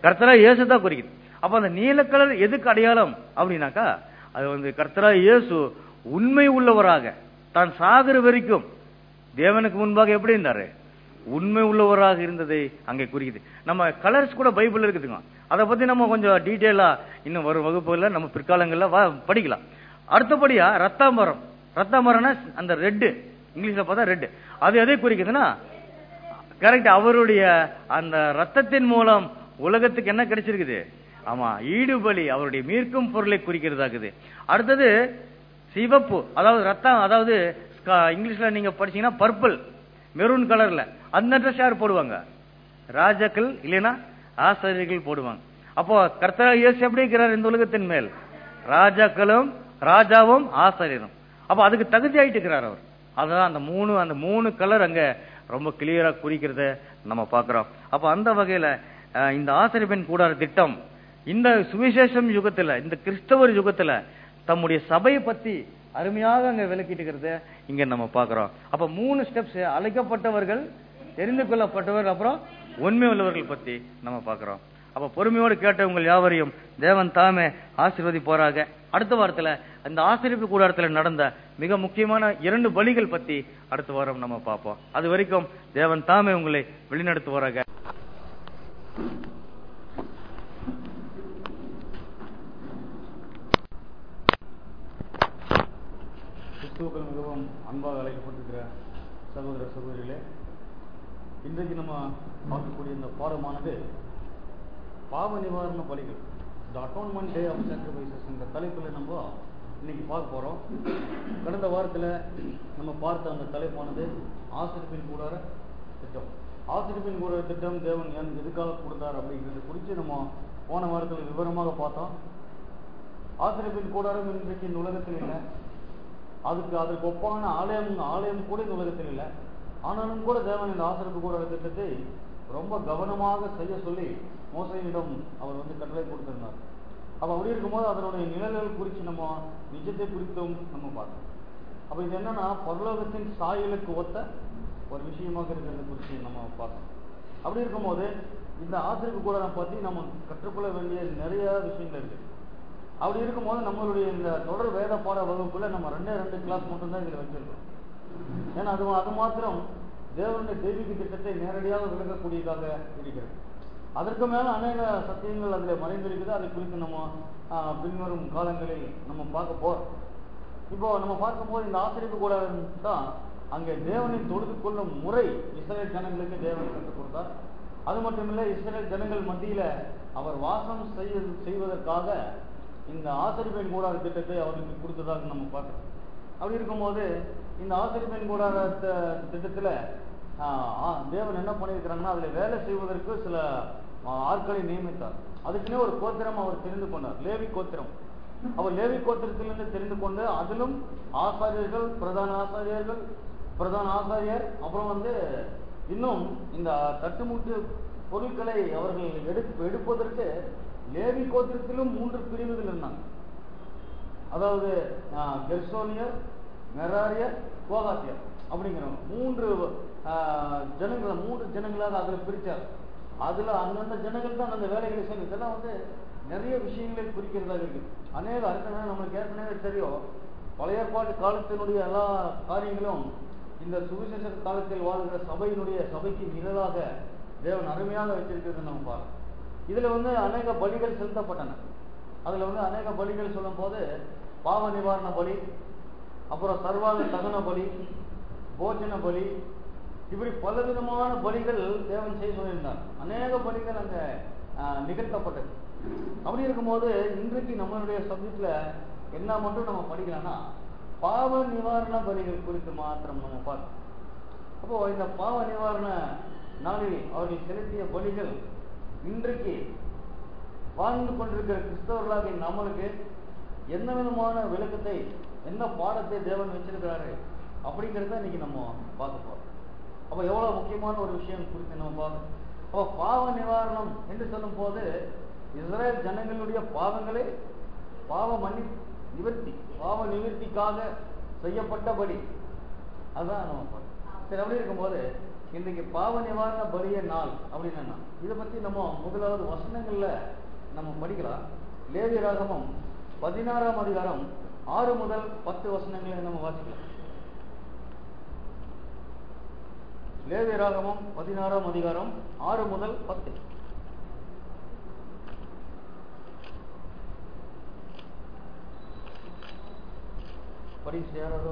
கர்த்தரா இயேசு தான் குறிக்குது அப்ப அந்த நீல கலர் எதுக்கு அடையாளம் அப்படின்னாக்கா அது வந்து கர்த்தரா இயேசு உண்மை உள்ளவராக தான் சாகுற வரைக்கும் தேவனுக்கு முன்பாக எப்படி இருந்தாரு உண்மை உள்ளவராக இருந்ததை அங்கே குறிக்குது நம்ம கலர்ஸ் கூட பைபிள் இருக்குதுங்க அதை பத்தி நம்ம கொஞ்சம் டீட்டெயிலா இன்னும் வரும் வகுப்புகள்ல நம்ம பிற்காலங்கள்ல வா- படிக்கலாம் அடுத்தபடியா ரத்தாம்பரம் ரத்தாம்பரம்னா அந்த ரெட்டு இங்கிலீஷ்ல பார்த்தா ரெட் அது எதை குறிக்குதுன்னா கரெக்ட் அவருடைய அந்த ரத்தத்தின் மூலம் உலகத்துக்கு என்ன கிடைச்சிருக்குது ஆமா ஈடுபலி அவருடைய மீட்கும் பொருளை குறிக்கிறதாக்குது அடுத்தது சிவப்பு அதாவது ரத்தம் அதாவது ஸ்கா- இங்கிலீஷ்ல நீங்க படிச்சீங்கன்னா பர்பிள் மெரூன் கலர்ல அந்த ட்ரெஸ் யார் போடுவாங்க ராஜாக்கள் இல்லைன்னா ஆசிரியர்கள் போடுவாங்க அப்போ கர்த்தரா இயேசு எப்படி இருக்கிறார் இந்த உலகத்தின் மேல் ராஜாக்களும் ராஜாவும் ஆசிரியரும் அப்ப அதுக்கு தகுதி ஆயிட்டு இருக்கிறார் அவர் அதான் அந்த மூணு அந்த மூணு கலர் அங்க ரொம்ப கிளியரா குறிக்கிறத நம்ம பார்க்கிறோம் அப்ப அந்த வகையில அஹ், இந்த ஆசிரியப்பெண் கூடார திட்டம் இந்த சுவிசேஷம் யுகத்துல இந்த கிறிஸ்தவர் யுகத்துல தம்முடைய சபையை பத்தி அருமையாக அங்க விளக்கிட்டு இருக்கிறத இங்க நம்ம பார்க்கிறோம் அப்ப மூணு ஸ்டெப்ஸ் அழைக்கப்பட்டவர்கள் தெரிந்து கொள்ளப்பட்டவர் அப்புறம் உண்மை உள்ளவர்கள் பத்தி நம்ம பார்க்கிறோம் அப்ப பொறுமையோடு கேட்ட உங்கள் யாவரையும் தேவன் தாமே ஆசீர்வதி போறாக அடுத்த வாரத்துல அந்த ஆசிரியப்பு கூடாரத்துல நடந்த மிக முக்கியமான இரண்டு பலிகள் பத்தி அடுத்த வாரம் நம்ம பார்ப்போம் அது வரைக்கும் தேவன் தாமே உங்களை வழிநடத்துவாராக கிறிஸ்துவுக்கள் மிகவும் அன்பாக அழைக்கப்பட்டிருக்கிற சகோதர சகோதரிகளே இன்றைக்கு நம்ம பார்க்கக்கூடிய இந்த பாடமானது பாவ நிவாரண பலிகள் the atonement day of sacrifices என்ற தலைப்பில் நம்ம இன்னைக்கு பார்க்க போறோம் கடந்த வாரத்தில் நம்ம பார்த்த அந்த தலைப்பானது ஆசிரியப்பின் கூடார திட்டம் ஆசிரியப்பின் கூடார திட்டம் தேவன் ஏன் எதுக்காக கொடுத்தார் அப்படிங்கிறது குறித்து நம்ம போன வாரத்தில் விவரமாக பார்த்தோம் ஆசிரியப்பின் கூடாரம் இன்றைக்கு இந்த உலகத்தில் இல்லை அதுக்கு அதற்கு ஒப்பான ஆலயம் ஆலயம் கூட இந்த உலகத்தில் இல்லை ஆனாலும் கூட தேவன் இந்த ஆசிரியப்பு கூடார திட்டத்தை ரொம்ப கவனமாக செய்ய சொல்லி மோசையிடம் அவர் வந்து கட்டளை கொடுத்திருந்தார் அப்ப அப்படி இருக்கும்போது அதனுடைய நிழல்கள் குறித்து நம்ம நிஜத்தை குறித்தும் நம்ம பார்த்தோம் அப்ப இது என்னன்னா பரலோகத்தின் சாயலுக்கு ஒத்த ஒரு விஷயமாக இருக்கிறது குறித்து நம்ம பார்த்தோம் அப்படி இருக்கும்போது இந்த ஆசிரியப்பு கூடாரம் பத்தி நம்ம கற்றுக்கொள்ள வேண்டிய நிறைய விஷயங்கள் இருக்கு அப்படி இருக்கும்போது நம்மளுடைய இந்த தொடர் வேத பாட வகுப்புல நம்ம ரெண்டே ரெண்டு கிளாஸ் மட்டும்தான் இதுல வச்சிருக்கோம் ஏன்னா அது அது மாத்திரம் தேவனுடைய தெய்வீக திட்டத்தை நேரடியாக விளக்கக்கூடியதாக இருக்கிறது அதற்கு மேல அநேக சத்தியங்கள் அதுல மறைந்திருக்குது அதை குறித்து நம்ம ஆஹ், பின்வரும் காலங்களில் நம்ம பார்க்க போறோம் இப்போ நம்ம பார்க்கும்போது இந்த ஆசிரியப்பு கூட தான் அங்கே தேவனை தொழுது கொள்ளும் முறை இஸ்ரேல் ஜனங்களுக்கு தேவன் கற்றுக் கொடுத்தார் அது மட்டுமில்ல இஸ்ரேல் ஜனங்கள் மத்தியில அவர் வாசம் செய்ய செய்வதற்காக இந்த ஆசிரியப்பெண் கூடார திட்டத்தை அவருக்கு கொடுத்ததாக நம்ம பார்க்கிறோம் அப்படி இருக்கும்போது இந்த ஆசிரியப்பெண் கூடார த- திட்டத்துல ஆஹ், ஆ- தேவன் என்ன பண்ணியிருக்கிறாங்கன்னா அதுல வேலை செய்வதற்கு சில ஆஹ், ஆட்களை நியமித்தார் அதுக்குன்னே ஒரு கோத்திரம் அவர் தெரிந்து கொண்டார் லேவி கோத்திரம் அவர் லேவி கோத்திரத்திலிருந்து தெரிந்து கொண்டு அதிலும் ஆசாரியர்கள் பிரதான ஆசாரியர்கள் பிரதான ஆசாரியர் அப்புறம் வந்து இன்னும் இந்த தட்டுமுட்டு பொருட்களை அவர்கள் எடுப்பு எடுப்பதற்கு லேவி கோத்திரத்திலும் மூன்று பிரிவுகள் இருந்தாங்க அதாவது ஆஹ், கெர்சோனியர் மெராரியர் கோகாத்தியர் அப்படிங்கிறவங்க மூன்று ஆஹ், ஜனங்களை மூன்று ஜனங்களாக அதுல பிரிச்சார் அதுல அந்தந்த ஜனங்கள் தான் அந்த வேலைகளை செய்யணும் இதெல்லாம் வந்து நிறைய விஷயங்களை குறிக்கிறதாக இருக்கு அநேக அர்த்தங்கள் நம்மளுக்கு ஏற்கனவே தெரியும் பழைய ஏற்பாட்டு காலத்தினுடைய எல்லா காரியங்களும் இந்த சுவிசேஷ காலத்தில் வாழ்கிற சபையினுடைய சபைக்கு நிழலாக தேவன் அருமையாக வச்சிருக்கிறது நம்ம பார்க்கணும் இதுல வந்து அநேக பலிகள் செலுத்தப்பட்டன அதுல வந்து அநேக பலிகள் சொல்லும் போது பாவ நிவாரண பலி அப்புறம் சர்வாங்க தகன பலி போஜன பலி இப்படி பலவிதமான பலிகள் தேவன் செய்ய சொல்லியிருந்தார் அநேக பலிகள் அங்க ஆஹ், நிகழ்த்தப்பட்டது அப்படி இருக்கும்போது இன்றைக்கு நம்மளுடைய சப்ஜெக்ட்ல என்ன மட்டும் நம்ம படிக்கலாம்னா பாவ நிவாரண பலிகள் குறித்து மாத்திரம் நம்ம பார்க்கணும் அப்போ இந்த பாவ நிவாரண நாளில் அவர்கள் செலுத்திய பலிகள் இன்றைக்கு வாழ்ந்து கொண்டிருக்கிற கிறிஸ்தவர்களாகிய நம்மளுக்கு என்ன விதமான விளக்கத்தை என்ன பாடத்தை தேவன் வச்சிருக்கிறாரு அப்படிங்கிறத இன்னைக்கு நம்ம பார்க்க போறோம் அப்ப எவ்வளவு முக்கியமான ஒரு விஷயம் குறித்து நம்ம பார்க்கணும் அப்போ பாவ நிவாரணம் என்று சொல்லும் போது இஸ்ரேல் ஜனங்களுடைய பாவங்களே பாவ மன்னி நிவர்த்தி பாவ நிவர்த்திக்காக செய்யப்பட்டபடி அதான் நம்ம பார்க்கணும் சரி அப்படி இருக்கும்போது இன்றைக்கு பாவ நிவாரண பலிய நாள் அப்படின்னு என்ன இதை பத்தி நம்ம முதலாவது வசனங்கள்ல நம்ம படிக்கலாம் லேவி ராகமம் பதினாறாம் அதிகாரம் ஆறு முதல் பத்து வசனங்களை நம்ம வாசிக்கலாம் லேவி ராகமம் பதினாறாம் அதிகாரம் ஆறு முதல் பத்து படிச்சு யாராவது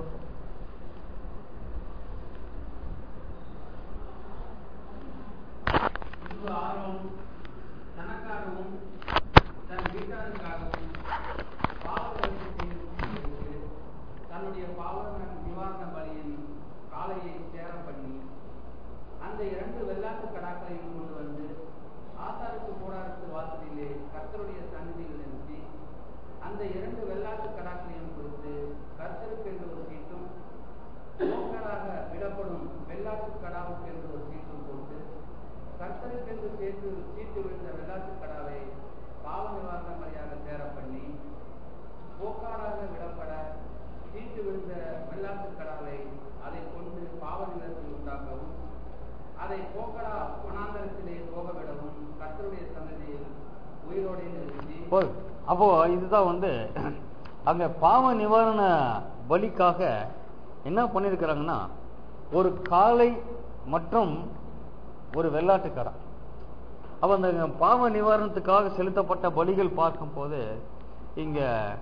இங்கு ஆரோன் தனக்காகவும் தன் வீட்டாருக்காகவும் பாவங்களுக்கு செய்து தன்னுடைய பாவ நிவாரண பலியின் காளையை சேர பண்ணி அந்த இரண்டு வெள்ளாட்டு கடாக்களையும் கொண்டு வந்து ஆசாருக்கு கூடாரத்து வாசலிலே கர்த்தருடைய சந்நிதியில் நிறுத்தி அந்த இரண்டு வெள்ளாட்டு கடாக்களையும் கொடுத்து கர்த்தருக்கு என்று ஒரு சீட்டும் போக்கராக விடப்படும் வெள்ளாட்டு கடாவுக்கு என்று ஒரு சீட்டும் போட்டு கர்த்தருக்கென்று சேர்த்து சீட்டு விழுந்த வெள்ளாட்டு கடாவை பாவ நிவாரண பலியாக சேர பண்ணி போக்காராக விடப்பட சீட்டு விழுந்த வெள்ளாட்டு கடாவை அதை கொண்டு பாவ நிலத்தை உண்டாக்கவும் அதை போக்கடா வனாந்தரத்திலே போக விடவும் கர்த்தருடைய சன்னதியில் உயிரோடு நிறுத்தி போதும். அப்போ இதுதான் வந்து அங்க பாவ நிவாரண பலிக்காக என்ன பண்ணிருக்கிறாங்கன்னா ஒரு காளை மற்றும் ஒரு வெள்ளாட்டு கடை அப்ப அந்த பாவ நிவாரணத்துக்காக செலுத்தப்பட்ட பலிகள் பார்க்கும்போது இங்க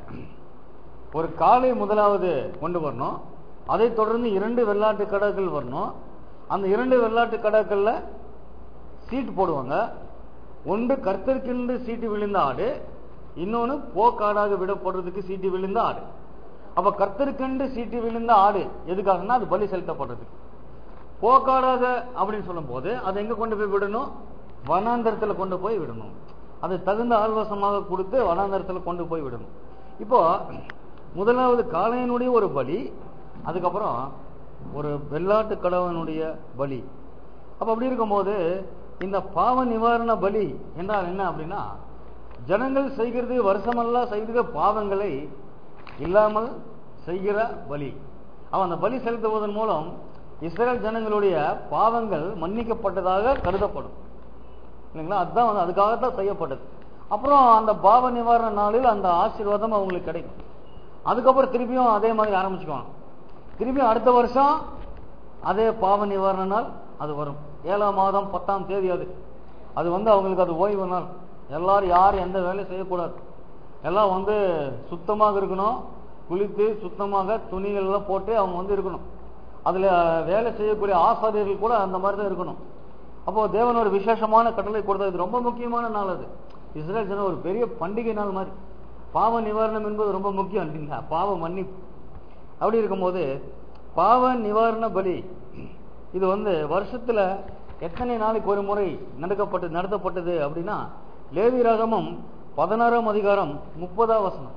ஒரு காளை முதலாவது கொண்டு வரணும் அதைத் தொடர்ந்து இரண்டு வெள்ளாட்டு கடைகள் வரணும் அந்த இரண்டு வெள்ளாட்டு கடைகள்ல சீட்டு போடுவாங்க ஒன்று கர்த்தருக்கென்று சீட்டு விழுந்த ஆடு இன்னொன்னு போக்காடாக விடப்படுறதுக்கு சீட்டு விழுந்த ஆடு அப்ப கர்த்தருக்கென்று சீட்டு விழுந்த ஆடு எதுக்காகன்னா அது பலி செலுத்தப்படுறதுக்கு போக்காடாக அப்படின்னு சொல்லும் போது அதை எங்க கொண்டு போய் விடணும் வனாந்தரத்துல கொண்டு போய் விடணும் அது தகுந்த ஆல்வாசமாக கொடுத்து வனாந்தரத்துல கொண்டு போய் விடணும் இப்போ முதலாவது காளையனுடைய ஒரு பலி அதுக்கப்புறம் ஒரு வெள்ளாட்டு கடவனுடைய பலி அப்ப அப்படி இருக்கும்போது இந்த பாவ நிவாரண பலி என்றால் என்ன அப்படின்னா ஜனங்கள் செய்கிறது வருஷமெல்லாம் செய்கிற பாவங்களை இல்லாமல் செய்கிற பலி அவன் அந்த பலி செலுத்துவதன் மூலம் இஸ்ரேல் ஜனங்களுடைய பாவங்கள் மன்னிக்கப்பட்டதாக கருதப்படும் இல்லைங்களா அதுதான் வந்து அதுக்காகத்தான் செய்யப்பட்டது அப்புறம் அந்த பாவ நிவாரண நாளில் அந்த ஆசீர்வாதம் அவங்களுக்கு கிடைக்கும் அதுக்கப்புறம் திருப்பியும் அதே மாதிரி ஆரம்பிச்சுக்குவாங்க திருப்பியும் அடுத்த வருஷம் அதே பாவ நிவாரண நாள் அது வரும் ஏழாம் மாதம் பத்தாம் தேதி அது அது வந்து அவங்களுக்கு அது ஓய்வு நாள் எல்லாரும் யாரும் எந்த வேலையும் செய்யக்கூடாது எல்லாம் வந்து சுத்தமாக இருக்கணும் குளித்து சுத்தமாக துணிகள் எல்லாம் போட்டு அவங்க வந்து இருக்கணும் அதுல வேலை செய்யக்கூடிய ஆசாரியர்கள் கூட அந்த மாதிரி தான் இருக்கணும் அப்போ தேவன் ஒரு விசேஷமான கட்டளை கொடுத்தது இது ரொம்ப முக்கியமான நாள் அது இஸ்ரேல் ஜனம் ஒரு பெரிய பண்டிகை நாள் மாதிரி பாவ நிவாரணம் என்பது ரொம்ப முக்கியம் இல்லைங்களா பாவ மன்னிப்பு அப்படி இருக்கும்போது பாவ நிவாரண பலி இது வந்து வருஷத்துல எத்தனை நாளைக்கு ஒரு முறை நடக்கப்பட்டு நடத்தப்பட்டது அப்படின்னா லேவி ராகமம் பதினாறாம் அதிகாரம் முப்பதாம் வசனம்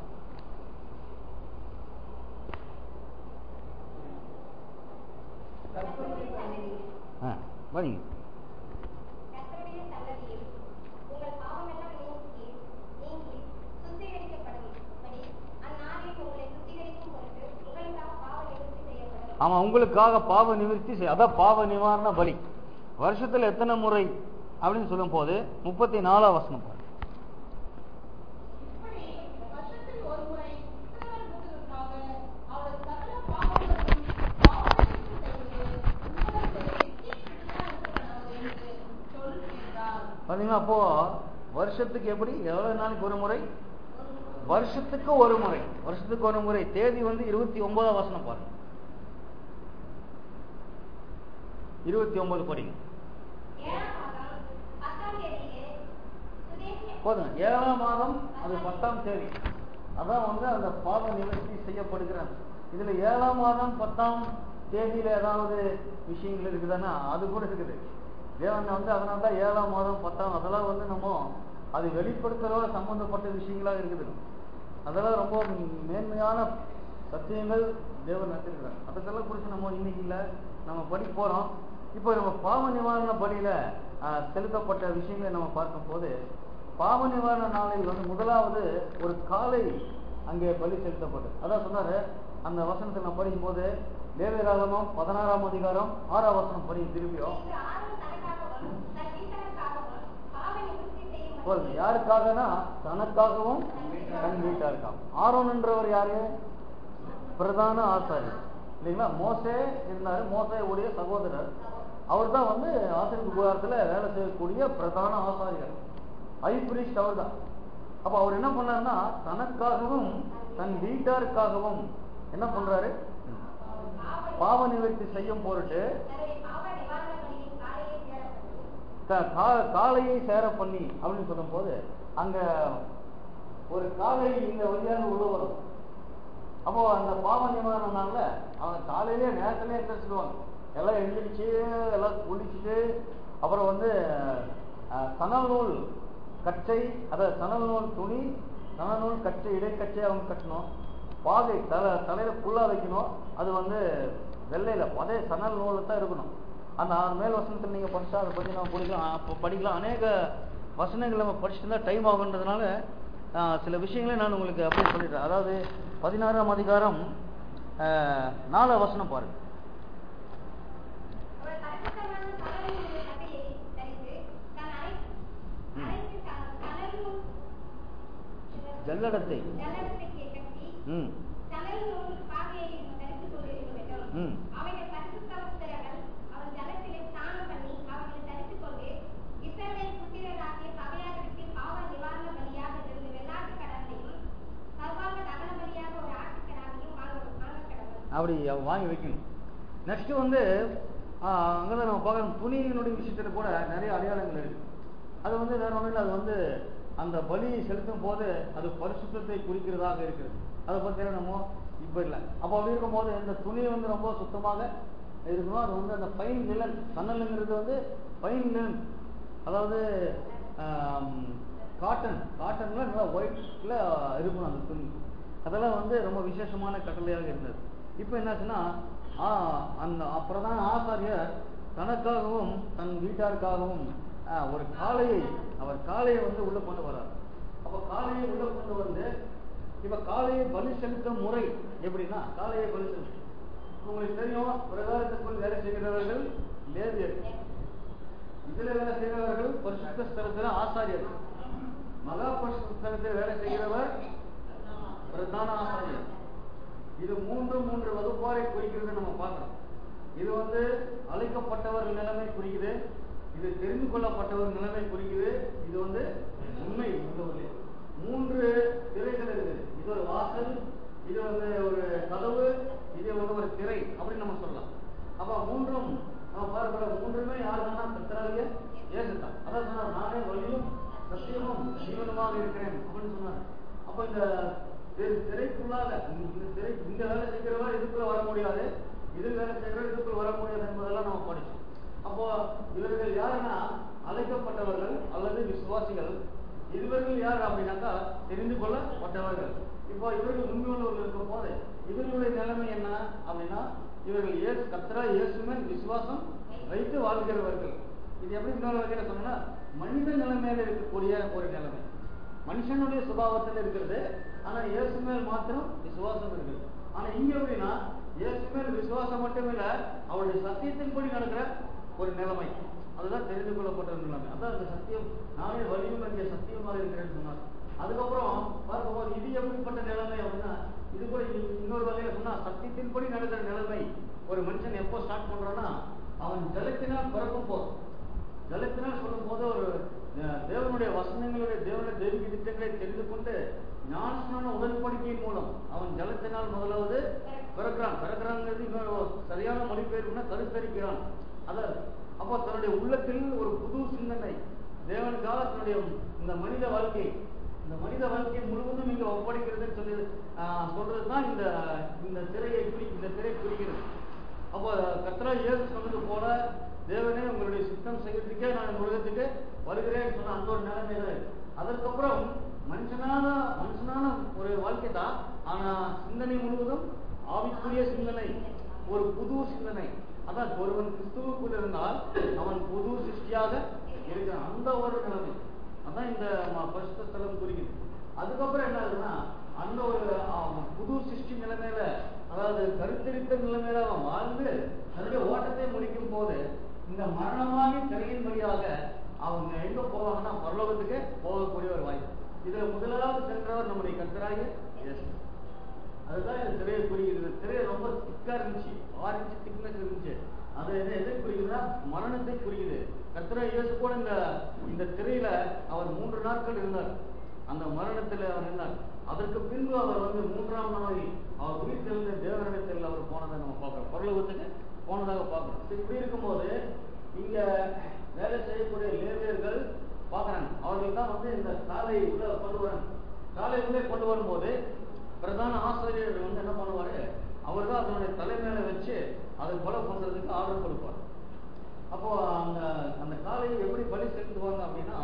கர்த்தருடைய சன்னதியில் ஆ, படிங்க கர்த்தருடைய சன்னதியில் உங்கள் பாவமெல்லாம் நீங்கி நீங்கி சுத்திகரிக்கப்படும்படி அந்நாளில் உங்களை சுத்திகரிக்கும் பொருட்டு உங்களுக்காக பாவ நிவர்த்தி செய்யப்படும் ஆமா உங்களுக்காக பாவ நிவர்த்தி செய் அதான் பாவ நிவாரண பலி வருஷத்துல எத்தனை முறை அப்படின்னு சொல்லும் போது முப்பத்தி நாலாம் வசனம் பாருங்க. இப்படி வருஷத்தில் ஒருமுறை இஸ்ரவேல் புத்திரருக்காக அவரது சகல பாவங்களையும் பாவநிவர்த்தி செய்வது உங்களுக்கு நித்திய விடுதலை என்று சொல்லுகிறார். பாத்தீங்கன்னா அப்போ வருஷத்துக்கு எப்படி எவ்வளவு நாளைக்கு ஒரு முறை வருஷத்துக்கு ஒரு முறை வருஷத்துக்கு ஒரு முறை தேதி வந்து இருபத்தி ஒன்பதாம் வசனம் பாருங்க இருபத்தி ஒன்பது படிங்க ஏழாம் மாதம் பத்தாம் தேதியிலே சுதேசி போதும் ஏழாம் மாதம் அது பத்தாம் தேதி அதான் வந்து அந்த பாவ நிவர்த்தி செய்யப்படுகிறாங்க இதுல ஏழாம் மாதம் பத்தாம் தேதியில ஏதாவது விஷயங்கள் இருக்குதுன்னா அது கூட இருக்குது தேவன் வந்து அதனால தான் ஏழாம் மாதம் பத்தாம் அதெல்லாம் வந்து நம்ம அது வெளிப்படுத்துறதோட சம்பந்தப்பட்ட விஷயங்களா இருக்குது அதெல்லாம் ரொம்ப மேன்மையான சத்தியங்கள் தேவன் நட்டிருக்கிறார் அதுக்கெல்லாம் குறித்து நம்ம இன்னைக்கு இல்ல நம்ம படிக்க போறோம் இப்போ நம்ம பாவ நிவாரண பலியில ஆஹ், செலுத்தப்பட்ட விஷயங்களை நம்ம பார்க்கும் போது பாவ நிவாரண நாளில் வந்து முதலாவது ஒரு காலை அங்கே பலி செலுத்தப்பட்டது அதான் சொன்னாரு அந்த வசனத்தை நான் படிக்கும்போது லேவியராகமம் பதினாறாம் அதிகாரம் ஆறாம் வசனம் படி திரும்பியும் இன்று ஆரோன் தனக்காகவும் தன் வீட்டாருக்காகவும் பாவ நிவர்த்தி செய்யும் பாருங்க, யாருக்காகனா தனக்காகவும் தன் வீட்டாருக்காகவும் ஆரோன் என்றவர் யாரு பிரதான ஆசாரியர் இல்லைங்களா மோசே இருந்தாரு மோசேவுடைய சகோதரர் அவர் தான் வந்து ஆசிரியர் கூடாரத்துல வேலை செய்யக்கூடிய பிரதான ஆசாரியர் ஐ பிரிஸ்ட் அவர் தான் அப்ப அவர் என்ன பண்ணாருன்னா தனக்காகவும் தன் வீட்டாருக்காகவும் என்ன பண்றாரு பாவ நிவர்த்தி செய்யும் பொருட்டு தன்னுடைய பாவ நிவாரண பலியின் காலையை சேரப்பட்டு க- கா- காளையை சேர பண்ணி அப்படின்னு சொல்லும் போது அங்க ஒரு காளை இந்த வழியாக உள்ள வரும் அப்போ அந்த பாவ நிவாரண நாள்ல அவங்க காலையிலேயே நேரத்திலே எந்திரிச்சிடுவாங்க எல்லாம் எழுந்திரிச்சு எல்லாம் குளிச்சுட்டு அப்புறம் வந்து அஹ், சணல் நூல் கச்சை அதாவது சணல் நூல் துணி சணல் நூல் கச்சை இடைக்கச்சை அவங்க கட்டணும் பாதை தலை தலையில புல்லா வைக்கணும் அது வந்து வெள்ளையில அதே சணல் நூலில் தான் இருக்கணும் அந்த ஆறு மேல் வசனத்தில் நீங்க படிச்சா அதை பத்தி நம்ம படிக்கலாம் அப்போ படிக்கலாம் அநேக வசனங்கள் நம்ம படிச்சுட்டு இருந்தா டைம் ஆகுன்றதுனால ஆஹ், சில விஷயங்களை நான் உங்களுக்கு அப்படியே சொல்லிடுறேன் அதாவது பதினாறாம் அதிகாரம் ஆஹ், நாலாம் வசனம் பாருங்க அவர் பரிசுத்தமான சணல் நூல் கட்டையை தரித்து தன் அரை ம். அரைத்து த- சணல் நூல் ஜல்லடத்தை ஜல்லடத்தைக்கு கட்டி ம் சணல் நூல் பாகையை தரித்துக் கொண்டிருக்க வேண்டும் ம். அவைகள் பரிசுத்தவஸ்தரர்கள் அவன் ஜலத்திலே ஸ்நானம் பண்ணி அவர்களை தரித்துக் கொண்டு இஸ்ரவேல் புத்திரராகிய சபையாருக்கு பாவ நிவாரண பலியாக இருந்து வெள்ளாட்டு கடலையும் சர்வாங்க தகன பலியாக ஒரு ஆட்டுக்கடாவையும் வாங்க வாங்க கடவுள் அப்படி அவ வாங்கி வைக்கணும் நெக்ஸ்ட் வந்து ஆஹ், அங்கதான் நம்ம பார்க்கணும் துணியினுடைய விஷயத்துல கூட நிறைய அடையாளங்கள் இருக்கு அது வந்து வேற ஒன்றும் இல்லை அது வந்து அந்த பலி செலுத்தும் போது அது பரிசுத்தத்தை குறிக்கிறதாக இருக்கிறது அதை பத்தி நம்ம இப்ப இல்லை அப்போ அப்படி இருக்கும்போது இந்த துணி வந்து ரொம்ப சுத்தமாக இருக்கணும் அது வந்து அந்த ஃபைன் நிலன் சன்னலுங்கிறது வந்து ஃபைன் நிலன் அதாவது காட்டன் காட்டன்ல நல்லா ஒயிட்ல இருக்கணும் அந்த துணி அதெல்லாம் வந்து ரொம்ப விசேஷமான கட்டளையாக இருந்தது இப்போ என்னாச்சுன்னா ஆ, அந்த பிரதான ஆசாரியர் தனக்காகவும் தன் வீட்டாருக்காகவும் ஆ, ஒரு காளையை அவர் காளையை வந்து உள்ள கொண்டு வர்றார் அப்ப காளையை உள்ள கொண்டு வந்து இப்ப காளையை பலி செலுத்தும் முறை எப்படின்னா காளையை பலி செலுத்தும் உங்களுக்கு தெரியும் பிரகாரத்துக்குள் வேலை செய்கிறவர்கள் லேவியர் இதுல வேலை செய்கிறவர்கள் பரிசுத்த ஸ்தலத்துல ஆசாரியர் மகா பரிசுத்த ஸ்தலத்தில் வேலை செய்கிறவர் பிரதான ஆசாரியர் இது மூன்று மூன்று வகுப்பாரை குறிக்கிறது நம்ம பார்க்கிறோம் இது வந்து அழைக்கப்பட்டவர் நிலைமை குறிக்குது இது தெரிந்து கொள்ளப்பட்டவர் நிலைமை குறிக்குது இது வந்து உண்மை உள்ளவர்களே மூன்று திரைகள் இருக்குது இது ஒரு வாசல் இது வந்து ஒரு கதவு இது வந்து ஒரு திரை அப்படின்னு நம்ம சொல்லலாம் அப்ப மூன்றும் நம்ம பார்க்கிற மூன்றுமே யார் தானா கத்தராகிய இயேசுதான் அதான் சொன்னார் நானே வழியும் சத்தியமும் ஜீவனமாக இருக்கிறேன் அப்படின்னு சொன்னார் அப்ப இந்த திரை- திரைக்குள்ளாக இந்த இந்த திரை இந்த வேலை செய்கிறவர் இதுக்குள்ள வர முடியாது இதில் வேலை செய்கிறவர் இதுக்குள்ள வர முடியாது என்பதெல்லாம் நம்ம படிச்சோம் அப்போ இவர்கள் யாருன்னா அழைக்கப்பட்டவர்கள் அல்லது விசுவாசிகள் இவர்கள் யார் அப்படின்னாக்கா தெரிந்து கொள்ளப்பட்டவர்கள் இப்போ இவர்கள் உண்மையுள்ளவர்கள் இருக்கும் போது இவர்களுடைய நிலைமை என்ன அப்படின்னா இவர்கள் இயேசு கத்தரா இயேசுமே விசுவாசம் வைத்து வாழ்கிறவர்கள் இது எப்படி இன்னொரு வகையில சொன்னா மனித நிலைமையில இருக்கக்கூடிய ஒரு நிலைமை மனுஷனுடைய சுபாவத்தில் இருக்கிறது ஆனா இயேசு மேல் மாத்திரம் விசுவாசம் இருக்குது ஆனா இங்க எப்படின்னா இயேசு மேல் விசுவாசம் மட்டும் இல்ல அவருடைய சத்தியத்தின்படி நடக்கிற ஒரு நிலைமை அதுதான் தெரிந்து கொள்ளப்பட்ட ஒரு நிலைமை அதான் அந்த சத்தியம் நானே வலியும் என்ற சத்தியமாக இருக்கிறேன்னு சொன்னார் அதுக்கப்புறம் பார்க்கும்போது இது எப்படிப்பட்ட நிலைமை அப்படின்னா இது கூட இ- இன்னொரு வகையில சொன்னா சத்தியத்தின்படி நடக்கிற நிலைமை ஒரு மனுஷன் எப்போ ஸ்டார்ட் பண்றான்னா அவன் ஜலத்தினால் பிறக்கும் போது ஜலத்தினால் சொல்லும் போது ஒரு அஹ், தேவனுடைய வசனங்களுடைய தேவனுடைய தெய்வீக திட்டங்களை தெரிந்து கொண்டு ஞானஸ்நான உடன்படிக்கையின் மூலம் அவன் ஜலத்தினால் முதலாவது பிறக்கிறான் பிறக்கிறாங்கிறது இன்னொரு சரியான மொழிபெயர்ப்புனா கருத்தரிக்கிறான் அதாவது அப்போ தன்னுடைய உள்ளத்தில் ஒரு புது சிந்தனை தேவனுக்காக தன்னுடைய இந்த மனித வாழ்க்கை இந்த மனித வாழ்க்கையை முழுவதும் இங்க ஒப்படைக்கிறதுன்னு சொல்லி ஆஹ், சொல்றதுதான் இந்த இந்த திரையை குறி இந்த திரை குறிக்கிறது அப்போ கத்ரா இயேசு சொன்னது போல தேவனே உங்களுடைய சித்தம் செய்யறதுக்கே நான் இந்த உலகத்துக்கு வருகிறேன்னு சொன்ன அந்த ஒரு நிலைமை தான் இருக்கு. அதற்கப்புறம் மனுஷனான மனுஷனான ஒரு வாழ்க்கை தான் ஆனா சிந்தனை முழுவதும் ஆவிக்குரிய சிந்தனை ஒரு புது சிந்தனை அதான் ஒருவன் கிறிஸ்துவுக்குள் இருந்தால் அவன் புது சிருஷ்டியாக இருக்கிறான் அந்த ஒரு நிலைமை அதான் இந்த ம- பரிசுத்த ஸ்தலம் குறிக்குது அதுக்கப்புறம் என்ன ஆகுதுன்னா அந்த ஒரு ஆ, புது சிருஷ்டி நிலைமையில அதாவது கருத்தரித்த நிலைமையில அவன் வாழ்ந்து தன்னுடைய ஓட்டத்தை முடிக்கும் போது இந்த மரணமாகி திரையின் வழியாக அவங்க எங்க போவாங்கன்னா பரலோகத்துக்கு போகக்கூடிய ஒரு வாய்ப்பு இதுல முதலாவது சென்றவர் நம்முடைய கர்த்தராகிய இயேசு அதுதான் இந்த திரையை குறிக்கிறது திரை ரொம்ப திக்கா இருந்துச்சு ஆறு இன்ச்சு திக்னஸ் இருந்துச்சு அது என்ன எதை குறிக்குதுன்னா மரணத்தை குறிக்குது கர்த்தரா இயேசு கூட இந்த இந்த திரையில அவர் மூன்று நாட்கள் இருந்தார் அந்த மரணத்துல அவர் இருந்தார் அதற்கு பின்பு அவர் வந்து மூன்றாம் நாளில் அவர் உயிர் தெளிந்த தேவரிடத்தில் அவர் போனதை நம்ம பார்க்கிறோம் பரலோகத்துக்கு போனதாக பார்க்கிறோம் சரி, இப்படி இருக்கும்போது இங்க வேலை செய்யக்கூடிய லேவியர்கள் பார்க்கறாங்க அவர்கள் தான் வந்து இந்த சாலை உள்ள கொண்டு வராங்க சாலை உள்ளே கொண்டு வரும்போது பிரதான ஆசிரியர் வந்து என்ன பண்ணுவாரு அவர் தான் அதனுடைய தலைமையில வச்சு அதை கொலை பண்றதுக்கு ஆர்டர் கொடுப்பார் அப்போ அந்த அந்த காலையை எப்படி பலி செலுத்துவாங்க அப்படின்னா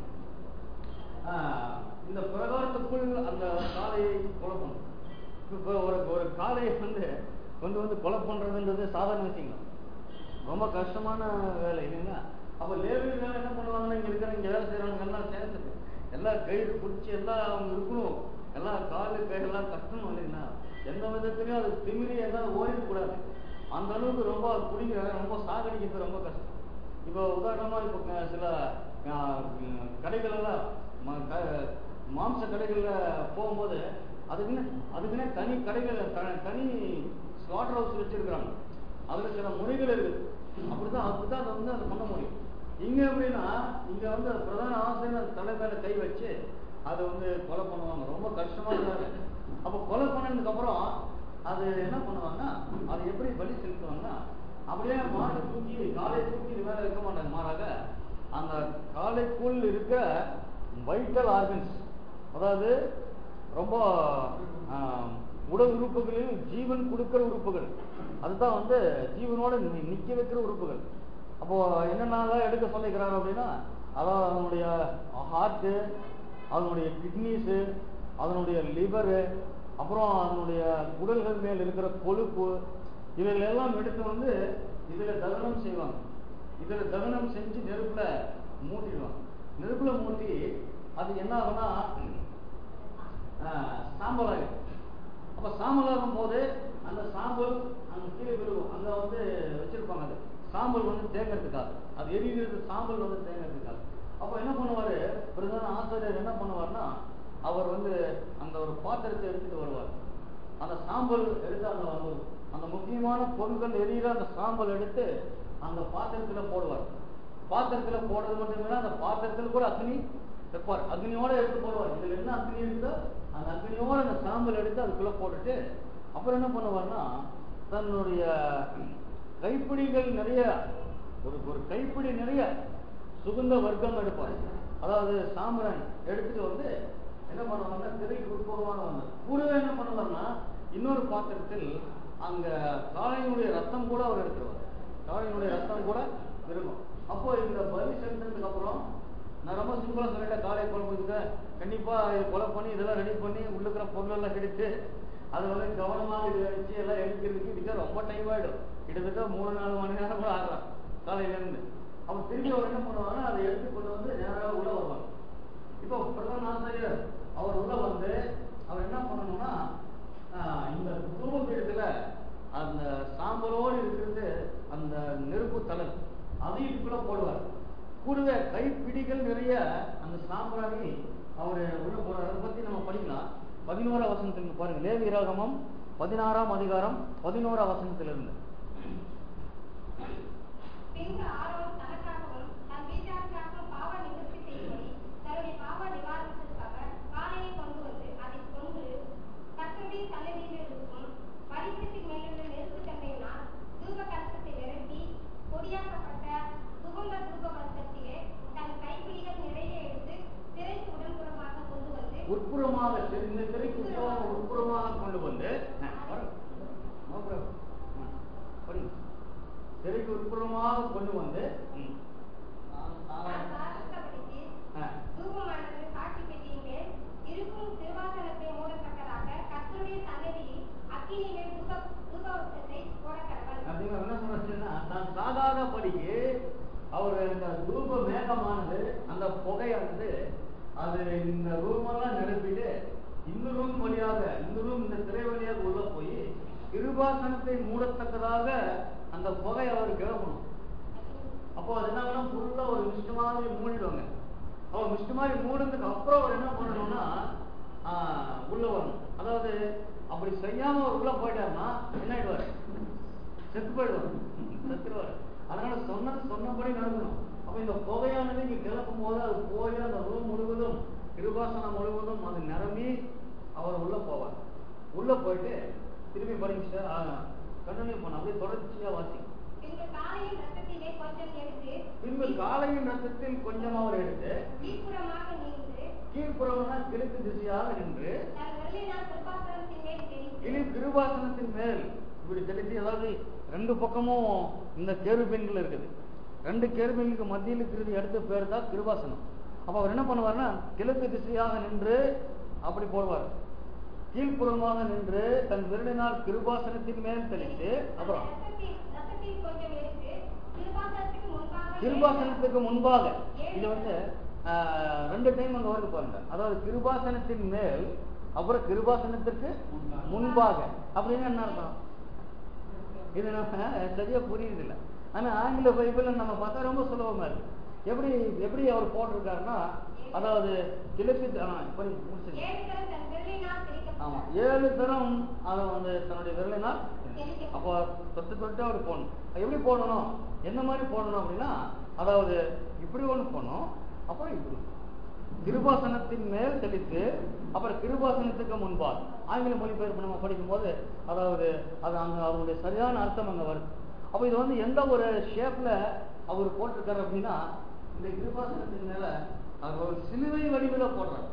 ஆஹ், இந்த பிரகாரத்துக்குள் அந்த காளையை கொலை பண்ணும் இப்போ ஒரு ஒரு காளையை வந்து கொண்டு வந்து கொலை பண்றதுன்றது சாதாரண விஷயம் ரொம்ப கஷ்டமான வேலை இல்லைங்களா அப்ப லேபிள்கள் என்ன பண்ணுவாங்கன்னா இங்க இருக்கிற இங்க வேலை செய்யறவங்க எல்லாம் சேர்ந்து எல்லாம் கயிறு பிடிச்சி எல்லாம் அவங்க இருக்கணும் எல்லாம் காலு கை எல்லாம் கட்டணும் இல்லைங்களா எந்த விதத்துலயும் அது திமிரி எல்லாம் ஓடிடக்கூடாது அந்த அளவுக்கு ரொம்ப பிடிக்கிற ரொம்ப சாகடிக்கிறது ரொம்ப கஷ்டம் இப்போ உதாரணமா இப்போ க- சில ஆஹ், உம், கடைகள் எல்லாம் ம- க- மாம்ச கடைகள்ல போகும்போது அதுக்குன்னு அதுக்குன்னே தனி கடைகள் த- தனி ஸ்லாட்டர் ஹவுஸ் வச்சிருக்கிறாங்க அதுல சில முறைகள் இருக்குது அப்படிதான் அப்படிதான் அதை வந்து அதை பண்ண முடியும் இங்க எப்படின்னா இங்க வந்து பிரதான ஆசிரியர் தலை மேல கை வச்சு அதை வந்து கொலை பண்ணுவாங்க ரொம்ப கஷ்டமான வேலை அப்ப கொலை பண்ணதுக்கு அப்புறம் அது என்ன பண்ணுவாங்கன்னா அது எப்படி பலி செலுத்துவாங்கன்னா அப்படியே மாடு தூக்கி காலை தூக்கி இது மேல வைக்க மாட்டாங்க மாறாக அந்த காலைக்குள் இருக்கிற வைட்டல் ஆர்கன்ஸ் அதாவது ரொம்ப ஆஹ், உடல் உறுப்புகளில் ஜீவன் கொடுக்கிற உறுப்புகள் அதுதான் வந்து ஜீவனோட நி- நிக்க வைக்கிற உறுப்புகள் அப்போ என்னென்னலாம் எடுக்க சொல்லிக்கிறாங்க அப்படின்னா அதாவது அதனுடைய ஹார்ட்டு அதனுடைய கிட்னிஸு அதனுடைய லிவரு அப்புறம் அதனுடைய குடல்கள் மேல் இருக்கிற கொழுப்பு இவைகள் எல்லாம் எடுத்து வந்து இதுல தகனம் செய்வாங்க இதுல தகனம் செஞ்சு நெருப்புல மூட்டிடுவாங்க நெருப்புல மூட்டி அது என்ன ஆகும்னா ஆஹ், சாம்பல் ஆகும் அப்ப சாம்பல் ஆகும் போது அந்த சாம்பல் அங்க கீழே விழுகும் அங்க வந்து வச்சிருப்பாங்க அது சாம்பல் வந்து தேங்கிறதுக்காக அது எரிகிறது சாம்பல் வந்து தேங்கிறதுக்காக அப்ப என்ன பண்ணுவாரு பிரதான ஆசிரியர் என்ன பண்ணுவார்னா அவர் வந்து அந்த ஒரு பாத்திரத்தை எடுத்துட்டு வருவார் அந்த சாம்பல் எடுத்து அந்த ஒரு- அந்த முக்கியமான பொருட்கள் எரியிற அந்த சாம்பல் எடுத்து அந்த பாத்திரத்துல போடுவார் பாத்திரத்துல போடுறது மட்டும் இல்ல அந்த பாத்திரத்துல கூட அக்னி வைப்பார் அக்னியோட எடுத்து போடுவார் இதுல என்ன அக்னி இருக்கோ அந்த அக்னியோட அந்த சாம்பல் எடுத்து அதுக்குள்ள போட்டுட்டு அப்புறம் என்ன பண்ணுவார்னா தன்னுடைய கைப்பிடிகள் நிறைய ஒரு ஒரு கைப்பிடி நிறைய சுகந்த வர்க்கம் எடுப்பார் அதாவது சாம்பிராணி எடுத்துட்டு வந்து என்ன பண்ணுவாங்கன்னா திரைக்கு உட்புறமான ஒண்ணு கூடவே என்ன பண்ணுவார்னா இன்னொரு பாத்திரத்தில் அங்க காளையினுடைய ரத்தம் கூட அவர் எடுத்துருவார் காளையினுடைய ரத்தம் கூட இருக்கும் அப்போ இந்த பலி செலுத்தினதுக்கு அப்புறம் நான் ரொம்ப சிம்பிளா சொல்லிட்டேன் காளை குழம்புக்கு கண்டிப்பா இது கொலை பண்ணி இதெல்லாம் ரெடி பண்ணி உள்ள இருக்கிற பொருள் எல்லாம் எடுத்து அதை வந்து கவனமாக இது வச்சு எல்லாம் எடுக்கிறதுக்கு இதுக்கு ரொம்ப டைம் ஆயிடும் கிட்டத்தட்ட மூணு நாலு மணி நேரம் கூட ஆகலாம் காலையில இருந்து அப்ப திரும்பி அவர் என்ன பண்ணுவாங்கன்னா அதை எடுத்து கொண்டு வந்து நேராக உள்ள வருவாங்க இப்போ பிரதான ஆசிரியர் அவர் உள்ள வந்து அவர் என்ன பண்ணணும்னா ஆஹ், இந்த தூபபீடத்துல அந்த சாம்பலோடு இருக்கிறது அந்த நெருப்பு தலல் அதையும் இதுக்குள்ள போடுவார் கூடவே கைப்பிடிகள் நிறைய அந்த சாம்பிராணி அவர் உள்ள போறார் அதை பத்தி நம்ம படிக்கலாம் பதினோரா வசனத்துக்கு பாருங்க லேவி ராகமம் பதினாறாம் அதிகாரம் பதினோரா வசனத்திலிருந்து பின்பு ஆரோன் தனக்காகவும் தன் வீட்டாருக்காகவும் பாவ நிவர்த்தி செய்யும்படி தன்னுடைய பாவ நிவாரணத்திற்காக காளையை கொண்டு வந்து அதை கொண்டு கர்த்தருடைய சன்னதியில் இருக்கும் பலிபீடத்தின் மேலுள்ள நெருப்பு தன்மையினால் தூப கலசத்தை நிரப்பி பொடியாக்கப்பட்ட சுகந்த தூப வர்க்கத்திலே தன் கைப்பிடிகள் நிறைய எடுத்து திரைக்கு உடன்புறமாக கொண்டு வந்து உட்புறமாக திரு- இந்த திரைக்கு உட்புறமாக உட்புறமாக கொண்டு வந்து ஆ, வரும். No problem. ஆ, படிங்க. திரைக்கு உட்புறமாக கொண்டு வந்து ம். நான் சாதித்தபடிக்கு ஆ, தூபமானது சாட்சி பெட்டியின் மேல் இருக்கும் திருவாசனத்தை மூடத்தக்கதாக கர்த்தருடைய சன்னதியில் அக்கினி மேல் தூப தூபவர்க்கத்தை போடக்கடவன் அப்படிங்கிற என்ன சொல்றதுன்னா தான் சாகாதபடிக்கு அவர் இந்த தூப மேகமானது அந்த புகையானது அது இந்த ரூம் எல்லாம் நிரப்பிட்டு இந்த ரூம் வழியாக இந்த ரூம் இந்த திரை வழியாக உள்ள போய் கிருபாசனத்தை மூடத்தக்கதாக அந்த புகை அவர் கிளம்பணும் அப்போ அது என்ன பண்ணணும் ஃபுல்லா ஒரு மிஸ்ட் மாதிரி மூடிடுவாங்க அப்போ மிஸ்ட் மாதிரி மூடுனதுக்கு அப்புறம் அவர் என்ன பண்ணணும்னா ஆஹ், உள்ள வரணும் அதாவது அப்படி செய்யாம அவர் உள்ள போயிட்டாருன்னா என்ன ஆயிடுவாரு செத்து போயிடுவார் செத்துருவார் அதனால சொன்னது சொன்னபடி நடக்கணும் அப்ப இந்த புகையானது இங்க கிளப்பும் போது அது போய் அந்த ரூம் முழுவதும் கிருபாசனம் முழுவதும் அது நிரம்பி அவர் உள்ள போவார் உள்ள போயிட்டு திரும்பி படிச்சு கண்டினியூ பண்ண அப்படியே தொடர்ச்சியா வாசி பின்பு காலையின் ரத்தத்திலே கொஞ்சம் எடுத்து பின்பு காலையின் ரத்தத்தில் கொஞ்சம் அவர் எடுத்து கீழ்ப்புறமாக நின்று கீழ்ப்புறம்னா கிழக்கு திசையாக நின்று தன் வெள்ளினால் கிருபாசனத்தின் மேல் இனி தெரிவித்து கிருபாசனத்தின் மேல் இப்படி தெளிச்சு அதாவது ரெண்டு பக்கமும் இந்த கேருபீன்கள் இருக்குது ரெண்டு கேருபீன்களுக்கு மத்தியில் இருக்கிறது எடுத்த பேர் தான் கிருபாசனம் அப்ப அவர் என்ன பண்ணுவார்னா கிழக்கு திசையாக நின்று அப்படி போடுவார் கீழ்ப்புறமாக நின்று தன் விரலினால் கிருபாசனத்தின் மேல் தெளித்து அப்புறம் ரத்தத்தில் ரத்தத்தில் கொஞ்சம் எடுத்து கிருபாசனத்துக்கு முன்பாக கிருபாசனத்துக்கு முன்பாக இது வந்து ஆஹ், ரெண்டு டைம் அங்க வருது பாருங்க அதாவது கிருபாசனத்தின் மேல் அப்புறம் கிருபாசனத்திற்கு முன்பாக அப்படின்னு என்ன அர்த்தம் இது நம்ம சரியா புரியுது இல்ல ஆனா ஆங்கில பைபிள்ல நம்ம பார்த்தா ரொம்ப சுலபமா இருக்கு எப்படி எப்படி அவர் போட்டிருக்காருன்னா அதாவது கிழக்கு ஆ, இப்ப நீங்க முடிச்சிருங்க. ஏழு தரம் தன் வெள்ளினால் ஆமா தெளிக்கப்பட்டார் ஏழு தரம் அதை வந்து தன்னுடைய விரலினால் தெளிக்கப்பட்டார். அப்போ தொட்டு தொட்டு அவர் போடணும் எப்படி போடணும் என்ன மாதிரி போடணும் அப்படின்னா அதாவது இப்படி ஒண்ணு போடணும் அப்புறம் இப்படி கிருபாசனத்தின் மேல் தெளித்து அப்புறம் கிருபாசனத்துக்கு முன்பாக ஆங்கில மொழிபெயர்ப்பு நம்ம படிக்கும்போது அதாவது அது அங்க அதனுடைய சரியான அர்த்தம் அங்க வருது அப்ப இது வந்து எந்த ஒரு ஷேப்ல அவர் போட்டிருக்காரு அப்படின்னா இந்த கிருபாசனத்தின் மேல அவர் ஒரு சிலுவை வடிவில போடுறாரு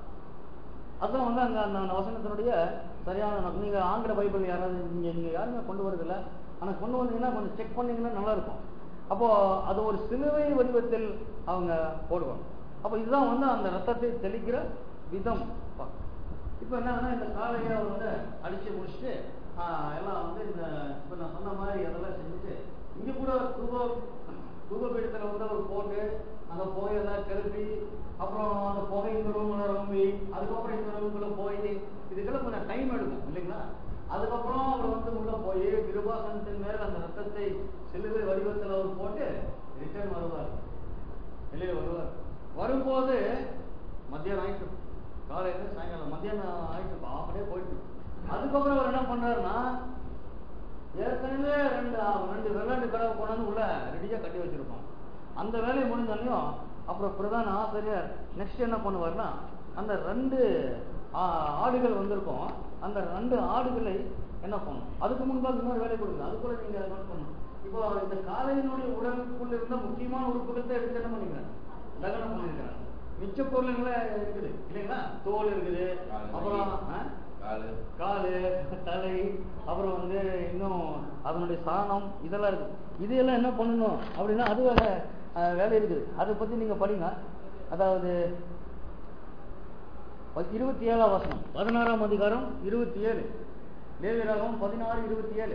அதான் வந்து அங்க அந்த வசனத்தினுடைய சரியான நோக்கம். நீங்க ஆங்கில பைபிள் யாராவது நீங்க நீங்க யாருமே கொண்டு வரதில்ல ஆனா கொண்டு வந்தீங்கன்னா கொஞ்சம் செக் பண்ணீங்கன்னா நல்லா இருக்கும் அப்போ அது ஒரு சிலுவை வடிவத்தில் அவங்க போடுவாங்க அப்போ இதுதான் வந்து அந்த ரத்தத்தை தெளிக்கிற விதம் இப்போ என்னன்னா இந்த காலையை அவர் வந்து அடிச்சு முடிச்சுட்டு ஆஹ், எல்லாம் வந்து இந்த இப்போ நான் சொன்ன மாதிரி அதெல்லாம் செஞ்சுட்டு இங்க கூட தூப தூபபீடத்துல வந்து அவர் போட்டு அந்த புகையெல்லாம் கிளப்பி அப்புறம் அந்த புகை இந்த ரூம்ல ரொம்பி அதுக்கப்புறம் இந்த ரூமுக்குள்ள போய் இதுக்கெல்லாம் கொஞ்சம் டைம் எடுக்கும் இல்லைங்களா அதுக்கப்புறம் அவர் வந்து உள்ள போய் கிருபாசனத்தின் மேல் அந்த ரத்தத்தை சிலுவை வடிவத்தில் அவர் போட்டு ரிட்டர்ன் வருவார் வெளியே வருவார் வரும்போது மத்தியானம் ஆயிட்டு காலையில சாயங்காலம் மத்தியானம் ஆயிட்டு அப்படியே போயிட்டு அதுக்கப்புறம் அவர் என்ன பண்றாருன்னா ஏற்கனவே ரெண்டு ரெண்டு வெள்ளாட்டு கடவை கொண்டாந்து உள்ள ரெடியா கட்டி வச்சிருப்போம் அந்த வேலையை முடிஞ்சோடனையும் அப்புறம் பிரதான ஆசிரியர் நெக்ஸ்ட் என்ன பண்ணுவார்னா அந்த ரெண்டு ஆ, ஆடுகள் வந்திருக்கும் அந்த ரெண்டு ஆடுகளை என்ன பண்ணும் அதுக்கு முன்பாக இன்னொரு வேலை கொடுங்க அதுக்குள்ள நீங்க நோட் பண்ணணும் இப்போ இந்த காலையினுடைய உடலுக்குள்ள இருந்த முக்கியமான உறுப்புகள் தான் எடுத்து என்ன பண்ணிக்கிறேன் தகனம் பண்ணிருக்கிறேன் மிச்ச பொருளுங்களே இருக்குது இல்லைங்களா தோல் இருக்குது அப்புறம் ஆ? காலு காலு தலை அப்புறம் வந்து இன்னும் அதனுடைய சாணம் இதெல்லாம் இருக்கு இதையெல்லாம் என்ன பண்ணணும் அப்படின்னா அது வேற அஹ், வேலை இருக்குது அதை பத்தி நீங்க படிங்க அதாவது ப- இருபத்தி ஏழாம் வசனம் பதினாறாம் அதிகாரம் இருபத்தி ஏழு லேவியராகவும் பதினாறு இருபத்தி ஏழு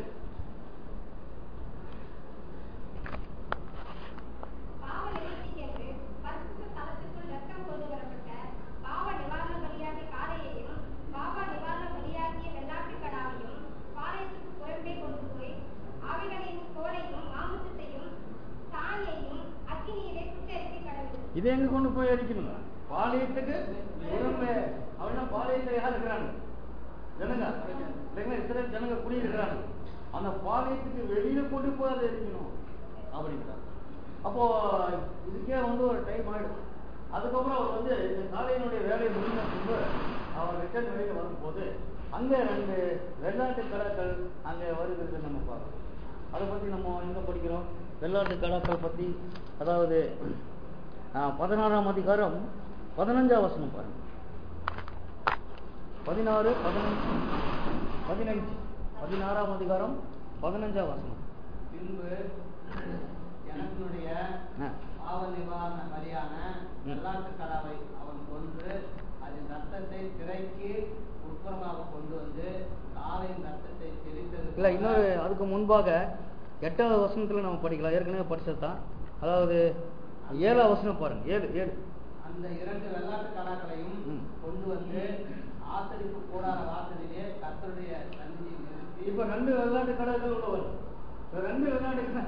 பாவ நிவர்த்தி என்று பரிசுத்த ஸ்தலத்துக்குள் இரத்தம் கொண்டு வரப்பட்ட பாவ நிவாரண பலியாகிய காளையையும் பாவ நிவாரண பலியாகிய வெள்ளாட்டுக் கடாவையும் பாளையத்துக்கு புறம்பே கொண்டு போய் அவைகளின் தோலையும் மாமிசத்தையும் சாணியையும் அக்கினியிலே சுட்டெரிக்க கடவுள் இது எங்க கொண்டு போய் அடிக்கணுங்க பாளையத்துக்கு உடம்பு அப்படின்னா பாளையத்துல யார் இருக்கிறாங்க ஜனங்க இல்லைங்களா இத்தனை ஜனங்க குடியிருக்கிறாங்க அந்த பாளையத்துக்கு வெளியில கொண்டு போய் அதை எரிக்கணும் அப்படிங்கிறார் அப்போ இதுக்கே வந்து ஒரு டைம் ஆயிடும் அதுக்கப்புறம் அவர் வந்து இந்த காலையினுடைய வேலையை முடிந்த பின்பு அவர் ரிட்டர்ன் வெளியில வரும்போது அங்க ரெண்டு வெள்ளாட்டு கடாக்கள் அங்க வருகிறது நம்ம பார்க்கிறோம் அதை பத்தி நம்ம எங்க படிக்கிறோம் வெள்ளாட்டு கடாக்கள் பத்தி அதாவது ஆஹ், பதினாறாம் அதிகாரம் பதினஞ்சாம் வசனம் பாருங்க பதினாறு பதினஞ்சு பதினஞ்சு பதினாறாம் அதிகாரம் பதினஞ்சாம் வசனம் பின்பு எனக்குடைய ஆ. பாவ நிவாரண பலியான ம். வெள்ளாட்டு கடாவை அவன் கொன்று அதன் ரத்தத்தை திரைக்கு உட்புறமாக கொண்டு வந்து காலையின் ரத்தத்தை தெளித்தது இல்ல போல இன்னொரு அதுக்கு முன்பாக எட்டாவது வசனத்துல நம்ம படிக்கலாம் ஏற்கனவே படிச்சது தான் அதாவது ஏழாவது வசனம் பாருங்க ஏழு ஏழு அந்த இரண்டு வெள்ளாட்டு கடாக்களையும் ம். கொண்டு வந்து ஆசரிப்பு கூடார வாசலிலே கர்த்தருடைய சந்நிதியில் நிறுத்தி இப்ப ரெண்டு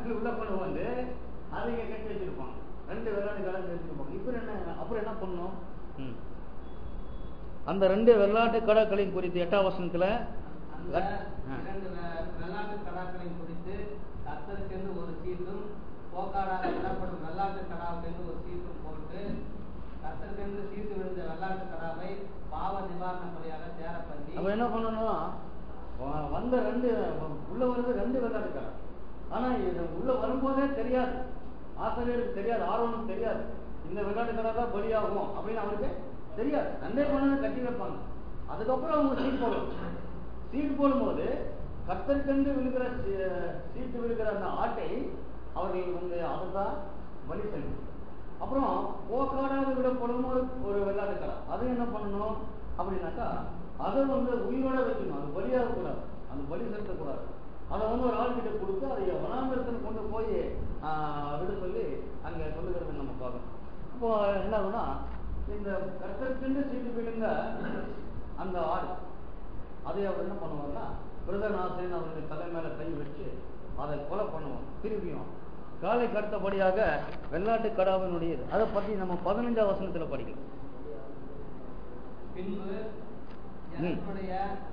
உள்ள கொண்டு வந்து அதை இங்க கட்டி வச்சிருப்பாங்க ரெண்டு வெள்ளாட்டு கடை வச்சிருப்பாங்க இப்போ என்ன அப்புறம் என்ன பண்ணணும் ம். அந்த ரெண்டு வெள்ளாட்டு கடாக்களின் குறித்து எட்டாம் வசனத்துல அந்த ஆ. இரண்டு வெ- வெள்ளாட்டு கடாக்களையும் குறித்து கர்த்தருக்கென்று ஒரு சீட்டும் போக்காடாக விடப்படும் வெள்ளாட்டு கடாவுக்கென்று ஒரு சீட்டும் போட்டு கர்த்தருக்கென்று சீட்டு விழுந்த வெள்ளாட்டு கடாவை பாவ நிவாரண பலியாக சேர பண்ணி அப்ப என்ன பண்ணணும் வ- வந்த ரெண்டு உள்ள வருது ரெண்டு வெள்ளாட்டு கடை ஆனா இது உள்ள வரும்போதே தெரியாது ஆசிரியருக்கு தெரியாது ஆர்வனுக்கு தெரியாது இந்த வெள்ளாட்டு கடை தான் பலியாகும் அப்படின்னு அவருக்கு தெரியாது ரெண்டே கொண்டு கட்டி வைப்பாங்க அதுக்கப்புறம் அவங்க சீட் போடுவாங்க சீட் போடும்போது கத்தற்கென்று விழுகிற சீ- சீட்டு விழுகிற அந்த ஆட்டை அவர்கள் வந்து அதுதான் பலி செலுத்தும் அப்புறம் போக்காடாக விடப்படும் ஒரு ஒரு வெள்ளாட்டு கடை அது என்ன பண்ணணும் அப்படின்னாக்கா அதை வந்து உயிரோட வைக்கணும் அது பலியாக கூடாது அந்த பலி செலுத்தக்கூடாது அதை வந்து ஒரு ஆள்கிட்ட கொடுத்து அதை வனாந்திரத்தில் கொண்டு போய் ஆஹ், விட சொல்லி அங்க சொல்லுகிறது நம்ம பார்க்கணும் இப்போ என்ன ஆகும்னா இந்த கர்த்தருக்கென்று சீட்டு விழுங்க அந்த ஆடு அதை அவர் என்ன பண்ணுவார்னா பிரதநாசன் அவருடைய தலை மேல கை வச்சு அதை கொலை பண்ணுவான் திரும்பியும் காலைக்கு அடுத்தபடியாக வெள்ளாட்டு கடாவினுடையது அதை பத்தி நம்ம பதினஞ்சாம் வசனத்துல படிக்கலாம் பின்பு ஜனங்களுடைய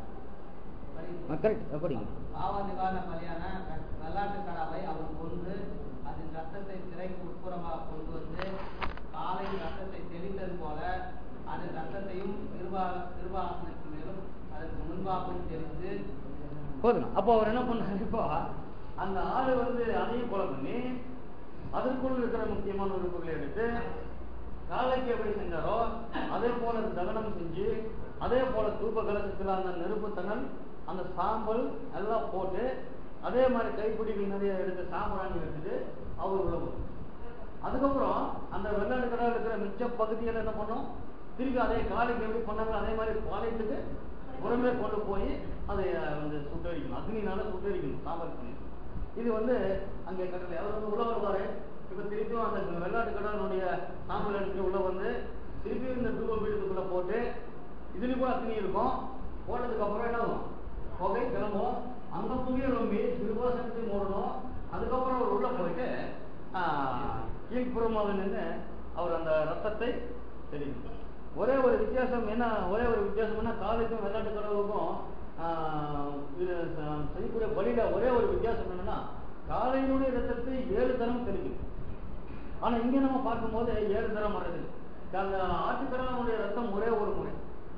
பலி- கரெக்ட் படிங்க பாவ நிவாரண பலியான க- வெள்ளாட்டு கடாவை அவன் கொன்று அதன் ரத்தத்தை திரைக்கு உட்புறமாக கொண்டு வந்து காலையில் ரத்தத்தை தெளித்தது போல அதன் ரத்தத்தையும் திருவா திருவாசனத்தின் மேலும் அதற்கு முன்பாகவும் தெளித்து போதுங்க அப்போ அவர் என்ன பண்ணாரு இப்போ அந்த ஆடு வந்து அதையும் கொலை பண்ணி அதற்குள் இருக்கிற முக்கியமான உறுப்புகளை எடுத்து காலைக்கு எப்படி செஞ்சாரோ அதே போல தகனம் செஞ்சு அதே போல தூப கலசத்தில் அந்த நெருப்பு தணல் அந்த சாம்பல் எல்லாம் போட்டு அதே மாதிரி கைப்பிடிகள் நிறைய எடுத்து சாம்பிராணி எடுத்துட்டு அவர் உள்ள போகும் அதுக்கப்புறம் அந்த வெள்ளாடு கடை இருக்கிற மிச்ச பகுதியில் என்ன பண்ணோம் திருப்பி அதே காலைக்கு எப்படி பண்ணாங்க அதே மாதிரி பாளையத்துக்கு புறமே கொண்டு போய் அதை அஹ், வந்து சுட்டரிக்கணும் அக்னினால சுட்டரிக்கணும் சாம்பல் பண்ணி இது வந்து அங்கே கட்டளை அவர் வந்து உள்ள வருவாரு இப்ப திருப்பியும் அந்த வெள்ளாட்டு கடனுடைய சாம்பல் எடுத்துட்டு உள்ள வந்து திருப்பியும் இந்த தூப பீடத்துக்குள்ள போட்டு இதுலயும் கூட அக்னி இருக்கும் போட்டதுக்கு அப்புறம் என்ன ஆகும் புகை கிளம்பும் அந்த புகையை நம்பி திருவாசனத்தை மூடணும் அதுக்கப்புறம் அவர் உள்ள போயிட்டு ஆஹ், கீழ்ப்புறமாக நின்று அவர் அந்த ரத்தத்தை தெரியும் ஒரே ஒரு வித்தியாசம் என்ன ஒரே ஒரு வித்தியாசம் என்ன காலைக்கும் வெள்ளாட்டு கடவுளுக்கும் ஆஹ், இது ச- செய்யக்கூடிய பலியில ஒரே ஒரு வித்தியாசம் என்னன்னா காலையினுடைய ரத்தத்தை ஏழு தரம் தெரியும் ஆனா இங்க நம்ம பார்க்கும்போது ஏழு தரம் வருது அந்த ஆட்டுக்கடனுடைய ரத்தம் ஒரே ஒரு முறை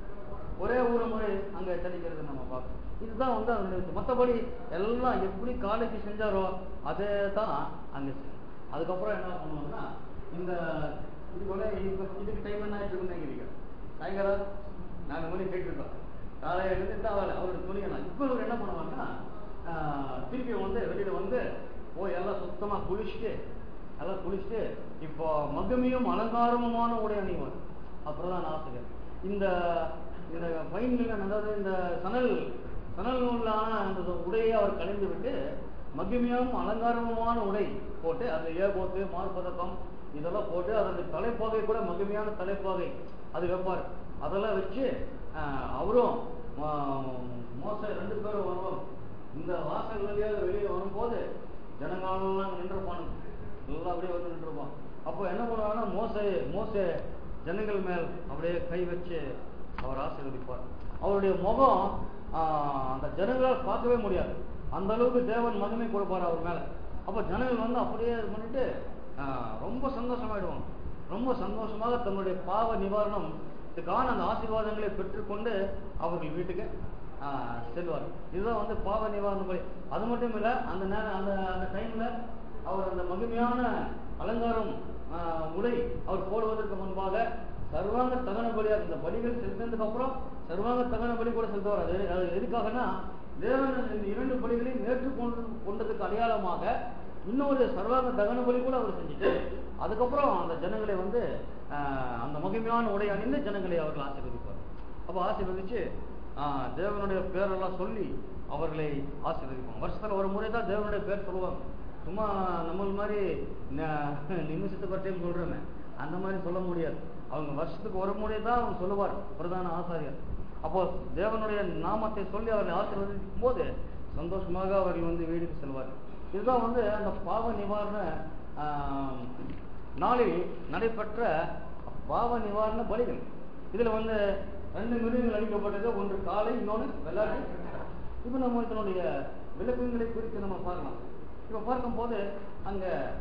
ஒரே ஒரு முறை அங்க தெளிக்கிறது நம்ம பார்க்கணும் இதுதான் வந்து அதனுடைய விஷயம். மத்தபடி எல்லாம் எப்படி காலைக்கு செஞ்சாரோ அதே தான் அங்க செய்யணும். அதுக்கப்புறம் என்ன பண்ணுவாங்கன்னா இந்த இது கூட இப்ப இதுக்கு டைம் என்ன ஆயிட்டு இருக்குன்னு நினைக்கிறீங்க சாயங்காலம் நாலு மணி கேட்டுருக்கோம் காலையில இருந்து தான் அவர் அவருடைய துணியலாம் இப்போ இவர் என்ன பண்ணுவாங்கன்னா ஆஹ், திருப்பி வந்து வெளியில வந்து போய் எல்லாம் சுத்தமா குளிச்சுட்டு எல்லாம் குளிச்சுட்டு இப்போ மகமியும் அலங்காரமுமான உடை அணிவார் அப்புறம் ஆசிரியர் இந்த இந்த பைன்கள் அதாவது இந்த சணல் சணல் நூலான அந்த உடையை அவர் கலைந்து விட்டு மகிமையும் அலங்காரமுமான உடை போட்டு அந்த ஏகோத்து மார்பதக்கம் இதெல்லாம் போட்டு அதனுடைய தலைப்பாகை கூட மகிமையான தலைப்பாகை அது வைப்பார் அதெல்லாம் வச்சு ஆஹ், அவரும் ஆஹ், மோச ரெண்டு பேரும் வருவோம் இந்த வாசல் வழியாக வெளியே வரும்போது ஜனங்களெல்லாம் நின்றுப்பானுங்க எல்லாம் அப்படியே வந்து நின்றுப்பான் அப்போ என்ன பண்ணுவாங்கன்னா மோசே மோசே ஜனங்கள் மேல் அப்படியே கை வச்சு அவர் ஆசீர்வதிப்பார் அவருடைய முகம் ஆஹ், அந்த ஜனங்களால் பார்க்கவே முடியாது அந்த அளவுக்கு தேவன் மகிமை கொடுப்பார் அவர் மேல அப்போ ஜனங்கள் வந்து அப்படியே இது பண்ணிட்டு ஆஹ், ரொம்ப சந்தோஷமாயிடுவாங்க ரொம்ப சந்தோஷமாக தங்களுடைய பாவ நிவாரணம் இதுக்கான அந்த ஆசீர்வாதங்களை பெற்றுக்கொண்டு அவர்கள் வீட்டுக்கு ஆஹ், செல்வார் இதுதான் வந்து பாவ நிவாரண பலி அது மட்டும் இல்ல அந்த நேரம் அந்த அந்த டைம்ல அவர் அந்த மகிமையான அலங்காரம் ஆஹ், உடை அவர் போடுவதற்கு முன்பாக சர்வாங்க தகன பலியாக இந்த பலிகள் செலுத்தினதுக்கு அப்புறம் சர்வாங்க தகன பலி கூட செலுத்துவார் அது அது எதுக்காகனா தேவன் இந்த இரண்டு பலிகளையும் ஏற்றுக்கொண்டு கொண்டதுக்கு அடையாளமாக இன்னொரு சர்வாங்க தகன பலி கூட அவர் செஞ்சுட்டு அதுக்கப்புறம் அந்த ஜனங்களை வந்து ஆஹ், அந்த மகிமையான உடை அணிந்து ஜனங்களை அவர்கள் ஆசீர்வதிப்பார் அப்போ ஆசீர்வதிச்சு ஆஹ், தேவனுடைய பேரெல்லாம் சொல்லி அவர்களை ஆசீர்வதிப்பாங்க வருஷத்துல ஒரு முறை தான் தேவனுடைய பேர் சொல்லுவாங்க சும்மா நம்மள மாதிரி ந- நிமிஷத்துக்கு ஒரு டைம் சொல்றோமே அந்த மாதிரி சொல்ல முடியாது அவங்க வருஷத்துக்கு ஒரு முறை தான் அவங்க சொல்லுவார் பிரதான ஆசாரியர் அப்போ தேவனுடைய நாமத்தை சொல்லி அவர்களை ஆசீர்வதிக்கும் போது சந்தோஷமாக அவர்கள் வந்து வீடுக்கு செல்வார் இதுதான் வந்து அந்த பாவ நிவாரண ஆஹ், நாளில் நடைபெற்ற பாவ நிவாரண பலிகள் இதுல வந்து ரெண்டு மிருகங்கள் அளிக்கப்பட்டது ஒன்று காலை இன்னொன்று வெள்ளாடு இப்போ நம்ம இதனுடைய விளக்கங்களை குறித்து நம்ம பார்க்கலாம் இப்போ பார்க்கும்போது அங்க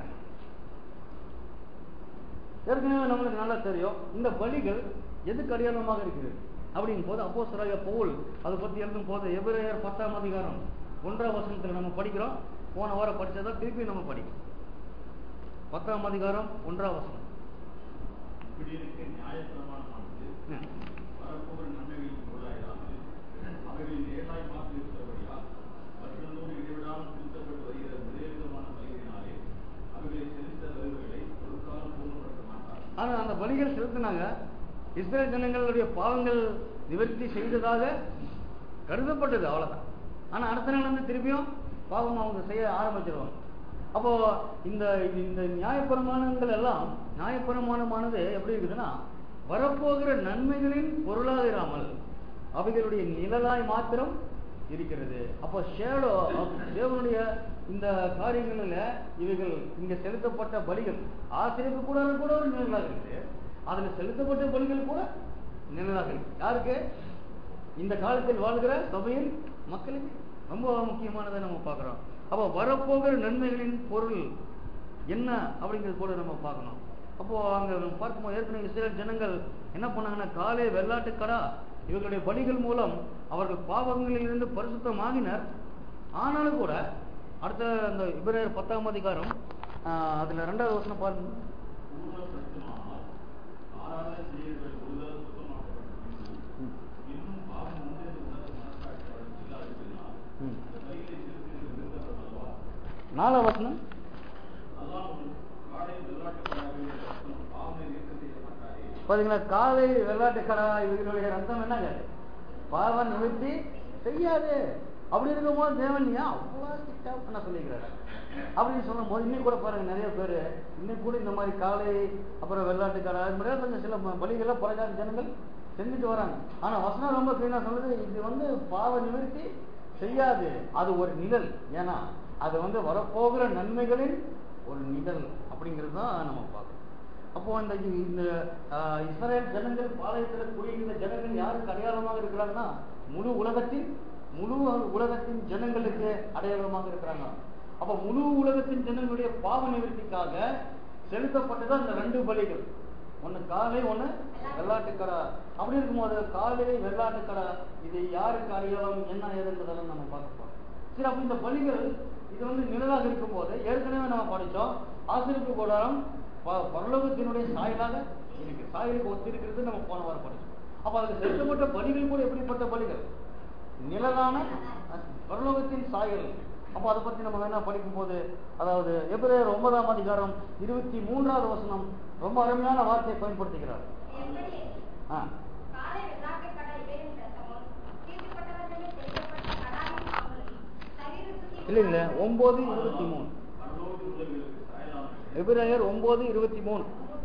ஏற்கனவே நம்மளுக்கு நல்லா தெரியும் இந்த பலிகள் எதுக்கு அடையாளமாக இருக்கிறது அப்படிங்கும் போது அப்போ பவுல் அதை பத்தி எழுதும் போது எபிரேயர் பத்தாம் அதிகாரம் ஒன்றாம் வசனத்துல நம்ம படிக்கிறோம் போன வாரம் படிச்சதா திருப்பி நம்ம படிக்கிறோம் பத்தாம் அதிகாரம் ஒன்றாம் வசனம் இப்படி இருக்க நியாயப்பிரமாணமானது ம். வரப்போகிற நன்மைகளின் பொருளாயிராமல் அவைகளின் ஏழாய் மாற்றி இருக்கிறபடியா வருடந்தோடு இடைவிடாமல் திருத்தப்பட்டு வருகிற விதவிதமான பலிகளினாலே அவைகளை செலுத்த வருவர்களை ஒரு காலம் பூர்ணப்படுத்த மாட்டார் ஆனா அந்த பலிகள் செலுத்தினாங்க இஸ்ரேல் ஜனங்களுடைய பாவங்கள் நிவர்த்தி செய்ததாக கருதப்பட்டது அவ்வளவுதான் ஆனா அடுத்த நாள் வந்து திருப்பியும் பாவம் அவங்க செய்ய ஆரம்பிச்சிருவாங்க அப்போ இந்த இந்த நியாயப்பிரமாணங்கள் எல்லாம் நியாயப்பிரமாணமானது எப்படி இருக்குதுன்னா வரப்போகிற நன்மைகளின் பொருளாக இராமல் அவைகளுடைய நிழலாய் மாத்திரம் இருக்கிறது அப்போ ஷேடோ தேவனுடைய இந்த காரியங்களில் இவைகள் இங்க செலுத்தப்பட்ட பலிகள் ஆசிரியப்பு கூட கூட ஒரு நிழலாக இருக்குது அதுல செலுத்தப்பட்ட பலிகள் கூட நிழலாக இருக்கு யாருக்கு இந்த காலத்தில் வாழ்கிற சபையின் மக்களுக்கு ரொம்ப முக்கியமானதை நம்ம பார்க்கிறோம் அப்போ வரப்போகிற நன்மைகளின் பொருள் என்ன அப்படிங்கிறது கூட நம்ம பார்க்கணும் அப்போ அங்க நம்ம பார்க்கும்போது ஏற்கனவே இஸ்ரேல் ஜனங்கள் என்ன பண்ணாங்கன்னா காலை வெள்ளாட்டுக்கடா இவர்களுடைய பலிகள் மூலம் அவர்கள் பாவங்களிலிருந்து பரிசுத்தமாகினர் ஆனாலும் கூட அடுத்த அந்த இப்ரேயர் பத்தாம் அதிகாரம் ஆஹ், அதுல ரெண்டாவது வசனம் பாருங்க பூர்ணப்படுத்துமானால் ஆராதனை செய்கிறவர்கள் ஒருதல் சுத்தமாக்கப்பட்ட பின்பும் இன்னும் பாவம் உண்டு என்று உணர்ந்த மனசாட்சி அவர்களுக்கு இல்லாததினால் ம். அந்த பலிகளை செலுத்துகிற விருந்தவர் அல்லவா நாலாம் வசனம் அல்லாமல் காலை வெள்ளாட்டுக்காரர்கள் ரத்தம் பாவனை நீக்கம் செய்ய மாட்டாரே பாத்தீங்களா காலை வெள்ளாட்டுக்கடா இவர்களுடைய ரத்தம் என்னங்க பாவ நிவர்த்தி செய்யாது அப்படி இருக்கும்போது தேவன் ஏன் அவ்வளோ கிட்டா பண்ண சொல்லிக்கிறாரு அப்படின்னு சொல்லும் போது இன்னும் கூட பாருங்க நிறைய பேர் இன்னும் கூட இந்த மாதிரி காலை அப்புறம் வெள்ளாட்டுக்கடா இது மாதிரிலாம் கொஞ்சம் சில ப- பலிகள்லாம் புறஜாதி ஜனங்கள் செஞ்சுட்டு வராங்க ஆனா வசனம் ரொம்ப கிளீனா சொல்லுது இது வந்து பாவ நிவர்த்தி செய்யாது அது ஒரு நிழல் ஏன்னா அது வந்து வரப்போகிற நன்மைகளின் ஒரு நிழல் அப்படிங்கிறது தான் நம்ம பார்க்கணும் அப்போ இந்த இந்த ஆஹ், இஸ்ரேல் ஜனங்கள் பாளையத்தில் குடியிருந்த ஜனங்கள் யாருக்கு அடையாளமாக இருக்கிறாங்கன்னா முழு உலகத்தின் முழு உலகத்தின் ஜனங்களுக்கு அடையாளமாக இருக்கிறாங்க அப்ப முழு உலகத்தின் ஜனங்களுடைய பாவ நிவர்த்திக்காக செலுத்தப்பட்டது அந்த ரெண்டு பலிகள் ஒண்ணு காலை ஒண்ணு வெள்ளாட்டுக்கடா அப்படி இருக்கும்போது காலை வெள்ளாட்டுக்கடா இது யாருக்கு அடையாளம் என்ன ஏதுன்றதெல்லாம் நம்ம பார்க்க போறோம் சரி அப்ப இந்த பலிகள் இது வந்து நிழலாக இருக்கும்போது ஏற்கனவே நம்ம படிச்சோம் ஆசிரியப்பு கூடாரம் ப- பரலோகத்தினுடைய சாயலாக இருக்கு சாயலுக்கு ஒத்து இருக்கிறது நம்ம போன வாரம் படிச்சோம் அப்ப அதுக்கு செலுத்தப்பட்ட பலிகள் கூட எப்படிப்பட்ட பலிகள் நிழலான அஹ், பரலோகத்தின் சாயல் அப்போ அதை பத்தி நம்ம வேணா படிக்கும் போது அதாவது எபிரேயர் ஒன்பதாம் அதிகாரம் இருபத்தி மூன்றாவது வசனம் ரொம்ப அருமையான வார்த்தையை பயன்படுத்துகிறார் எப்படி ஆ காலை வெள்ளாட்டுக்கடா இடையின் ரத்தமும் தீட்டுப்பட்டவர்களுக்கு செய்யப்பட்ட கடாவின் காவலும் சரீர சுத்தி இல்ல இல்ல ஒன்பது இருபத்தி மூணு பரலோக உள்ளவர்களுக்கு சாயலானது எபிரேயர் ஒன்பது இருபத்தி மூணு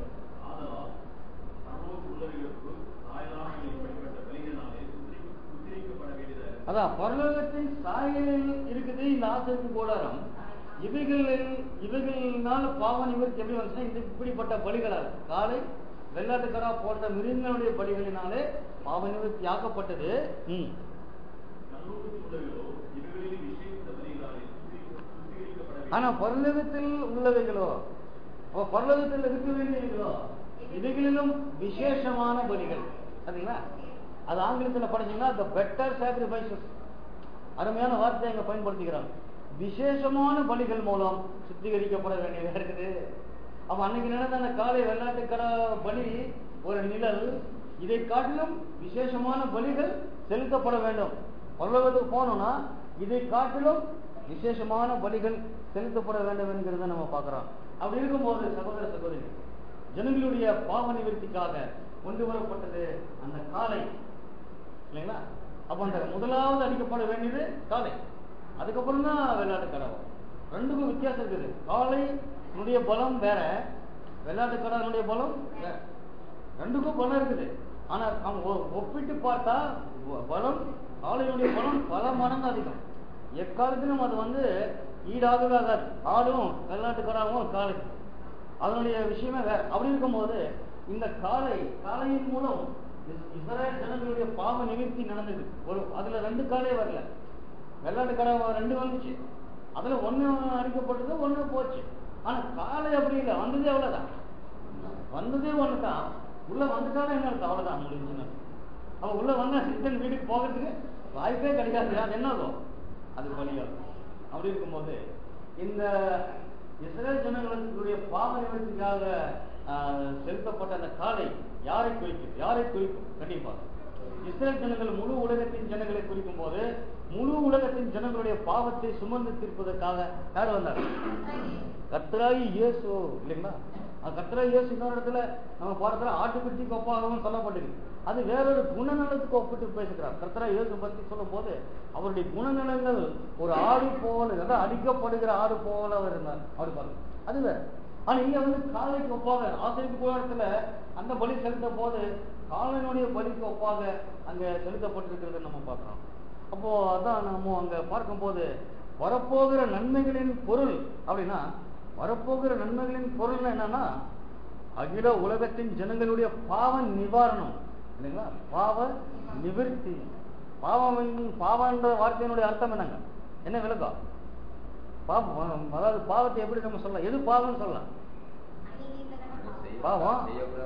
ஆதலால் பரலோக உள்ளவர்களுக்கு சாயலானது இப்படிப்பட்ட பலிகளினாலே சுத்திரி- சுத்திகரிக்கப்பட வேண்டியதாக அதான் பரலோகத்தின் சாயலில் இருக்குது இந்த ஆசிரியப்பு கூடாரம் இவைகளில் இவைகளினால பாவ நிவர்த்தி எப்படி வந்துச்சுன்னா இது இப்படிப்பட்ட பலிகளால் காலை வெள்ளாட்டுக்கடா போன்ற மிருகங்களுடைய பலிகளினாலே பாவ நிவர்த்தி ஆக்கப்பட்டது ம் பரலோகத்தில் உள்ளவர்களோ இவைகளில் விசேஷித்த பலிகளாலே சுத்திகரி- சுத்திகரிக்கப்பட ஆனா வேண்டிய பரலோகத்தில் உள்ளவைகளோ அப்ப பரலோகத்தில் இருக்க வேண்டியவைகளோ இவைகளிலும் விசேஷமான பலிகள் சரிங்களா அது ஆங்கிலத்துல படிச்சீங்கன்னா the better sacrifices அருமையான வார்த்தை அங்க பயன்படுத்திக்கிறாங்க விசேஷமான பலிகள் மூலம் சுத்திகரிக்கப்பட வேண்டியதா இருக்குது அப்ப அன்னைக்கு நடந்த அந்த காலை வெள்ளாட்டுக்கடா பலி ஒரு நிழல் இதை காட்டிலும் விசேஷமான பலிகள் செலுத்தப்பட வேண்டும் பரலோகத்துக்கு போனோம்னா இதை காட்டிலும் விசேஷமான பலிகள் செலுத்தப்பட வேண்டும் என்கிறத நம்ம பார்க்கிறோம் அப்படி இருக்கும்போது சகோதர சகோதரி ஜனங்களுடைய பாவ நிவர்த்திக்காக கொண்டு வரப்பட்டது அந்த காலை இல்லைங்களா அப்ப அந்த முதலாவது அடிக்கப்பட வேண்டியது காலை அதுக்கப்புறம் தான் வெள்ளாட்டு கடவுள் ரெண்டுக்கும் வித்தியாசம் இருக்குது காளையினுடைய பலம் வேற வெள்ளாட்டு கடானுடைய பலம் வேற ரெண்டுக்கும் பலம் இருக்குது ஆனா அவங்க ஒ- ஒப்பிட்டு பார்த்தா ஒ- பலம் காளையினுடைய பலம் பல மடங்கு அதிகம் எக்காலத்திலும் அது வந்து ஈடாகவே ஆகாது ஆடும் வெள்ளாட்டுக்கடாவும் காளை அதனுடைய விஷயமே வேற அப்படி இருக்கும்போது இந்த காளை காளையின் மூலம் இஸ்- இஸ்ரேல் ஜனங்களுடைய பாவ நிவர்த்தி நடந்தது ஒரு அதுல ரெண்டு காளை வரல வெள்ளாட்டு கடை ரெண்டு வந்துச்சு அதுல ஒண்ணு அடிக்கப்பட்டது ஒண்ணு போச்சு ஆனா காளை அப்படி இல்லை வந்ததே அவ்வளவுதான் வந்ததே ஒண்ணுதான் உள்ள வந்துட்டாலும் என்ன அர்த்தம் அவ்வளவுதான் முடிஞ்சுன்னு அவன் உள்ள வந்தா ரிட்டன் வீட்டுக்கு போகிறதுக்கு வாய்ப்பே கிடைக்காது அது என்னதும் அது பலியாகும் அப்படி இருக்கும்போது இந்த இஸ்ரேல் ஜனங்களுடைய பாவ நிவர்த்திக்காக ஆஹ், செலுத்தப்பட்ட அந்த காலை யாரை குறிக்கும் யாரை குறிக்கும் கண்டிப்பாக இஸ்ரேல் ஜனங்கள் முழு உலகத்தின் ஜனங்களை குறிக்கும் போது முழு உலகத்தின் ஜனங்களுடைய பாவத்தை சுமந்து தீர்ப்பதற்காக யார் வந்தார் கர்த்தராகி இயேசு இல்லைங்களா அது கர்த்தராகி இயேசு இன்னொரு இடத்துல நம்ம பார்க்கிற ஆட்டுக்குட்டிக்கு ஒப்பாகவும் சொல்லப்பட்டிருக்கு அது வேறொரு குணநலத்துக்கு ஒப்பிட்டு பேசுகிறார் கர்த்தராகி இயேசு பத்தி சொல்லும் போது அவருடைய குணநலங்கள் ஒரு ஆடு போல அதாவது அடிக்கப்படுகிற ஆடு போல அவர் இருந்தார் அப்படி பாருங்க அது வேற ஆனா இங்க வந்து காலைக்கு ஒப்பாக ஆசிரியர் கூடத்துல அந்த பலி செலுத்த போது காலனுடைய பலிக்கு ஒப்பாக அங்க செலுத்தப்பட்டிருக்கிறத நம்ம பார்க்கிறோம் அப்போ அதான் நம்ம அங்க பார்க்கும்போது வரப்போகிற நன்மைகளின் பொருள் அப்படின்னா வரப்போகிற நன்மைகளின் பொருள் என்னன்னா அகில உலகத்தின் ஜனங்களுடைய பாவ நிவாரணம் இல்லைங்களா பாவ நிவிர்த்தி பாவம் என்று- பாவன்ற வார்த்தையினுடைய அர்த்தம் என்னங்க என்ன விளக்கம் பாவம் அதாவது பாவத்தை எப்படி நம்ம சொல்லலாம் எது பாவம்னு சொல்லலாம் பாவம்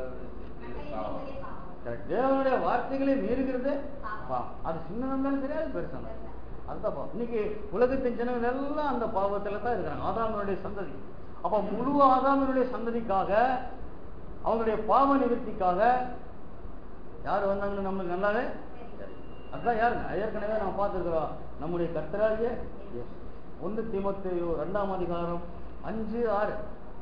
correct. தேவனுடைய வார்த்தைகளை மீறுகிறது பாவம் அது சின்னதா இருந்தாலும் சரி அது பெருசா இருந்தாலும் சரி. அதுதான் பாவம் இன்னைக்கு உலகத்தின் ஜனங்கள் எல்லாம் அந்த பாவத்துல தான் இருக்கிறாங்க ஆதாமனுடைய சந்ததி அப்ப முழு ஆதாமனுடைய சந்ததிக்காக அவங்களுடைய பாவ நிவர்த்திக்காக யார் வந்தாங்கன்னு நம்மளுக்கு நல்லாவே தெரியும். அதான் யாருங்க ஏற்கனவே நம்ம பார்த்துருக்கிறோம் நம்முடைய கர்த்தராகிய இயேசு. ஒன்று தீமோத்தேயு ரெண்டாம் அதிகாரம் அஞ்சு ஆறு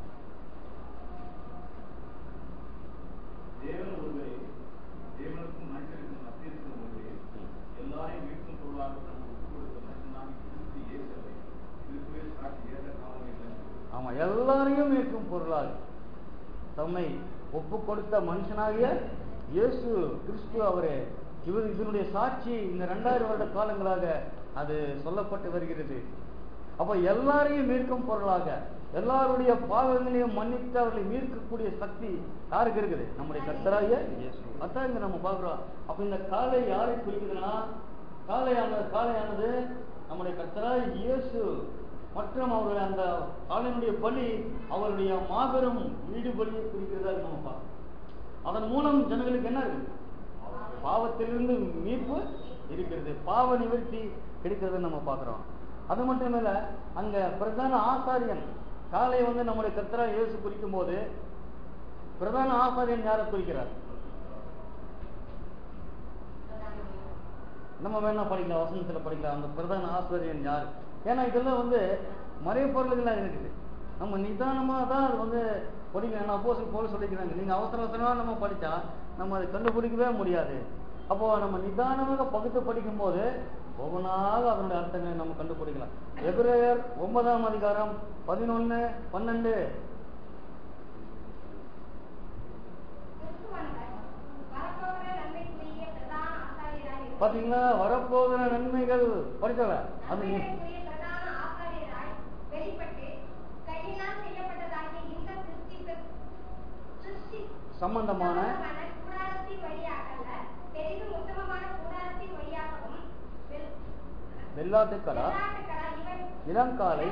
தேவன் ஒருவரே தேவனுக்கும் மனுஷனுக்கும் மத்தியஸ்தம் ஒருவரே எல்லாரையும் மீட்கும் பொருளாக தம்மை ஒப்புக் கொடுத்த மனுஷனாகி கிறிஸ்து இயேசுவை கிறிஸ்துவே சாட்சி ஏற்ற காலம் இல்லை ஆமா எல்லாரையும் மீட்கும் பொருளாக தம்மை ஒப்பு கொடுத்த மனுஷனாகிய இயேசு கிறிஸ்து அவரே இவர் இதனுடைய சாட்சி இந்த ரெண்டாயிரம் வருட காலங்களாக அது சொல்லப்பட்டு வருகிறது அப்ப எல்லாரையும் மீட்கும் பொருளாக எல்லாருடைய பாவங்களையும் மன்னித்து அவர்களை மீட்கக்கூடிய சக்தி யாருக்கு இருக்குது நம்முடைய கர்த்தராகிய இயேசு அதான் இங்க நம்ம பார்க்கிறோம் அப்ப இந்த காலை யாரை குறிக்குதுன்னா காளையானது காளையானது நம்முடைய கர்த்தராகிய இயேசு மற்றும் அவருடைய அந்த காலையினுடைய பலி அவருடைய மாபெரும் ஈடு பலியை குறிக்கிறதா நம்ம பார்க்கிறோம் அதன் மூலம் ஜனங்களுக்கு என்ன இருக்கு பாவத்திலிருந்து மீட்பு இருக்கிறது பாவ நிவர்த்தி கிடைக்கிறத நம்ம பார்க்கிறோம் அது மட்டும் இல்ல அங்க பிரதான ஆசாரியன் காலை வந்து நம்முடைய கர்த்தரா இயேசு குறிக்கும் போது பிரதான ஆசாரியன் யாரை குறிக்கிறார் நம்ம வேணா படிக்கலாம் வசனத்துல படிக்கலாம் அந்த பிரதான ஆசிரியன் யார் ஏன்னா இதெல்லாம் வந்து மறைப்பொருள்களாக இருக்குது நம்ம நிதானமா தான் அது வந்து படிக்கணும் நான் அப்போ போல சொல்லிக்கிறாங்க நீங்க அவசர அவசரமா நம்ம படிச்சா நம்ம அதை கண்டுபிடிக்கவே முடியாது அப்போ நம்ம நிதானமாக பகுத்து படிக்கும் போது ஒவ்வொன்றாக அதனுடைய அர்த்தங்களை நம்ம கண்டுபிடிக்கலாம் எபிரேயர் ஒன்பதாம் அதிகாரம் பதினொன்னு பன்னெண்டு பாத்தீங்களா வரப்போகிற நன்மைகள் படிக்கல அது நீ- சம்பந்தமான வெள்ளாட்டுக்கடா இளங்காலை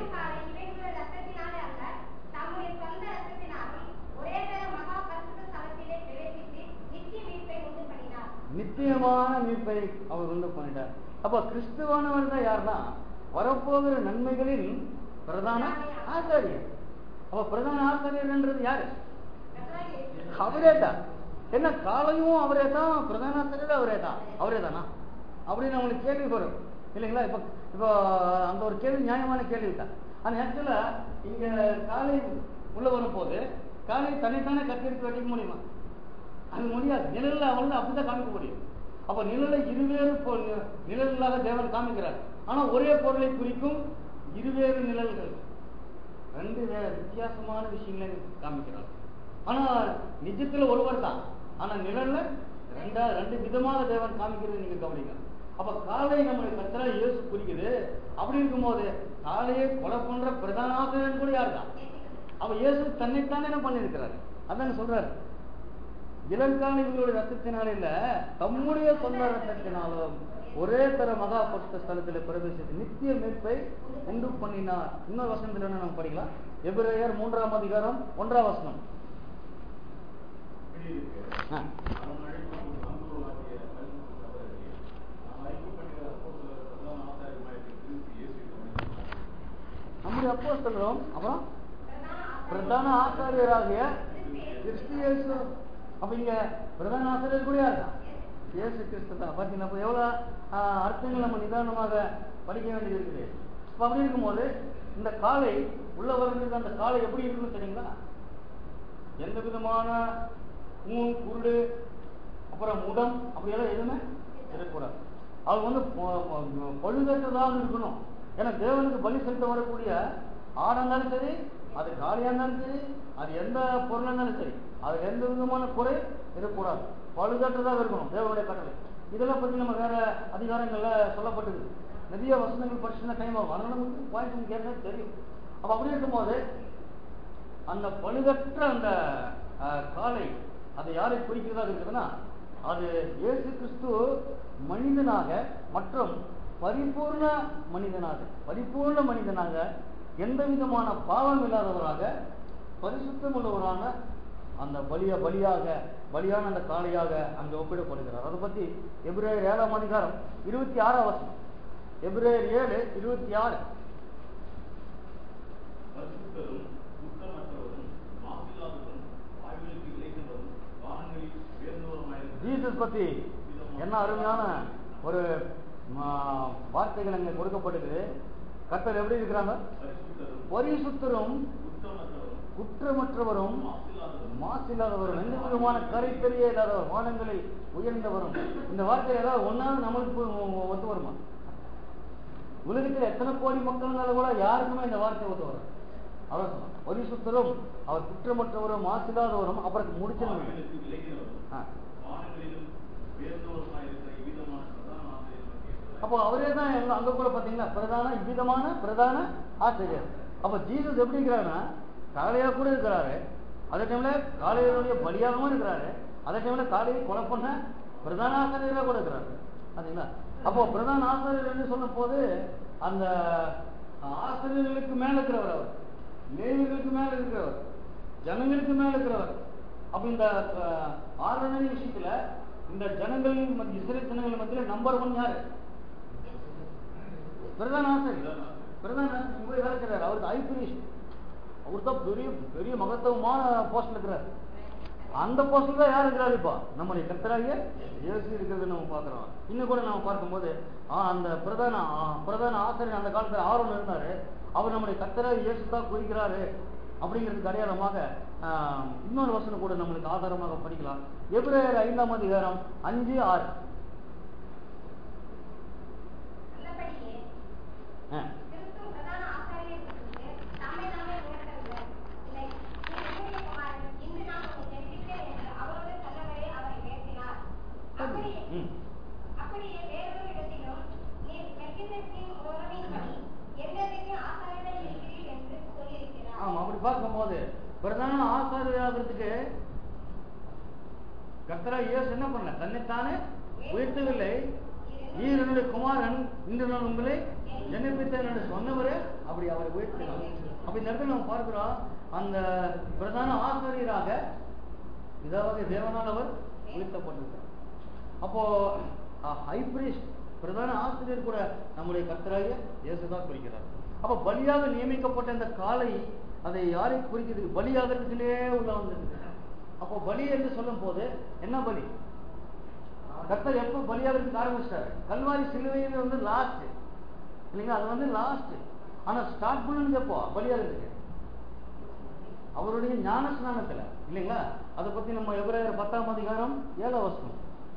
நித்தியமான மீட்பை அவர் உண்டு பண்ணிட்டார் அப்ப கிறிஸ்துவானவர் தான் யாருன்னா வரப்போகிற நன்மைகளின் பிரதான ஆசாரியர் அப்ப பிரதான ஆசாரியர்ன்றது யாரு அவரே தான் என்ன காலையும் அவரே தான் பிரதான ஆசிரியர் அவரே தான் அவரே தானா அப்படின்னு அவங்களுக்கு கேள்வி வரும் இல்லைங்களா இப்ப இப்போ அந்த ஒரு கேள்வி நியாயமான கேள்வி தான் ஆனா ஆக்சுவலா இங்க காலை உள்ள வரும்போது காலை தன்னைத்தானே கத்தெடுத்து வெட்டிக்க முடியுமா அது முடியாது நிழல்ல அவள் அப்படிதான் காமிக்க முடியும் அப்ப நிழலை இருவேறு பொ- நிழல்களாக தேவன் காமிக்கிறார் ஆனா ஒரே பொருளை குறிக்கும் இருவேறு நிழல்கள் ரெண்டு வேற வித்தியாசமான விஷயங்களை காமிக்கிறார் ஆனா நிஜத்துல ஒருவர் தான் ஆனா நிழல்ல ரெண்டா ரெண்டு விதமாக தேவன் காமிக்கிறது நீங்க கவனிங்க அப்ப காலை நம்முடைய கத்தரா இயேசு குறிக்குது அப்படி இருக்கும்போது காளையை கொலை பண்ற பிரதான ஆசிரியர் கூட யார் தான் அவ இயேசு தன்னைத்தானே என்ன பண்ணியிருக்கிறாரு அதான் சொல்றாரு இளங்காணிகளுடைய ரத்தத்தினால இல்ல தம்முடைய சொந்த ரத்தத்தினாலும் ஒரே தர மகா பரிசுத்த ஸ்தலத்தில் பிரவேசித்து நித்திய மீட்பை உண்டு பண்ணினார் இன்னொரு வசனத்துல என்ன நம்ம படிக்கலாம் எபிரேயர் மூன்றாம் அதிகாரம் ஒன்றாம் வசனம் இப்படி இருக்கு ஆ. அவன் அழைக்கும் ஒரு அன்புருவாகிய பரிசுத்த சகோதரரே, நாம் அழைக்கப்படுகிற அப்போஸ்தலர் பிரதான ஆசாரியமாயிருக்கிற கிறிஸ்து இயேசுவின் வழியாக நம்முடைய அப்போஸ்தலரும் அப்புறம் பிரதான ஆசாரியராகிய கிறிஸ்து இயேசு அப்ப இங்க பிரதான ஆசிரியர் கூட யார் தான் இயேசு கிறிஸ்து தான் பாத்தீங்கன்னா அப்ப எவ்வளவு ஆஹ், அர்த்தங்கள் நம்ம நிதானமாக படிக்க வேண்டியது இருக்குது இப்ப அப்படி இருக்கும்போது இந்த காலை உள்ள வர்றதுக்கு அந்த காலை எப்படி இருக்குன்னு தெரியுங்களா எந்த விதமான ஊன் குருடு அப்புறம் முடம் அப்படியெல்லாம் எதுவுமே இருக்கக்கூடாது அது வந்து பொ- பொ- பழுதற்றதாக இருக்கணும் ஏன்னா தேவனுக்கு பலி செலுத்த வரக்கூடிய ஆடா இருந்தாலும் சரி அது காளியா இருந்தாலும் சரி அது எந்த பொருளா இருந்தாலும் சரி அது எந்த விதமான குறை இருக்கக்கூடாது பழுதற்றதாக இருக்கணும் தேவனுடைய கட்டளை இதெல்லாம் பத்தி நம்ம வேற அதிகாரங்கள்ல சொல்லப்பட்டது நிறைய வசனங்கள் படிச்சுன்னா டைம் ஆகும் அதனால நமக்கு பாயிண்ட் கேட்க தெரியும் அப்ப அப்படி இருக்கும்போது அந்த பழுதற்ற அந்த அஹ், காலை அது யாரை குறிக்கிறதா இருக்குதுன்னா அது இயேசு கிறிஸ்து மனிதனாக மற்றும் பரிபூர்ண மனிதனாக பரிபூர்ண மனிதனாக எந்த விதமான பாவம் இல்லாதவராக பரிசுத்தம் உள்ளவரான அந்த பலிய பலியாக பலியான அந்த காளையாக அங்கே ஒப்பிடப்படுகிறார் அதை பத்தி எபிரேயர் ஏழாம் அதிகாரம் இருபத்தி ஆறாம் வசனம் எபிரேயர் ஏழு இருபத்தி ஆறு பரிசுத்தரும் குற்றமற்றவரும் மாசில்லாதவரும் வாய்களுக்கு இளைத்தவரும் வானங்களில் உயர்ந்தவருமாயிருக்கிற ஜீசஸ் பத்தி என்ன அருமையான ஒரு ஆ, வார்த்தைகள் அங்கே கொடுக்கப்பட்டிருக்கு கர்த்தர் எப்படி இருக்கிறாங்க பரிசுத்தரும் பரிசுத்தரும் குற்றமற்றவரும் குற்றமற்றவரும் மாசில்லாதவரும் மாசில்லாதவரும் எந்த விதமான கரைத்தறியே இல்லாதவர் வானங்களில் உயர்ந்தவரும் இந்த வார்த்தை ஏதாவது ஒன்னாவது நம்மளுக்கு பு- ஒத்து வருமா உலகத்தில் எத்தனை கோடி மக்கள்னால கூட யாருக்குமே இந்த வார்த்தை ஒத்து வரும் அவர் சொன்னார். பரிசுத்தரும் அவர் குற்றமற்றவரும் மாசில்லாதவரும் அப்புறம் முடிச்சிருந்தது வாய்களுக்கு விலகினவரும் ஆ. வானங்களிலும் உயர்ந்தவருமாயிருக்கிற இவ்விதமான பிரதான ஆசிரியர் அப்போ அவரே தான் எங்க- அங்க கூட பாத்தீங்கன்னா பிரதான இவ்விதமான பிரதான ஆசிரியர் அப்ப ஜீசஸ் எப்படி இருக்கிறாருன்னா காளையா கூட இருக்கிறாரு அதே டைம்ல காளையனுடைய பலியாகவும் இருக்கிறாரு அதே டைம்ல காளையை கொலை பண்ண பிரதான ஆசிரியரா கூட இருக்கிறாரு பாத்தீங்களா அப்போ பிரதான ஆசிரியர் என்று சொல்லும் போது அந்த ஆசிரியர்களுக்கு மேல இருக்கிறவர் அவர் லேவிகளுக்கு மேல இருக்கிறவர் ஜனங்களுக்கு மேல இருக்கிறவர் அப்ப இந்த அஹ், ஆராதனை விஷயத்துல இந்த ஜனங்கள் மத்திய இஸ்ரேல் ஜனங்கள் மத்தியில நம்பர் ஒன் யாரு பிரதான ஆசிரியர் பிரதான ஆசிரியர் போய் வேலை செய்றாரு அவருக்கு ஐபிரிஸ்ட் அவர் தான் பெரிய பெரிய மகத்துவமான போஸ்ட்ல இருக்கிறார் அந்த போஸ்ட்ல தான் யார் இருக்கிறாரு இப்போ நம்முடைய கர்த்தராகிய இயேசு இருக்கிறது நம்ம பார்க்கிறோம் இன்னும் கூட நம்ம பார்க்கும்போது ஆ, அந்த பிரதான ஆ, பிரதான ஆசிரியர் அந்த காலத்துல ஆர்வம் இருந்தாரு அவர் நம்முடைய கர்த்தராகிய இயேசு தான் குறிக்கிறாரு அப்படிங்கிறதுக்கு அடையாளமாக ஆ, இன்னொரு வசனம் கூட நம்மளுக்கு ஆதாரமாக படிக்கலாம் எபிரேயர் ஐந்தாம் அதிகாரம் அஞ்சு ஆறு நல்லபடியே ஆ. கிறிஸ்து பிரதான ஆசாரியர்களுக்கு தம்மை தாமே உயர்த்தவில்லை. இல்லை, நீர் என்னுடைய குமாரன், இன்று நான் உம்மை ஜெனிப்பித்தேன் என்று அவரோடு சொல்லவரே அவரை உயர்த்தினார். அப்படியே ம். அப்படியே வேறொரு இடத்திலும் நீர் மெல்கிசேதேக்கின் உறவின்படி என்றென்றைக்கு ஆசாரியராய் இருக்கிறீர் என்று சொல்லியிருக்கிறார். ஆமா அப்படி பார்க்கும்போது பிரதான ஆசாரியராகிறதுக்கு கர்த்தரா இயேசு என்ன பண்ணல தன்னைத்தானே உயர்த்தவில்லை நீர் என்னுடைய குமாரன் இன்று நான் உங்களை ஜெனிப்பித்தேன் என்று சொன்னவரே அப்படி அவரை உயர்த்தினார் அப்ப இந்த இடத்துல நம்ம பார்க்கிறோம் அந்த பிரதான ஆசாரியராக இதாவது தேவனால் அவர் உயர்த்தப்பட்டிருக்கிறார் அப்போ ஹைபிரிஸ்ட் பிரதான ஆசிரியர் கூட நம்முடைய கர்த்தராகிய இயேசுதான் குறிக்கிறார் அப்ப பலியாக நியமிக்கப்பட்ட இந்த காலை அதை யாரை குறிக்கிறது பலியாகிறதுக்குள்ளே உள்ள வந்திருக்கு அப்போ பலி என்று சொல்லும் போது என்ன பலி கர்த்தர் எப்போ பலியாகிறதுக்கு ஆரம்பிச்சிட்டாரு கல்வாரி சிலுவையில் வந்து லாஸ்ட் இல்லைங்களா அது வந்து லாஸ்ட் ஆனா ஸ்டார்ட் பண்ணது எப்போ பலியாகிறதுக்கு அவருடைய ஞான ஸ்நானத்துல இல்லைங்களா அதை பத்தி நம்ம எபிரேயர் பத்தாம் அதிகாரம் ஏழாம் வசனம்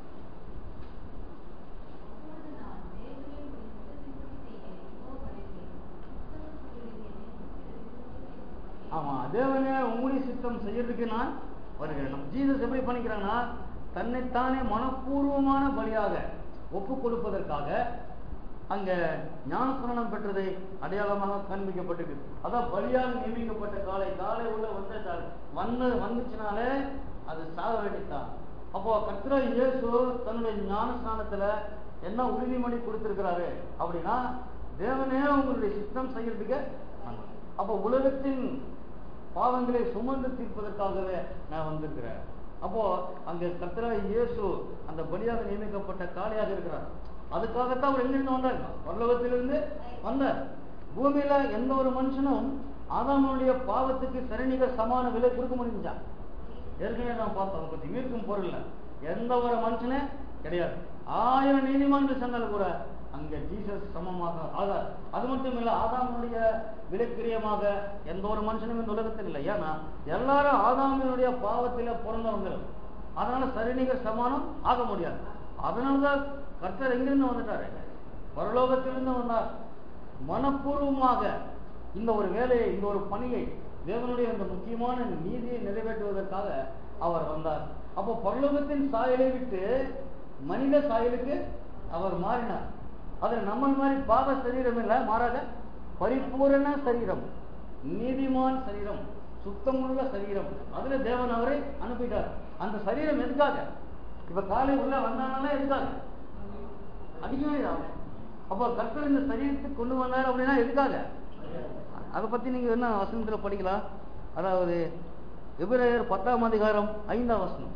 ஆமா தேவனே உங்களுடைய சித்தம் செய்யறதுக்கு நான் வருகிறேன் நம்ம ஜீசஸ் எப்படி பண்ணிக்கிறாங்கன்னா தன்னைத்தானே மனப்பூர்வமான பலியாக ஒப்பு கொடுப்பதற்காக அங்க ஞானஸ்நானம் பெற்றதை அடையாளமாக காண்பிக்கப்பட்டிருக்கு அதான் பலியாக நியமிக்கப்பட்ட காலை காலை உள்ள வந்த வந்து வந்துச்சுனாலே அது சாக வேண்டித்தான் அப்போ கர்த்தரா இயேசு தன்னுடைய ஞானஸ்நானத்துல என்ன உறுதிமொழி கொடுத்திருக்கிறாரு அப்படின்னா தேவனே உங்களுடைய சித்தம் செய்யறதுக்கு வந்தார். அப்போ உலகத்தின் பாவங்களை சுமந்து தீர்ப்பதற்காகவே நான் வந்திருக்கிறேன் அப்போ அங்க கர்த்தரா இயேசு அந்த பலியாக நியமிக்கப்பட்ட காளையாக இருக்கிறார் அதுக்காகத்தான் அவர் எங்கிருந்து வந்தார் பரலோகத்திலிருந்து வந்தார் பூமியில எந்த ஒரு மனுஷனும் ஆதாமனுடைய பாவத்துக்கு சரிநிகர் சமான விலை கொடுக்க முடிஞ்சா ஏற்கனவே நான் பார்த்தோம் அதை பத்தி மீட்கும் பொருள்ல எந்த ஒரு மனுஷனே கிடையாது ஆயிரம் நீதிமன்றம் சென்றாலும் கூட அங்க ஜீசஸ் சமமாக ஆகார் அது மட்டும் இல்ல ஆதாமனுடைய விலைக்கிரியமாக எந்த ஒரு மனுஷனும் இந்த உலகத்தில் இல்லை ஏன்னா எல்லாரும் ஆதாமினுடைய பாவத்தில பிறந்தவங்க அதனால சரிநிகர் சமானம் ஆக முடியாது அதனாலதான் கர்த்தர் எங்கிருந்து வந்துட்டாரு பரலோகத்திலிருந்து வந்தார் மனப்பூர்வமாக இந்த ஒரு வேலையை இந்த ஒரு பணியை தேவனுடைய அந்த முக்கியமான நீதியை நிறைவேற்றுவதற்காக அவர் வந்தார் அப்போ பரலோகத்தின் சாயலை விட்டு மனித சாயலுக்கு அவர் மாறினார் அது நம்ம மாதிரி பாவ சரீரம் இல்ல மாறாக பரிபூரண சரீரம் நீதிமான் சரீரம் சுத்தமுள்ள சரீரம் அதுல தேவன் அவரை அனுப்பிட்டார் அந்த சரீரம் எதுக்காக இப்ப காலை உள்ள வந்தானால எதுக்காக அதிகமே தான் அப்போ கர்த்தர் இந்த சரீரத்துக்கு கொண்டு வந்தார் அப்படின்னா எதுக்காக அதை பத்தி நீங்க என்ன வசனத்துல படிக்கலாம் அதாவது எபிரேயர் பத்தாம் அதிகாரம் ஐந்தாம் வசனம்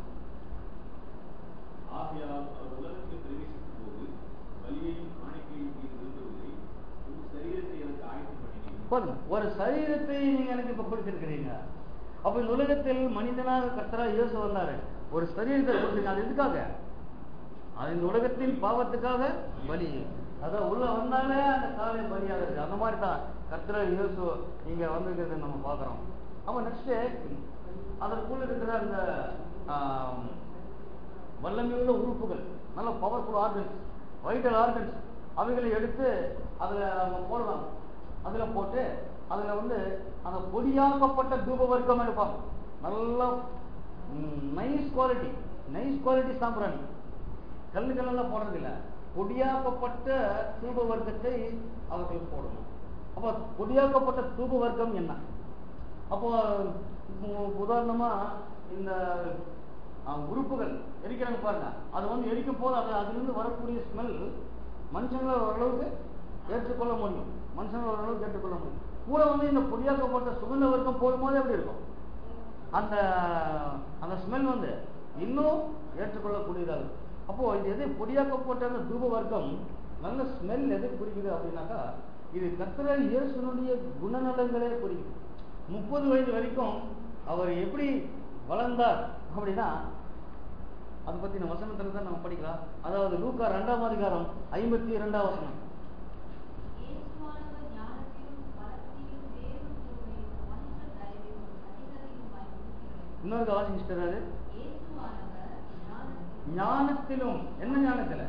ஆகையால் அவர் உலகத்தில் பிரவேசித்த போது பலியையும் காணிக்கையும் நீர் விரும்பவில்லை உன் சரீரத்தை எனக்கு ஆயத்தம் பண்ணினீர் பாருங்க ஒரு சரீரத்தை நீங்க எனக்கு இப்ப கொடுத்திருக்கிறீங்க அப்ப இந்த உலகத்தில் மனிதனாக கர்த்தரா இயேசு வந்தாரு ஒரு சரீரத்தை கொடுத்தீங்க அது எதுக்காக அது இந்த உலகத்தின் பாவத்துக்காக பலி அதான் உள்ள வந்தாலே அந்த காலை பலியாக இருக்கு அந்த மாதிரி தான் கர்த்தரா இயேசு நீங்க வந்திருக்கிறத நம்ம பார்க்கிறோம் அப்ப நெக்ஸ்ட் அதற்குள்ள இருக்கிற அந்த ஆம், வல்லமையுள்ள உறுப்புகள் நல்ல பவர்ஃபுல் ஆர்கன்ஸ் வைட்டல் ஆர்கன்ஸ் அவைகளை எடுத்து அதுல அவங்க போடலாம் அதுல போட்டு அதுல வந்து அந்த பொடியாக்கப்பட்ட தூப வர்க்கம் எடுப்பாங்க நல்ல நைஸ் குவாலிட்டி நைஸ் குவாலிட்டி சாம்பிராணி கல்லுகள் எல்லாம் போடுறது இல்ல பொடியாக்கப்பட்ட தூப வர்க்கத்தை அவர்கள் போடணும் அப்ப பொடியாக்கப்பட்ட தூப வர்க்கம் என்ன அப்போ உ- உதாரணமா இந்த அஹ், உறுப்புகள் எரிக்கிறாங்க பாருங்க அது வந்து எரிக்கும் போது அது அதிலிருந்து வரக்கூடிய ஸ்மெல் மனுஷங்களை ஓரளவுக்கு ஏற்றுக்கொள்ள முடியும் மனுஷங்களை ஓரளவுக்கு ஏற்றுக்கொள்ள முடியும் கூட வந்து இந்த பொடியாக்கப்பட்ட சுகந்த வர்க்கம் போடும்போது எப்படி இருக்கும் அந்த அந்த ஸ்மெல் வந்து இன்னும் ஏற்றுக்கொள்ளக்கூடியதாக இருக்கும். அப்போ இது எது பொடியாக்கப்பட்ட அந்த தூப வர்க்கம் நல்ல ஸ்மெல் எது குறிக்குது அப்படின்னாக்கா இது கத்திர இயேசுனுடைய குணநலங்களே குறிக்குது முப்பது வயது வரைக்கும் அவர் எப்படி வளர்ந்தார் அப்படின்னா அதை பத்தி நம்ம வசனத்துல தான் நம்ம படிக்கலாம் அதாவது லூக்கா ரெண்டாம் அதிகாரம் ஐம்பத்தி இரண்டாம் வசனம் இயேசுவானவர் ஞானத்திலும் பலத்திலும் வேறு பொருளையும் மனுஷ தயவிலும் அதிகாரியுமாய் இருக்கிறார். இன்னொரு வாசிங்க sister அது இயேசுவானவர் ஞானத்திலும் ஞானத்திலும் என்ன ஞானத்துல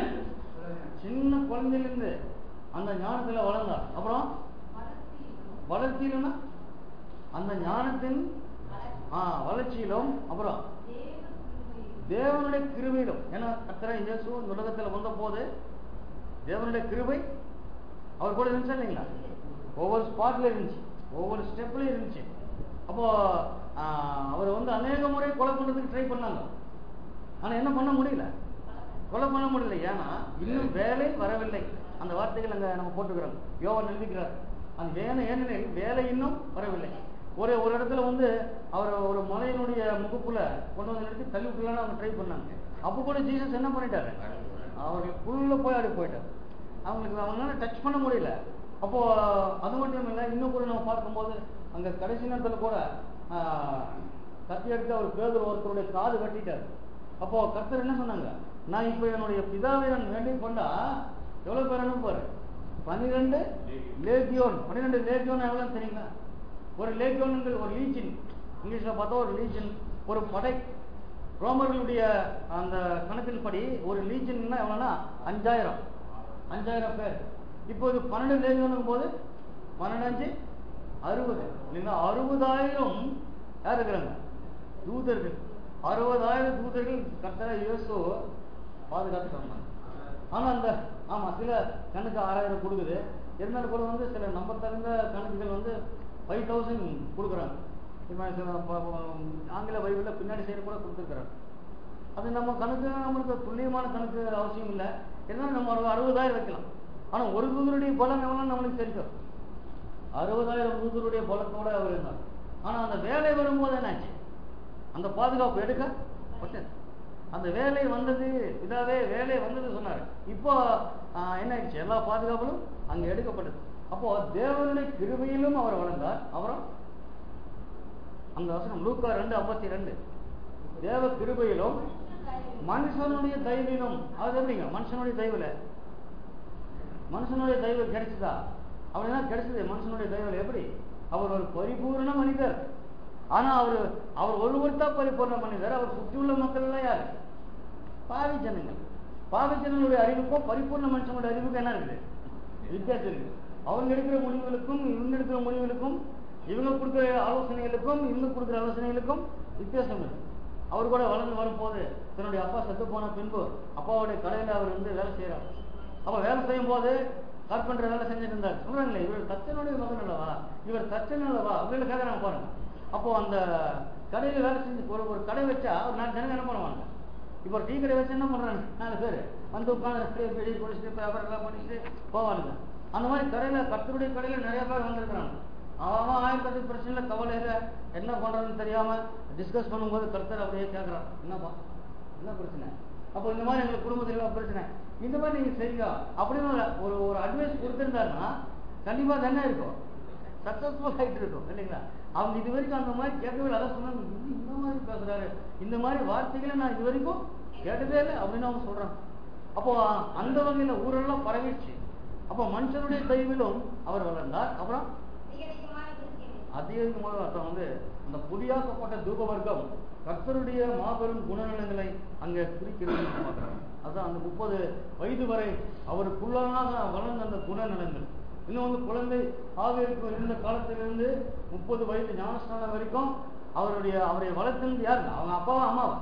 சின்ன குழந்தையிலிருந்து அந்த ஞானத்துல வளர்ந்தார் அப்புறம் பலத்திலும் வளர்ச்சியிலும்னா அந்த ஞானத்தின் ஆ வளர்ச்சியிலும் அப்புறம் தேவ கிருபையிலும் தேவனுடைய கிருபையிலும் ஏன்னா கத்தரை இயேசு இந்த உலகத்துல வந்த போது தேவனுடைய கிருபை அவர் கூட இருந்துச்சா இல்லைங்களா ஒவ்வொரு ஸ்பாட்ல இருந்துச்சு ஒவ்வொரு ஸ்டெப்ல இருந்துச்சு அப்போ ஆ, அவர் வந்து அநேக முறை கொலை பண்றதுக்கு ட்ரை பண்ணாங்க ஆனா என்ன பண்ண முடியல கொலை பண்ண முடியல ஏன்னா இன்னும் வேலை வரவில்லை அந்த வார்த்தைகள் அங்க நம்ம போட்டுக்கிறோம் யோவன் எழுதிக்கிறார் அந்த வேலை ஏனெனில் வேலை இன்னும் வரவில்லை ஒரு ஒரு இடத்துல வந்து அவர் ஒரு மலையினுடைய முகப்புல கொண்டு வந்து நிறுத்தி தள்ளி விட்டுலான்னு அவங்க ட்ரை பண்ணாங்க அப்போ கூட ஜீசஸ் என்ன பண்ணிட்டாரு அவர்களுக்குள்ள போய் அப்படி போயிட்டார் அவங்களுக்கு அவங்களால டச் பண்ண முடியல அப்போ அது மட்டும் இல்லை இன்னும் கூட நம்ம பார்க்கும்போது அங்க கடைசி நேரத்துல கூட ஆஹ், கத்தி எடுத்து அவர் பேதர் ஒருத்தருடைய காது வெட்டிட்டார் அப்போ கர்த்தர் என்ன சொன்னாங்க நான் இப்போ என்னுடைய பிதாவை நான் வேண்டிக் கொண்டா எவ்வளவு பேர் அனுப்புவாரு பன்னிரெண்டு லேகியோன் பன்னிரெண்டு லேகியோன் எவ்வளவு தெரியுங்களா ஒரு லேகியோனுங்கிற ஒரு லீஜன் இங்கிலீஷ்ல பார்த்தா ஒரு லீஜன் ஒரு படை ரோமர்களுடைய அந்த கணக்கின்படி ஒரு லீஜன்னா எவ்வளவுனா அஞ்சாயிரம் அஞ்சாயிரம் பேர் இப்போ இது பன்னெண்டு லேகியோனும் போது பன்னெண்டு அஞ்சு அறுபது இல்லைங்களா அறுபதாயிரம் யார் இருக்கிறாங்க தூதர்கள் அறுபதாயிரம் தூதர்கள் கர்த்தரா இயேசு பாதுகாத்து வந்தாங்க ஆனா அந்த ஆமா சில கணக்கு ஆறாயிரம் கொடுக்குது இருந்தாலும் கூட வந்து சில நம்ப தகுந்த கணக்குகள் வந்து ஃபைவ் தௌசண்ட் கொடுக்குறாங்க இப்போ சில ப- ப- ஆங்கில பைபிளில் பின்னாடி சைடு கூட கொடுத்துருக்குறாங்க அது நம்ம கணக்கு நம்மளுக்கு துல்லியமான கணக்கு அவசியம் இல்லை இருந்தாலும் நம்ம ஒரு அறுபதாயிரம் வைக்கலாம் ஆனா ஒரு தூதருடைய பலம் எவ்வளோ நம்மளுக்கு தெரியும் அறுபதாயிரம் தூதருடைய பலத்தோட அவர் இருந்தார் ஆனா அந்த வேலை வரும்போது என்னாச்சு அந்த பாதுகாப்பு எடுக்க பட்டது அந்த வேலை வந்தது இதாவே வேலை வந்தது சொன்னாரு இப்போ ஆஹ், என்ன ஆயிடுச்சு எல்லா பாதுகாப்புகளும் அங்க எடுக்கப்பட்டது அப்போ தேவனுடைய கிருபையிலும் அவர் வளர்ந்தார் அவரும் அந்த வசனம் லூக்கா ரெண்டு ஐம்பத்தி ரெண்டு தேவ கிருபையிலும் மனுஷனுடைய தயவிலும் அது எப்படிங்க மனுஷனுடைய தயவுல மனுஷனுடைய தயவு கிடைச்சதா அவர் என்ன கிடைச்சது மனுஷனுடைய தயவுல எப்படி அவர் ஒரு பரிபூர்ண மனிதர் ஆனா அவர் அவர் ஒருவர் தான் பரிபூர்ண மனிதர் அவர் சுற்றியுள்ள மக்கள் எல்லாம் யாரு பாவி ஜனங்கள் பாவி ஜனங்களுடைய அறிவுக்கும் பரிபூர்ண மனுஷனுடைய அறிவுக்கும் என்ன இருக்குது வித்தியாசம் இருக்கு அவங்க எடுக்கிற முடிவுகளுக்கும் இவங்க எடுக்கிற முடிவுகளுக்கும் இவங்க கொடுக்குற ஆலோசனைகளுக்கும் இவங்க கொடுக்குற ஆலோசனைகளுக்கும் வித்தியாசம் இருக்கு அவர் கூட வளர்ந்து வரும்போது தன்னுடைய அப்பா செத்து போன பின்பு அப்பாவுடைய கடையில அவர் வந்து வேலை செய்யறார் அப்ப வேலை செய்யும் போது கார்பெண்டர் வேலை செஞ்சுட்டு இருந்தார் சொல்றாங்களே இவர் தச்சனுடைய மகன் அல்லவா இவர் தச்சன் அல்லவா அப்படின்னு கேட்கறாங்க பாருங்க அப்போ அந்த கடையில வேலை செஞ்சு ஒரு ஒரு கடை வச்சா ஒரு நாலு ஜனங்க என்ன பண்ணுவாங்க இப்போ டீ கடை வச்சு என்ன பண்றாங்க நாலு பேர் வந்து உட்காந்து பெரிய குடிச்சிட்டு வியாபாரம் எல்லாம் பண்ணிட்டு போவானுங்க அந்த மாதிரி கடையில கர்த்தருடைய கடையில நிறைய பேர் வந்திருக்கிறாங்க அவன் ஆயிரத்தி பிரச்சனையில கவலையில என்ன பண்றதுன்னு தெரியாம டிஸ்கஸ் பண்ணும்போது கர்த்தர் அப்படியே கேட்கறான் என்னப்பா என்ன பிரச்சனை அப்போ இந்த மாதிரி எங்களுக்கு குடும்பத்துல எல்லாம் பிரச்சனை இந்த மாதிரி நீங்க செய்யுங்க அப்படின்னு ஒரு- ஒரு ஒரு அட்வைஸ் கொடுத்திருந்தாருன்னா கண்டிப்பா அது என்ன இருக்கும் சக்சஸ்ஃபுல் ஆயிட்டு இருக்கும் இல்லைங்களா அவங்க இது வரைக்கும் அந்த மாதிரி கேட்கவே இல்லை அதான் சொன்னாங்க "இது இந்த மாதிரி பேசுறாரு இந்த மாதிரி வார்த்தைகளை நான் இது வரைக்கும் கேட்டதே இல்லை அப்படின்னு அவங்க சொல்றாங்க அப்போ அந்த வகையில ஊரெல்லாம் பரவிடுச்சு அப்போ மனுஷனுடைய தயவிலும் அவர் வளர்ந்தார் அப்புறம் அதிகரிக்குமான கிறிஸ்டியன் அதிகமான அர்த்தம் வந்து அந்த புதியாக்கப்பட்ட தூப வர்க்கம் கர்த்தருடைய மாபெரும் குணநலங்களை அங்க குறிக்கிறது நம்ம பார்க்கிறோம் அதான் அந்த முப்பது வயது வரை அவருக்குள்ளாக வளர்ந்த அந்த குணநலங்கள் இன்னும் வந்து குழந்தை ஆவியருக்கு இருந்த காலத்திலிருந்து முப்பது வயது ஞானஸ்தானம் வரைக்கும் அவருடைய அவரை வளர்த்தது யாருங்க அவங்க அப்பாவா அம்மாவா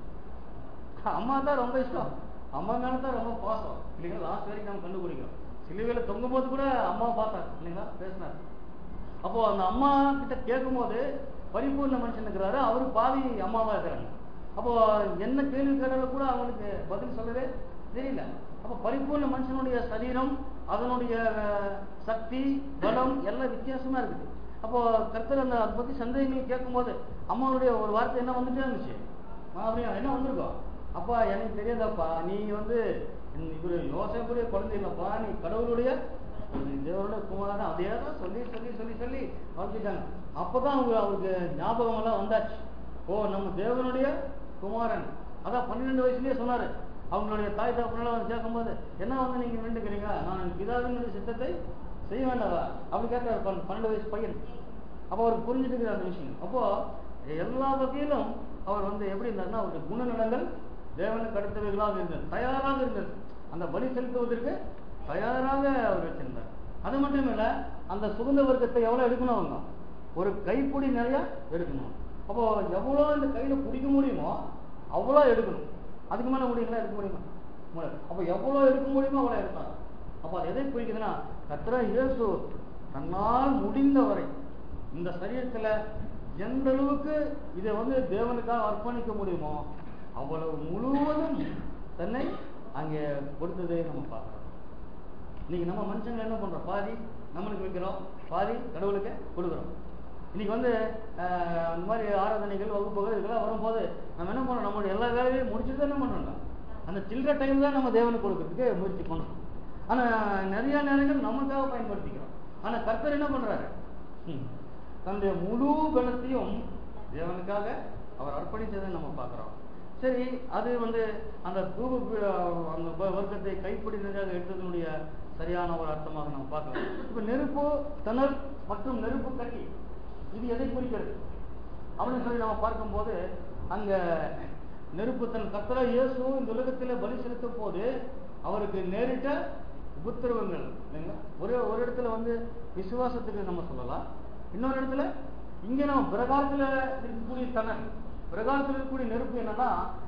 அம்மா தான் ரொம்ப இஷ்டம் அம்மா மேல தான் ரொம்ப பாசம் இல்லைங்களா லாஸ்ட் வரைக்கும் நம்ம கண்டுபிடிக்கிறோம் சிலுவையில தொங்கும் போது கூட அம்மா பார்த்தார் இல்லைங்களா பேசினார் அப்போ அந்த அம்மா கிட்ட கேட்கும்போது பரிபூர்ண மனுஷன் இருக்கிறாரு அவரு பாவி அம்மாவா இருக்கிறாங்க அப்போ என்ன கேள்வி கேட்டாலும் கூட அவங்களுக்கு பதில் சொல்லவே தெரியல அப்போ பரிபூர்ண மனுஷனுடைய சரீரம் அதனுடைய அஹ், சக்தி பலம் எல்லாம் வித்தியாசமா இருக்குது அப்போ கர்த்தர் அந்த அதை பத்தி சந்தேகங்கள் கேட்கும்போது அம்மாவுடைய ஒரு வார்த்தை என்ன வந்துட்டே இருந்துச்சு ஆ, அப்படியா என்ன வந்திருக்கோம் அப்பா எனக்கு தெரியாதப்பா நீ வந்து இந்த இவரு யோசனைக்குரிய குழந்தை இல்லப்பா நீ கடவுளுடைய தேவனுடைய குமாரன் அதே தான் சொல்லி சொல்லி சொல்லி சொல்லி வளர்த்துட்டாங்க அப்பதான் அவங்க அவருக்கு ஞாபகம் எல்லாம் வந்தாச்சு ஓ நம்ம தேவனுடைய குமாரன் அதான் பன்னிரெண்டு வயசுலயே சொன்னாரு அவங்களுடைய தாய் தகப்பனால வந்து கேட்கும்போது என்ன வந்து நீங்க வேண்டுக்கிறீங்க நான் பிதாவினுடைய சித்தத்தை செய்ய வேண்டாவா அப்படி கேட்கிறாரு பன்- பன்னெண்டு வயசு பையன் அப்போ அவருக்கு புரிஞ்சுட்டு இருக்குது அந்த விஷயம் அப்போ எல்லா வகையிலும் அவர் வந்து எப்படி இருந்தாருன்னா அவருடைய குணநலங்கள் தேவனுக்கு அடுத்தவைகளாக இருந்தது தயாராக இருந்தது அந்த பலி செலுத்துவதற்கு தயாராக அவர் வச்சிருந்தார் அது மட்டும் இல்ல அந்த சுகந்த வர்க்கத்தை எவ்வளவு எடுக்கணும் அவங்க ஒரு கைப்பிடி நிறைய எடுக்கணும் அப்போ எவ்வளவு இந்த கையில பிடிக்க முடியுமோ அவ்வளோ எடுக்கணும் அதுக்கு மேல முடியுங்களா எடுக்க முடியுமா முடியாது. அப்போ எவ்வளவு எடுக்க முடியுமோ அவ்வளவு எடுப்பாங்க அப்போ அது எதை குறிக்குதுன்னா கத்திர இயேசு தன்னால் முடிந்தவரை இந்த சரீரத்துல எந்த அளவுக்கு இதை வந்து தேவனுக்காக அர்ப்பணிக்க முடியுமோ அவ்வளவு முழுவதும் தன்னை அங்கே கொடுத்ததை நம்ம பார்க்கிறோம் இன்னைக்கு நம்ம மனுஷங்க என்ன பண்றோம் பாதி நம்மளுக்கு வைக்கிறோம் பாதி கடவுளுக்கு கொடுக்குறோம் இன்னைக்கு வந்து ஆஹ், அந்த மாதிரி ஆராதனைகள் வகுப்புகள் இதெல்லாம் வரும்போது நம்ம என்ன பண்றோம் நம்மளுடைய எல்லா வேலையும் முடிச்சுட்டு என்ன பண்றோம் அந்த சில்லற டைம் தான் நம்ம தேவனுக்கு கொடுக்கறதுக்கு முயற்சி பண்றோம் ஆனா நிறைய நேரங்கள் நமக்காக பயன்படுத்திக்கிறோம் ஆனா கர்த்தர் என்ன பண்றாரு ம். தன்னுடைய முழு பலத்தையும் தேவனுக்காக அவர் அர்ப்பணித்ததை நம்ம பார்க்கிறோம் சரி அது வந்து அந்த தூப பி- அந்த வ- வர்க்கத்தை கைப்பிடினதாக எடுத்ததனுடைய சரியான ஒரு அர்த்தமாக நம்ம பார்க்கலாம் இப்ப நெருப்பு தணல் மற்றும் நெருப்பு கட்டி இது எதை குறிக்கிறது அப்படின்னு சொல்லி நம்ம பார்க்கும்போது அங்க நெருப்பு தன் கத்தர இயேசு இந்த உலகத்தில் பலி செலுத்தும் போது அவருக்கு நேரிட்ட உபத்திரவங்கள் இல்லைங்களா ஒரே ஒரு இடத்துல வந்து விசுவாசத்துக்கு நம்ம சொல்லலாம் இன்னொரு இடத்துல இங்க நம்ம பிரகாரத்துல இருக்கக்கூடிய தனல் பிரகாரத்தில் இருக்கக்கூடிய நெருப்பு என்னன்னா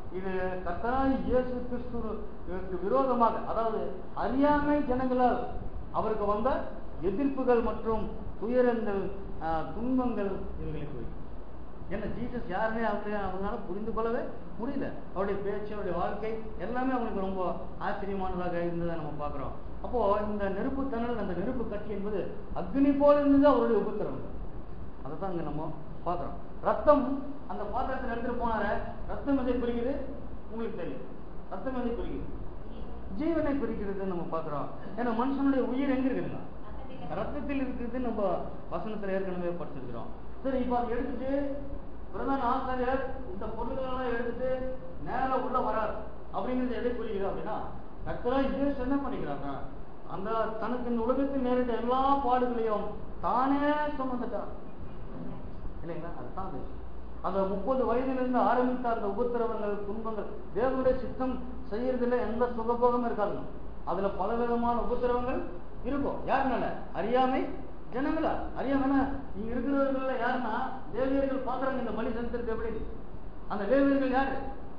இது கர்த்தராய் இயேசு கிறிஸ்துவுக்கு விரோதமாக அதாவது அறியாமை ஜனங்களால் அவருக்கு வந்த எதிர்ப்புகள் மற்றும் துயரங்கள் ஆஹ், துன்பங்கள் இவர்களை குறிக்கும் ஏன்னா ஜீசஸ் யாருமே அவங்க அவங்களால புரிந்து கொள்ளவே முடியல அவருடைய பேச்சு அவருடைய வாழ்க்கை எல்லாமே அவங்களுக்கு ரொம்ப ஆச்சரியமானதாக இருந்ததை நம்ம பார்க்கிறோம் அப்போ இந்த நெருப்பு தணல் அந்த நெருப்பு கட்டி என்பது அக்னி போல இருந்தது அவருடைய உபத்திரம் அதை தான் இங்க நம்ம பார்க்கிறோம் ரத்தம் அந்த பாத்திரத்தில் எடுத்துட்டு போனார ரத்தம் எதை குறிக்குது உங்களுக்கு தெரியும் ரத்தம் எதை குறிக்குது ஜீவனை குறிக்கிறது நம்ம பார்க்கிறோம் ஏன்னா மனுஷனுடைய உயிர் எங்க இருக்குதுங்க ரத்தத்தில் இருக்குது நம்ம வசனத்துல ஏற்கனவே படிச்சிருக்கிறோம் சரி இப்ப அதை எடுத்துட்டு பிரதான ஆசிரியர் இந்த பொருள்களெல்லாம் எடுத்துட்டு நேரா உள்ள வரார் அப்படிங்கிறது எதை குறிக்கிறது அப்படின்னா கர்த்தரா இயேசு என்ன பண்ணிக்கிறாங்க அந்த தனக்கு இந்த உலகத்தில் நேரிட்ட எல்லா பாடுகளையும் தானே சுமந்துட்டார் இல்லைங்களா அதுதான் அது அந்த முப்பது வயதிலிருந்து ஆரம்பித்த அந்த உபத்திரவங்கள் துன்பங்கள் தேவனுடைய சித்தம் செய்யறதுல எந்த சுகபோகமும் இருக்காது அதுல பலவிதமான உபத்திரவங்கள் இருக்கும் யாருனால அறியாமை ஜனங்களா அறியாமனா இங்க இருக்கிறவர்கள யாருன்னா தேவியர்கள் பாக்குறாங்க இந்த பலி செலுத்துறது எப்படி அந்த தேவியர்கள் யாரு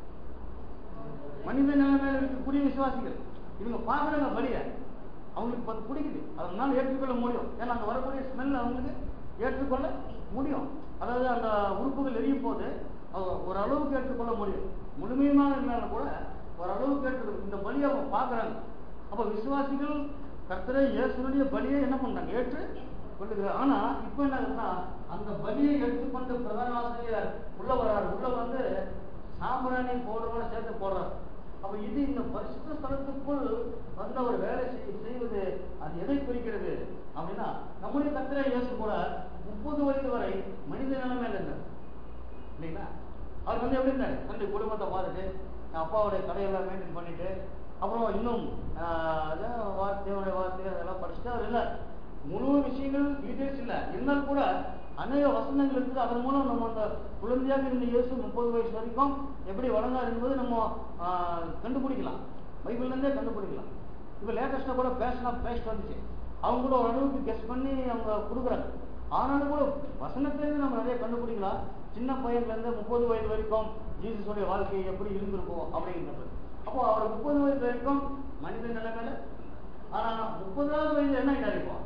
மனித நிலைமையில இருக்கக்கூடிய விசுவாசிகள் இவங்க பாக்குறாங்க பலிய அவங்களுக்கு அது பிடிக்குது அதனால ஏற்றுக்கொள்ள முடியும் ஏன்னா அங்க வரக்கூடிய ஸ்மெல் அவங்களுக்கு ஏற்றுக்கொள்ள முடியும் அதாவது அந்த உறுப்புகள் எரியும் போது அவ- ஒரு அளவுக்கு ஏற்றுக்கொள்ள முடியும் முழுமையுமாக இருந்தாலும் கூட ஒரு அளவுக்கு ஏற்றுக்கொள்ள இந்த பலியை அவங்க பாக்குறாங்க அப்ப விசுவாசிகள் கர்த்தரை இயேசுனுடைய பலியை என்ன பண்றாங்க ஏற்று கொள்ளுகிறார் ஆனா இப்ப என்ன ஆகுதுன்னா அந்த பலியை எடுத்துக்கொண்டு பிரதான ஆசிரியர் உள்ள வர்றாரு உள்ள வந்து சாம்பிராணி போடுறோட சேர்த்து போடுறாரு அப்ப இது இந்த பரிசுத்த ஸ்தலத்துக்குள் வந்து அவர் வேலை செய்- செய்வது அது எதை குறிக்கிறது அப்படின்னா நம்முடைய கத்திரை இயேசு கூட முப்பது வயது வரை மனித நிலைமையில இருந்தார் இல்லைங்களா அவர் வந்து எப்படி இருந்தாரு தன்னுடைய குடும்பத்தை பார்த்துட்டு என் அப்பாவுடைய கடையெல்லாம் மெயின்டைன் பண்ணிட்டு அப்புறம் இன்னும் ஆஹ், அதான் வார்த்தை தேவனுடைய வார்த்தை அதெல்லாம் படிச்சுட்டு அவர் இல்லை முழு விஷயங்கள் டீடைல்ஸ் இல்லை இருந்தாலும் கூட அநேக வசனங்கள் இருக்குது அதன் மூலம் நம்ம அந்த குழந்தையாக இருந்த இயேசு முப்பது வயசு வரைக்கும் எப்படி வளர்ந்தார் என்பது நம்ம ஆஹ், கண்டுபிடிக்கலாம் பைபிள்ல இருந்தே கண்டுபிடிக்கலாம் இப்போ லேட்டஸ்டா கூட பேஷன் ஆஃப் பேஸ்ட் வந்துச்சு அவங்க கூட ஓரளவுக்கு கெஸ் பண்ணி அவங்க கொடுக்குறாங்க ஆனாலும் கூட வசனத்திலேருந்து நம்ம நிறைய கண்டுபிடிக்கலாம் சின்ன பையன்ல இருந்து முப்பது வயது வரைக்கும் ஜீசஸோடைய வாழ்க்கை எப்படி இருந்திருக்கும் அப்படிங்கிறது அப்போ அவர் முப்பது வயது வரைக்கும் மனித நிலைமையில ஆனா முப்பதாவது வயது என்ன ஆயிட்டாரு இப்போ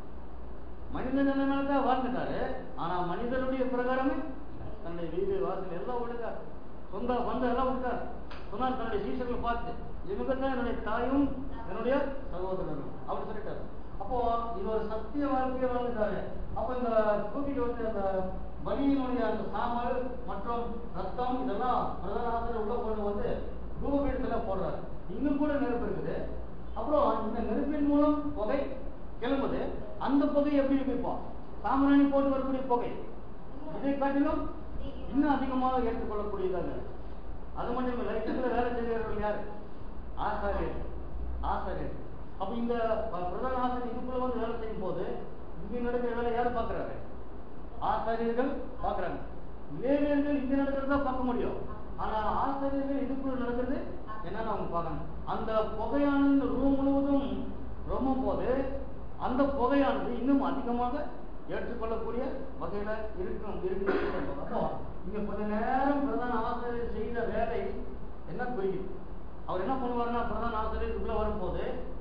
மனித நிலைமையில தான் வாழ்ந்துட்டாரு ஆனா மனிதனுடைய பிரகாரமே தன்னுடைய வீடு வாசல் எல்லாம் விடுக்காரு சொந்த பந்தம் எல்லாம் விட்டார் சொன்னார் தன்னுடைய சீசர்களை பார்த்து இவங்க தான் என்னுடைய தாயும் என்னுடைய சகோதரனும் அப்படி சொல்லிட்டாரு அப்போ இது ஒரு சத்திய வாழ்க்கையை வாழ்ந்துட்டாரு அப்ப இந்த தூக்கிட்டு வந்து அந்த பலியினுடைய அந்த சாம்பல் மற்றும் ரத்தம் இதெல்லாம் பிரதான ஆசிரியர் உள்ள கொண்டு வந்து தூபபீடத்துல போடுறாரு இங்க கூட நெருப்பு இருக்குது அப்புறம் இந்த நெருப்பின் மூலம் புகை கிளம்புது அந்த புகை எப்படி இருக்கு இப்போ சாம்பிராணி போட்டு வரக்கூடிய புகை இதை காட்டிலும் இன்னும் அதிகமாக ஏற்றுக்கொள்ளக்கூடியதாக இருக்கு. அது மட்டும் இல்லை இதுல வேலை செய்கிறவர்கள் யாரு ஆசாரியர் ஆசாரியர் அப்ப இந்த ப- பிரதான ஆசாரியர் இதுக்குள்ள வந்து வேலை செய்யும் போது இங்க நடக்கிற வேலை யாரு பாக்குறாரு ஆசாரியர்கள் பாக்குறாங்க லேவியர்கள் இங்க நடக்கிறதா பார்க்க முடியும் ஆனா ஆசாரியர்கள் இதுக்குள்ள நடக்கிறது என்னன்னு அவங்க பார்க்கணும் அந்த புகையானது இந்த ரூம் முழுவதும் ரொம்ப போது அந்த புகையானது இன்னும் அதிகமாக ஏற்றுக்கொள்ளக்கூடிய வகையில இருக்கும் இருக்கு அப்போ இங்க கொஞ்ச நேரம் பிரதான ஆசிரியர் செய்த வேலை என்ன குறிக்குது அவர் என்ன பண்ணுவாருன்னா பிரதான ஆசிரியர் உள்ள வரும்போது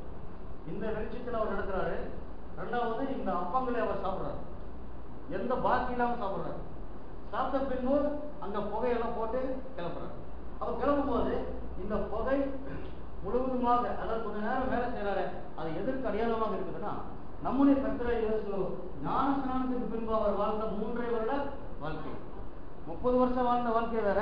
இந்த வெளிச்சத்துல அவர் நடக்கிறாரு ரெண்டாவது இந்த அப்பங்களை அவர் சாப்பிடுறாரு எந்த பாக்கி இல்லாம சாப்பிடுறாரு சாப்பிட்ட பின்பு அந்த புகையெல்லாம் போட்டு கிளப்புறாரு அப்ப கிளப்பும் போது இந்த புகை முழுவதுமாக அதாவது கொஞ்ச நேரம் வேலை செய்யறாரு அது எதற்கு அடையாளமாக இருக்குதுன்னா நம்முடைய கர்த்தரை இயேசு ஞான ஸ்நானத்துக்கு பின்பு அவர் வாழ்ந்த மூன்றரை வருட வாழ்க்கை முப்பது வருஷம் வாழ்ந்த வாழ்க்கை வேற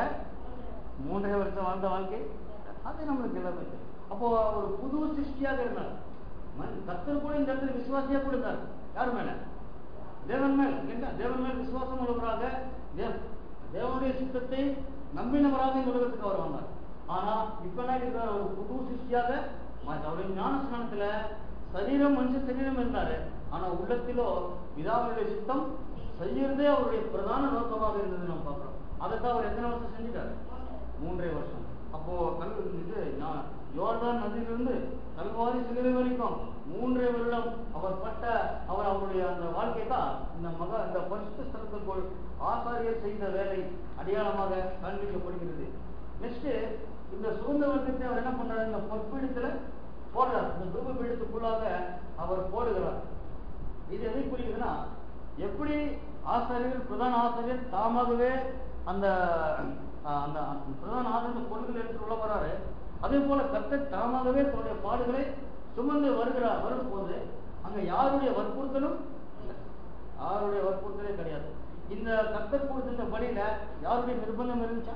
மூன்றரை வருஷம் வாழ்ந்த வாழ்க்கை அது நம்மளுக்கு எல்லாமே தெரியும். அப்போ ஒரு புது சிருஷ்டியாக இருந்தார் மன் கர்த்தர் கூட இந்த இடத்துல விசுவாசியா கூட இருந்தார் யார் மேல தேவன் மேல் இல்லைங்களா தேவன் மேல் விசுவாசம் உள்ளவராக தேவ- தேவனுடைய சித்தத்தை நம்பினவராக இந்த உலகத்துக்கு அவர் வந்தார் ஆனா இப்ப என்ன இருக்கிறார் ஒரு புது சிருஷ்டியாக மாறி- அவருடைய ஞான ஸ்நானத்துல சரீரம் மனுஷ சரீரம் இருந்தாரு ஆனா உள்ளத்திலோ பிதாவுடைய சித்தம் செய்யறதே அவருடைய பிரதான நோக்கமாக இருந்தது நம்ம பார்க்கிறோம் அதைத்தான் அவர் எத்தனை வருஷம் செஞ்சுட்டாரு மூன்றரை வருஷம் அப்போ கல் இது ஞா- யோர்தான் நதியிலிருந்து கல்வாரி சிலுவை வரைக்கும் மூன்றரை வருடம் அவர் பட்ட அவர் அவருடைய அந்த வாழ்க்கை தான் இந்த மக இந்த பரிசுத்த ஸ்தலத்திற்குள் ஆசாரியர் செய்த வேலை அடையாளமாக காண்பிக்கப்படுகிறது நெக்ஸ்ட் இந்த சுகந்த வர்க்கத்தை அவர் என்ன பண்றாரு இந்த பொற்பீடத்துல போடுறார் இந்த தூப பீடத்துக்குள்ளாக அவர் போடுகிறார் இது எதை குறிக்குதுன்னா எப்படி ஆசிரியர் பிரதான ஆசிரியர் தாமாகவே அந்த அஹ், அந்த அந்த பிரதான ஆசிரியர் பொருள்கள் எடுத்து உள்ள வராரு அதே போல கர்த்தர் தாமாகவே தன்னுடைய பாடுகளை சுமந்து வருகிறார் வரும்போது அங்க யாருடைய வற்புறுத்தலும் இல்லை யாருடைய வற்புறுத்தலே கிடையாது இந்த கர்த்தர் கொடுத்த இந்த பலியில யாருடைய நிர்பந்தம் இருந்துச்சா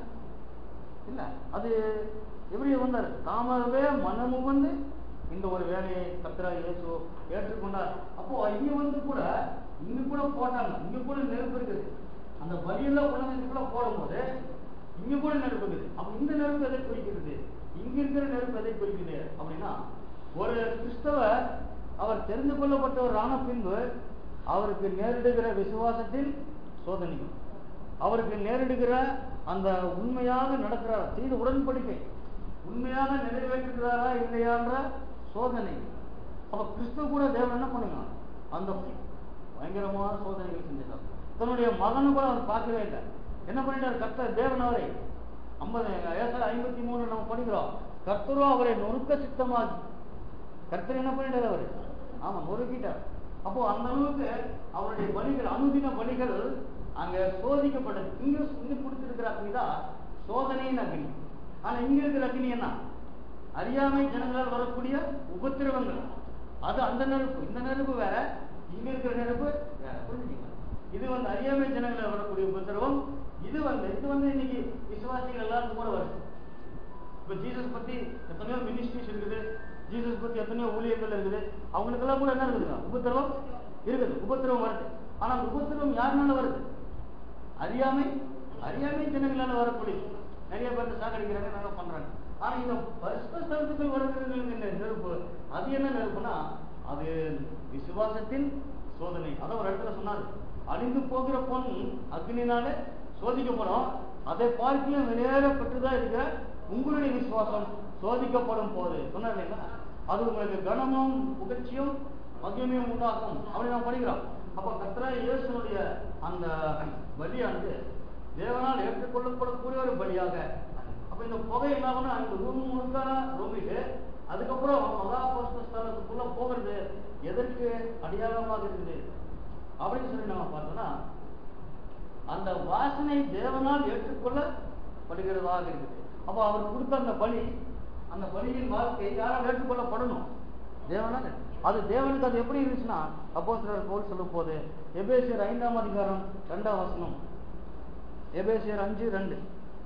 இல்ல அது எப்படி வந்தார் தாமாகவே மனமு வந்து இந்த ஒரு வேலையை கத்திரா இயேசு ஏற்றுக்கொண்டார் அப்போ இங்க வந்து கூட இங்க கூட போட்டாங்க இங்க கூட நெருப்பு இருக்குது அந்த பலியெல்லாம் கொண்டு வந்து இதுக்குள்ள போடும்போது இங்க கூட நெருப்பு இருக்குது அப்ப இந்த நெருப்பு எதை குறிக்கிறது இங்க இருக்கிற நெருப்பு எதை குறிக்குது அப்படின்னா ஒரு கிறிஸ்தவர் அவர் தெரிந்து கொள்ளப்பட்டவர் ஆன பின்பு அவருக்கு நேரிடுகிற விசுவாசத்தில் சோதனையும் அவருக்கு நேரிடுகிற அந்த உண்மையாக நடக்கிறார் செய்த உடன்படிக்கை உண்மையாக நிறைவேற்றுகிறாரா இல்லையான்ற சோதனை அப்ப கிறிஸ்துவ கூட தேவன் என்ன பண்ணுங்க அந்த பயங்கரமான சோதனைகள் செஞ்சிட்டார் தன்னுடைய மகனை கூட அவர் பார்க்கவே இல்லை என்ன பண்ணிட்டார் கர்த்தர் தேவன் அவரை ஐம்பது ஏசால ஐம்பத்தி மூணு நம்ம படிக்கிறோம் கர்த்தரும் அவரை நொறுக்க சித்தமாகி கர்த்தர் என்ன பண்ணிட்டார் அவரு ஆமா நொறுக்கிட்டார் அப்போ அந்த அளவுக்கு அவருடைய பலிகள் அனுதின பலிகள் அங்க சோதிக்கப்பட்டது இங்க இங்க கொடுத்திருக்கிற அக்னி தான் சோதனையின் அக்னி ஆனா இங்க இருக்கிற அக்னி என்ன அறியாமை ஜனங்களால் வரக்கூடிய உபத்திரவங்கள் அது அந்த நெருப்பு இந்த நெருப்பு வேற இங்க இருக்கிற நெருப்பு வேற புரிஞ்சுக்கீங்களா இது வந்து அறியாமை ஜனங்களால் வரக்கூடிய உபத்திரவம் இது வந்து இது வந்து இன்னைக்கு விசுவாசிகள் எல்லாருக்கும் கூட வருது இப்ப ஜீசஸ் பத்தி எத்தனையோ மினிஸ்ட்ரிஸ் இருக்குது ஜீசஸ் பத்தி எத்தனையோ ஊழியர்கள் இருக்குது அவங்களுக்கெல்லாம் கூட என்ன இருக்குதுங்க உபத்திரவம் இருக்குது உபத்திரவம் வருது ஆனா அந்த உபத்திரவம் யாருனால வருது அறியாமை அறியாமை ஜனங்களால வரக்கூடிய நிறைய பேர் சாக்கடிக்கிறாங்க நல்லா பண்றாங்க ஆனா இந்த பரிசுத்த ஸ்தலத்துக்குள் வருகிறது இந்த நெருப்பு அது என்ன நெருப்புனா அது விசுவாசத்தின் சோதனை அதான் ஒரு இடத்துல சொன்னாரு அழிந்து போகிற பொன் அக்னினால சோதிக்கப்படும் அதை பார்க்கலும் வெளியேற பெற்றுதான் இருக்கிற உங்களுடைய விசுவாசம் சோதிக்கப்படும் போது சொன்னார் இல்லைங்களா அது உங்களுக்கு கனமும் புகழ்ச்சியும் மகிமையும் உண்டாக்கும் அப்படி நாம் படிக்கிறோம் அப்ப கத்ரா இயேசுனுடைய அந்த பலியானது தேவனால் ஏற்றுக்கொள்ளப்படக்கூடிய ஒரு பலியாக அப்ப இந்த புகை என்ன பண்ணா அந்த ரூம் முழுக்க ரூமிட்டு அதுக்கப்புறம் மகாபஸ்த ஸ்தலத்துக்குள்ள போகிறது எதற்கு அடையாளமாக இருக்குது அப்படின்னு சொல்லி நம்ம பார்த்தோம்னா அந்த வாசனை தேவனால் ஏற்றுக்கொள்ளப்படுகிறதாக இருக்குது அப்போ அவர் கொடுத்த அந்த பலி அந்த பலியின் வாழ்க்கை யாரால் ஏற்றுக்கொள்ளப்படணும் தேவனால் அது தேவனுக்கு அது எப்படி இருந்துச்சுன்னா அப்போ போல் சொல்லும் போது எபேசியர் ஐந்தாம் அதிகாரம் ரெண்டாம் வசனம் எபேசியர் அஞ்சு ரெண்டு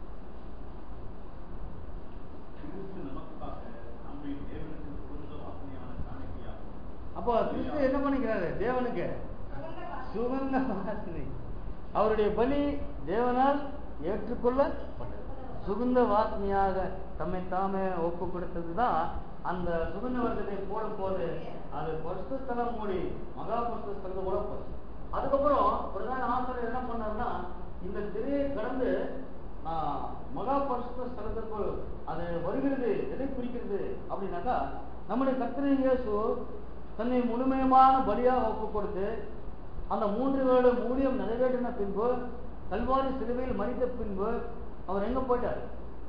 கிறிஸ்து நமக்காக நம்மை தேவனுக்கு சொந்த வாசனையான காணிக்கையாகும் அப்போ கிறிஸ்து என்ன பண்ணிக்கிறாரு தேவனுக்கு சுகந்த வாசனை அவருடைய பலி தேவனால் ஏற்றுக்கொள்ளப்பட்டது சுகந்த வாசனையாக தம்மை தாமே ஒப்பு கொடுத்ததுதான் அந்த சுகந்த வர்க்கத்தை போடும் போது அது பரிசுத்தலம் மூடி மகா பரிசுத்தலத்தை கூட போச்சு அதுக்கப்புறம் பிரதான ஆசிரியர் என்ன பண்ணாருன்னா இந்த திரையை கடந்து ஆஹ், மகா பரிசுத்த ஸ்தலத்திற்குள் அது வருகிறது எதை குறிக்கிறது அப்படின்னாக்கா நம்முடைய கர்த்தரை இயேசு தன்னை முழுமையமான பலியாக ஒப்பு கொடுத்து அந்த மூன்று வருடம் ஊழியம் நிறைவேற்றின பின்பு கல்வாரி சிலுவையில் மறித்த பின்பு அவர் எங்க போயிட்டார்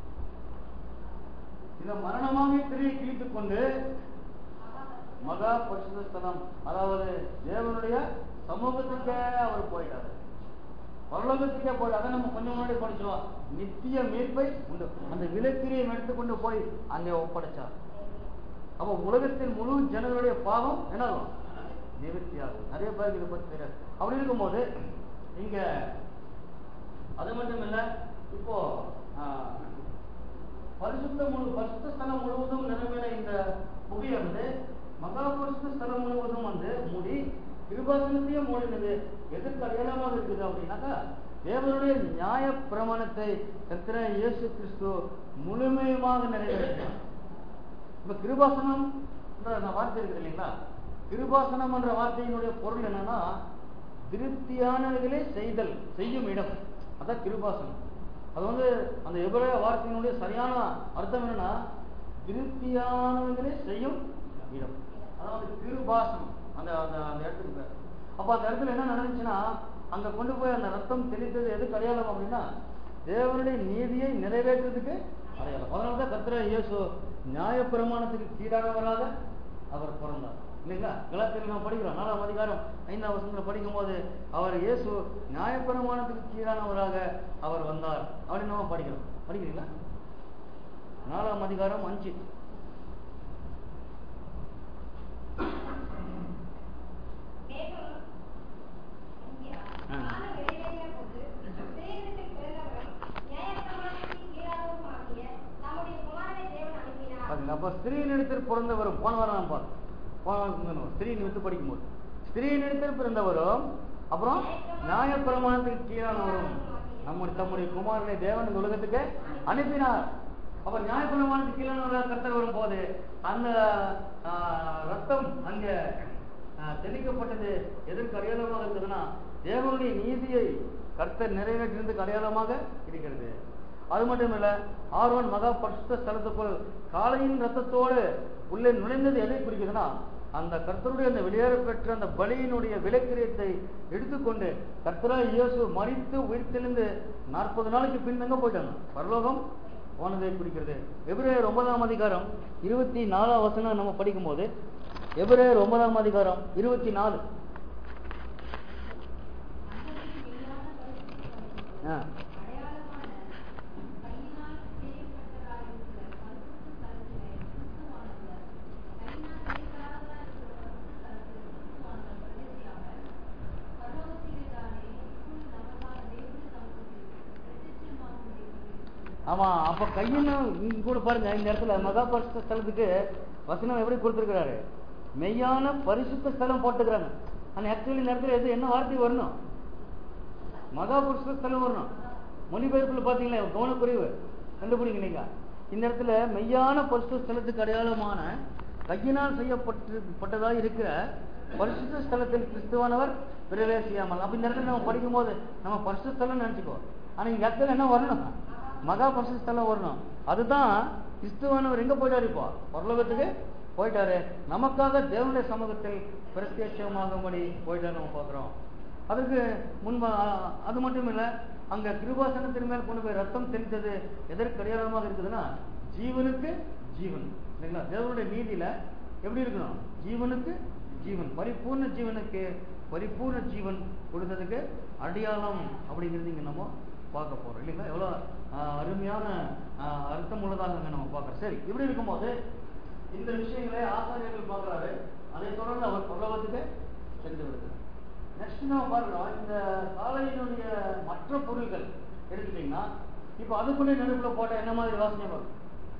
இந்த மரணமாக திரையை கிழித்துக் கொண்டு மகா பரிசுத்த ஸ்தலம் அதாவது தேவனுடைய சமூகத்துக்கே அவர் போயிட்டார் பரலோகத்துக்கே போய் அதை நம்ம கொஞ்சம் முன்னாடி படிச்சோம் நித்திய மீட்பை உண்டு அந்த விலக்கிரியை எடுத்துக்கொண்டு போய் அங்கே ஒப்படைச்சார் அப்ப உலகத்தின் முழு ஜனங்களுடைய பாவம் என்னாகும் நிவர்த்தியாகும் நிறைய பேருக்கு இதை பத்தி தெரியாது அப்படி இருக்கும்போது இங்க அது மட்டும் இல்ல இப்போ ஆஹ், பரிசுத்த முழு பரிசுத்த ஸ்தலம் முழுவதும் நிரம்பின இந்த புகையானது மகா பரிசுத்த ஸ்தலம் முழுவதும் வந்து மூடி கிருபாசனத்தையும் மூடினது எதற்கு அடையாளமாக இருக்குது அப்படின்னாக்கா தேவனுடைய நியாய பிரமாணத்தை கர்த்தர இயேசு கிறிஸ்து முழுமையுமாக நிறைவேற்றினார் இப்ப கிருபாசனம் என்ற வார்த்தை இருக்குது இல்லைங்களா கிருபாசனம் என்ற வார்த்தையினுடைய பொருள் என்னன்னா திருப்தியானவைகளை செய்தல் செய்யும் இடம் அதான் கிருபாசனம் அது வந்து அந்த எபிரேய வார்த்தையினுடைய சரியான அர்த்தம் என்னன்னா திருப்தியானவைகளை செய்யும் இடம் அதாவது கிருபாசனம் அந்த அந்த அந்த இடத்துக்கு பேர் அப்ப அந்த இடத்துல என்ன நடந்துச்சுன்னா அங்க கொண்டு போய் அந்த ரத்தம் தெளித்தது எதுக்கு அடையாளம் அப்படின்னா தேவனுடைய நீதியை நிறைவேற்றுறதுக்கு அடையாளம் அதனால தான் கர்த்தர் இயேசு நியாயப்பிரமாணத்துக்கு கீழானவராக அவர் பிறந்தார் இல்லைங்களா கலாத்தியில் நம்ம படிக்கிறோம் நாலாம் அதிகாரம் ஐந்தாம் வருஷத்துல படிக்கும் போது அவர் இயேசு நியாயப்பிரமாணத்துக்கு கீழானவராக அவர் வந்தார் அப்படின்னு நம்ம படிக்கிறோம் படிக்கிறீங்களா நாலாம் அதிகாரம் அஞ்சு மேலும் இங்கே ஆ. காலம் நிறைவேறிய போது ஸ்திரீகளுக்கு பிறந்தவரும் நியாயப்பிரமாணத்திற்கு கீழானவருமாகிய நம்முடைய குமாரனை தேவன் அனுப்பினார் பாத்தீங்களா அப்ப ஸ்திரீ நிறுத்தர் பிறந்தவரும் போன வாரம் நான் பார்த்தோம் போன வாரம் சொன்னோம். ஸ்திரீ நிறுத்து படிக்கும்போது ஸ்திரீ நிறுத்தர் பிறந்தவரும் அப்புறம் நியாயப்பிரமாணத்துக்கு கீழானவரும் நம்முடைய தம்முடைய குமாரனை தேவன் இந்த உலகத்துக்கு அனுப்பினார் அப்ப நியாயப்பிரமாணத்துக்கு கீழானவராக கர்த்தர் வரும்போது அந்த ஆ, ரத்தம் அங்க ஆ, தெளிக்கப்பட்டது எதற்கு அடையாளமாக இருக்குதுன்னா தேவனுடைய நீதியை கர்த்தர் நிறைவேற்றினதுக்கு அடையாளமாக இருக்கிறது அது மட்டும் இல்ல ஆர்வன் மகா பரிசுத்த ஸ்தலத்துக்குள் காளையின் ரத்தத்தோடு உள்ளே நுழைந்தது எதை குறிக்குதுன்னா அந்த கர்த்தருடைய அந்த வெளியேற பெற்ற அந்த பலியினுடைய விலைக்கிரியத்தை எடுத்துக்கொண்டு கர்த்தரா இயேசு மறித்து உயிர்த்தெழுந்து நாற்பது நாளைக்கு பின் எங்க போயிட்டாங்க பரலோகம் போனதை குறிக்கிறது எபிரேயர் ஒன்பதாம் அதிகாரம் இருபத்தி நாலாம் வசனம் நம்ம படிக்கும்போது எபிரேயர் ஒன்பதாம் அதிகாரம் இருபத்தி நாலு ஆ அடையாளமான கையினால் செய்யப்பட்டதாயிருக்கிற பரிசுத்த ஸ்தலத்திலே கிறிஸ்துவானவர் கையினால் செய்யப்படாததா இருக்கிற பரிசுத்த ஸ்தலத்திலே கிறிஸ்துவானவர் பிரவேசியாமல் பரலோகத்திலேதானே இப்பொழுது நமக்கான தேவனுடைய சமூகத்தில் பிரத்யட்சமாகும்படி ஆமா அப்ப கையின்னு இங்க கூட பாருங்க இந்த இடத்துல மகா பரிசுத்த ஸ்தலத்துக்கு வசனம் எப்படி கொடுத்திருக்கிறாரு மெய்யான பரிசுத்த ஸ்தலம் போட்டுக்கிறாங்க ஆனா ஆக்சுவலி இந்த இடத்துல எது என்ன வார்த்தை வரணும் மகா பரிசுத்த ஸ்தலம் வரணும் மொழிபெயர்ப்புல பாத்தீங்களா கவனக்குறைவு கண்டுபிடிங்க நீங்க இந்த இடத்துல மெய்யான பரிசுத்த ஸ்தலத்துக்கு அடையாளமான கையினால் செய்யப்பட்டு பட்டதா இருக்கிற பரிசுத்த ஸ்தலத்தில் கிறிஸ்துவானவர் பிரவேசியாமல் அப்ப இந்த இடத்துல நம்ம படிக்கும் போது நம்ம பரிசுத்த ஸ்தலம் நினைச்சுக்கோ ஆனா இங்க இடத்துல என்ன வரணும் மகா பரிசுத்த ஸ்தலம் வரணும் அதுதான் கிறிஸ்துவானவர் எங்க போயிட்டாரு இப்போ பரலோகத்துக்கு போயிட்டாரு நமக்காக தேவனுடைய சமூகத்தில் பிரத்யட்சமாகும்படி போயிட்டாரு நம்ம பார்க்கிறோம் அதுக்கு முன்பு அ- அது மட்டும் இல்ல அங்க கிருபாசனத்தின் மேல் கொண்டு போய் ரத்தம் தெளித்தது எதற்கு அடையாளமாக இருக்குதுன்னா ஜீவனுக்கு ஜீவன் இல்லைங்களா தேவனுடைய நீதியில எப்படி இருக்கணும் ஜீவனுக்கு ஜீவன் பரிபூர்ண ஜீவனுக்கு பரிபூர்ண ஜீவன் கொடுத்ததுக்கு அடையாளம் அப்படிங்கிறது இங்க நம்ம பார்க்க போறோம் இல்லைங்களா எவ்வளவு ஆஹ், அருமையான ஆஹ், அர்த்தம் உள்ளதாக இங்க நம்ம பார்க்கறோம் சரி இப்படி இருக்கும்போது இந்த விஷயங்களை ஆசாரியர்கள் பார்க்கறாரு அதை தொடர்ந்து அவர் பரலோகத்துக்கு சென்று விடுகிறார் நெக்ஸ்ட் நம்ம பார்க்கிறோம் இந்த காலையினுடைய மற்ற பொருள்கள் எடுத்துட்டீங்கன்னா இப்போ அதுக்குள்ளே நடுப்புல போட்ட என்ன மாதிரி வாசனை வரும்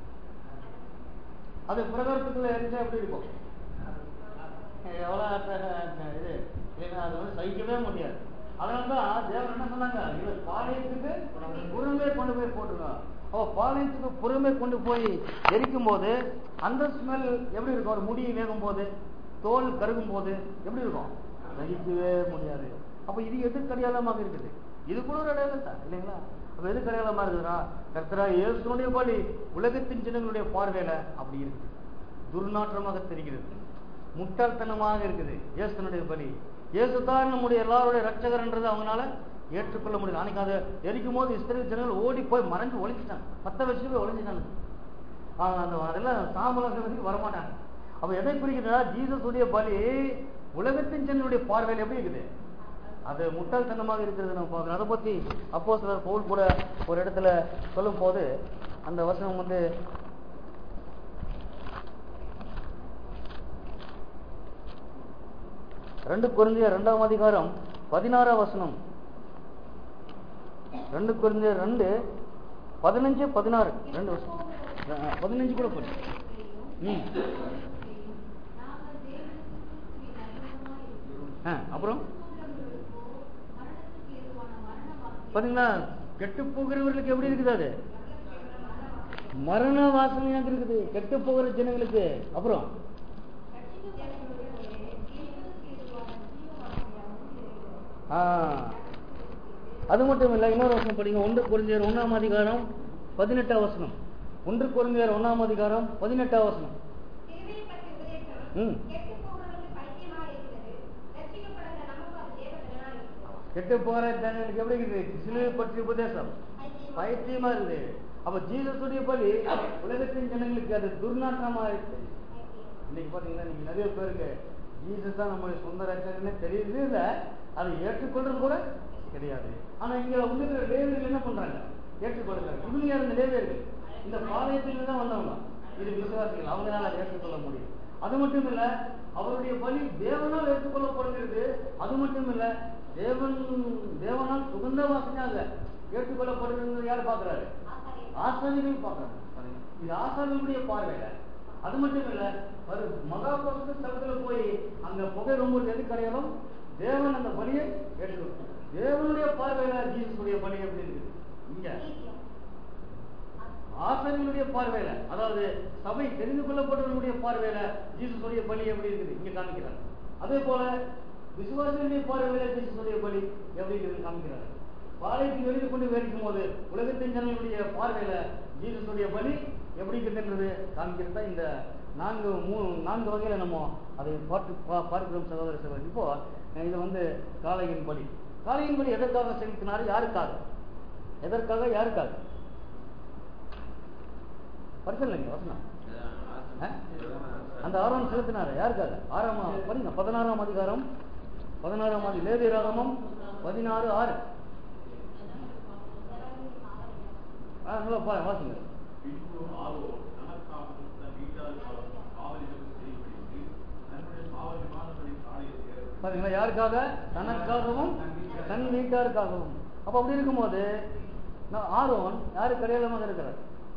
அது பிரகாரத்துக்குள்ள இருந்தா எப்படி இருக்கும் எவ்வளோ இது ஏன்னா அது வந்து சகிக்கவே முடியாது அதனால தான் தேவன் என்ன சொன்னாங்க இது பாளையத்துக்கு புறமே கொண்டு போய் போட்டுருங்க அப்போ பாளையத்துக்கு புறமே கொண்டு போய் எரிக்கும் போது அந்த ஸ்மெல் எப்படி இருக்கும் ஒரு முடி வேகும் போது தோல் கருகும் போது எப்படி இருக்கும் சகிக்கவே முடியாது அப்ப இது எதுக்கு அடையாளமாக இருக்குது இது கூட ஒரு அடையாளம் தான் இல்லைங்களா அப்ப எதுக்கு அடையாளமா இருக்குதுன்னா கர்த்தரா இயேசுனுடைய பலி உலகத்தின் ஜனங்களுடைய பார்வையில அப்படி இருக்குது துர்நாற்றமாக தெரிகிறது முட்டாள்தனமாக இருக்குது இயேசுனுடைய பலி இயேசு தான் நம்முடைய எல்லாருடைய ரட்சகர்ன்றது அவங்களால ஏற்றுக்கொள்ள முடியல அன்னைக்கு அதை எரிக்கும் போது இஸ்ரேல் ஜனங்கள் ஓடி போய் மறைஞ்சு ஒளிஞ்சிட்டாங்க பத்த வச்சு போய் ஒளிஞ்சிட்டாங்க ஆஹ் அந்த அதெல்லாம் சாம்பலாக்கிறதுக்கு வரமாட்டாங்க அப்ப எதை குறிக்கிறதா ஜீசஸ் உடைய பலி உலகத்தின் ஜனங்களுடைய பார்வையில் எப்படி இருக்குது அது முட்டாள்தனமாக இருக்கிறது நம்ம பார்க்கணும் அதை பத்தி அப்போ சிலர் பவுல் கூட ஒரு இடத்துல சொல்லும் போது அந்த வசனம் வந்து ரெண்டு குருந்திய ரெண்டாம் அதிகாரம் பதினாறாம் வசனம் ரெண்டு குருந்திய ரெண்டு பதினஞ்சு பதினாறு ரெண்டு வருஷம் அஹ், பதினஞ்சு கூட போடு ம் நாங்கள் தேவனுக்கு கிறிஸ்துவின் அடிமைகளாய் இருக்கிறோம். ஆ அப்புறம் கிறிஸ்துவர்களுக்கோ மரணத்துக்கு ஏதுவான மரண வாசனை பாத்தீங்களா கெட்டு போகிறவர்களுக்கு எப்படி இருக்குது அது மரண வாசனையாக இருக்குது கெட்டு போகிற ஜனங்களுக்கு அப்புறம் ஆ அது மட்டும் இல்லை இன்னொரு வசனம் படிங்க ஒன்று குறைஞ்சர் ஒன்றாம் அதிகாரம் பதினெட்டாம் வசனம் ஒன்று குறைஞ்சர் ஒன்றாம் அதிகாரம் பதினெட்டாம் வசனம் சிலுவையை பற்றி உபதேசம் ம். கெட்டுப் போகிறவர்களுக்கு பைத்தியமாக இருக்கிறது ரட்சிக்கப்படுகிற நமக்கு அது தேவதனால் இருக்கிறது கெட்டு போகிற ஜனங்களுக்கு எப்படி இருக்குது சிலுவை பற்றி உபதேசம் பைத்தியம் பைத்தியமா இருக்குது அப்ப ஜீசஸுடைய பலி உலகத்தின் ஜனங்களுக்கு அது துர்நாற்றமா இருக்கு இன்னைக்கு பாத்தீங்கன்னா நீங்க நிறைய பேருக்கு ஜீசஸ் தான் நம்மளுடைய சொந்த ரட்சகன்னு தெரியுது இல்ல அதை ஏற்றுக்கொள்றது கூட கிடையாது ஆனா இங்க வந்து லேவியர்கள் என்ன பண்றாங்க ஏற்றுக்கொள்கிறாங்க இவங்க யார் இந்த லேவியர்கள் இந்த பாளையத்திலிருந்து தான் வந்தவங்க இது விசுவாசிகள் அவங்களால அதை ஏற்றுக்கொள்ள முடியும் அது மட்டும் இல்ல அவருடைய பலி தேவனால் ஏற்றுக்கொள்ளப்படுகிறது அது மட்டும் இல்ல தேவன் தேவனால் சுகந்த வாசனையாக ஏற்றுக்கொள்ளப்படுகிறது யார் பாக்குறாரு ஆசாரிகள் பார்க்கறாங்க பாருங்க. இது ஆசாரிகளுடைய பார்வையில அது மட்டும் இல்ல ஒரு மகா பரிசுத்த ஸ்தலத்துல போய் அங்க புகை ரொம்ப எது கிடையாலும் தேவன் அந்த பலியை ஏற்றுக்கொள்ளும் தேவனுடைய பார்வையில ஜீசஸுடைய பலி எப்படி இருக்குது இங்க ஆசாரியர்களுடைய பார்வையில அதாவது சபை தெரிந்து கொள்ளப்பட்டவர்களுடைய பார்வையில ஜீசஸுடைய பலி எப்படி இருக்குது இங்க காமிக்கிறார் அதே போல விசுவாசிகளுடைய பார்வையில ஜீசஸுடைய பலி எப்படி இருக்குது காமிக்கிறார் பாளையத்தில் வெளியே கொண்டு வேடிக்கும் போது உலகத்தின் ஜனங்களுடைய பார்வையில ஜீசஸுடைய பலி எப்படி இருக்குன்றது காமிக்கிறது தான் இந்த நான்கு மூ நான்கு வகையில நம்ம அதை பார்த்து பா- பார்க்கிறோம் சகோதர சகோதரி இப்போ அஹ் இது வந்து காளையின் பலி காளையின் பலி எதற்காக செலுத்தினார் யாருக்காக எதற்காக யாருக்காக படிச்சல் இல்லைங்க வசனம் அஹ்? அந்த ஆறாம் செலுத்தினார் யாருக்காக ஆறாம் படிங்க பதினாறாம் அதிகாரம் பதினாறாம் அதி லேவியராகமம் பதினாறு ஆறு ஆ, நல்லா பாருங்க வாசிங்க பின்பு ஆரோ தனக்காகவும் தன் வீட்டாருக்காகவும் காவலிகள் செய்யப்படுகிறது தன்னுடைய பாவ நிவாரணப்படி காலையை சேர பாத்தீங்களா யாருக்காக தனக்காகவும் தன் வீட்டாருக்காகவும் அப்ப அப்படி இருக்கும்போது நான் ஆரோன் யாரு கடையாளமாக இருக்கிறார்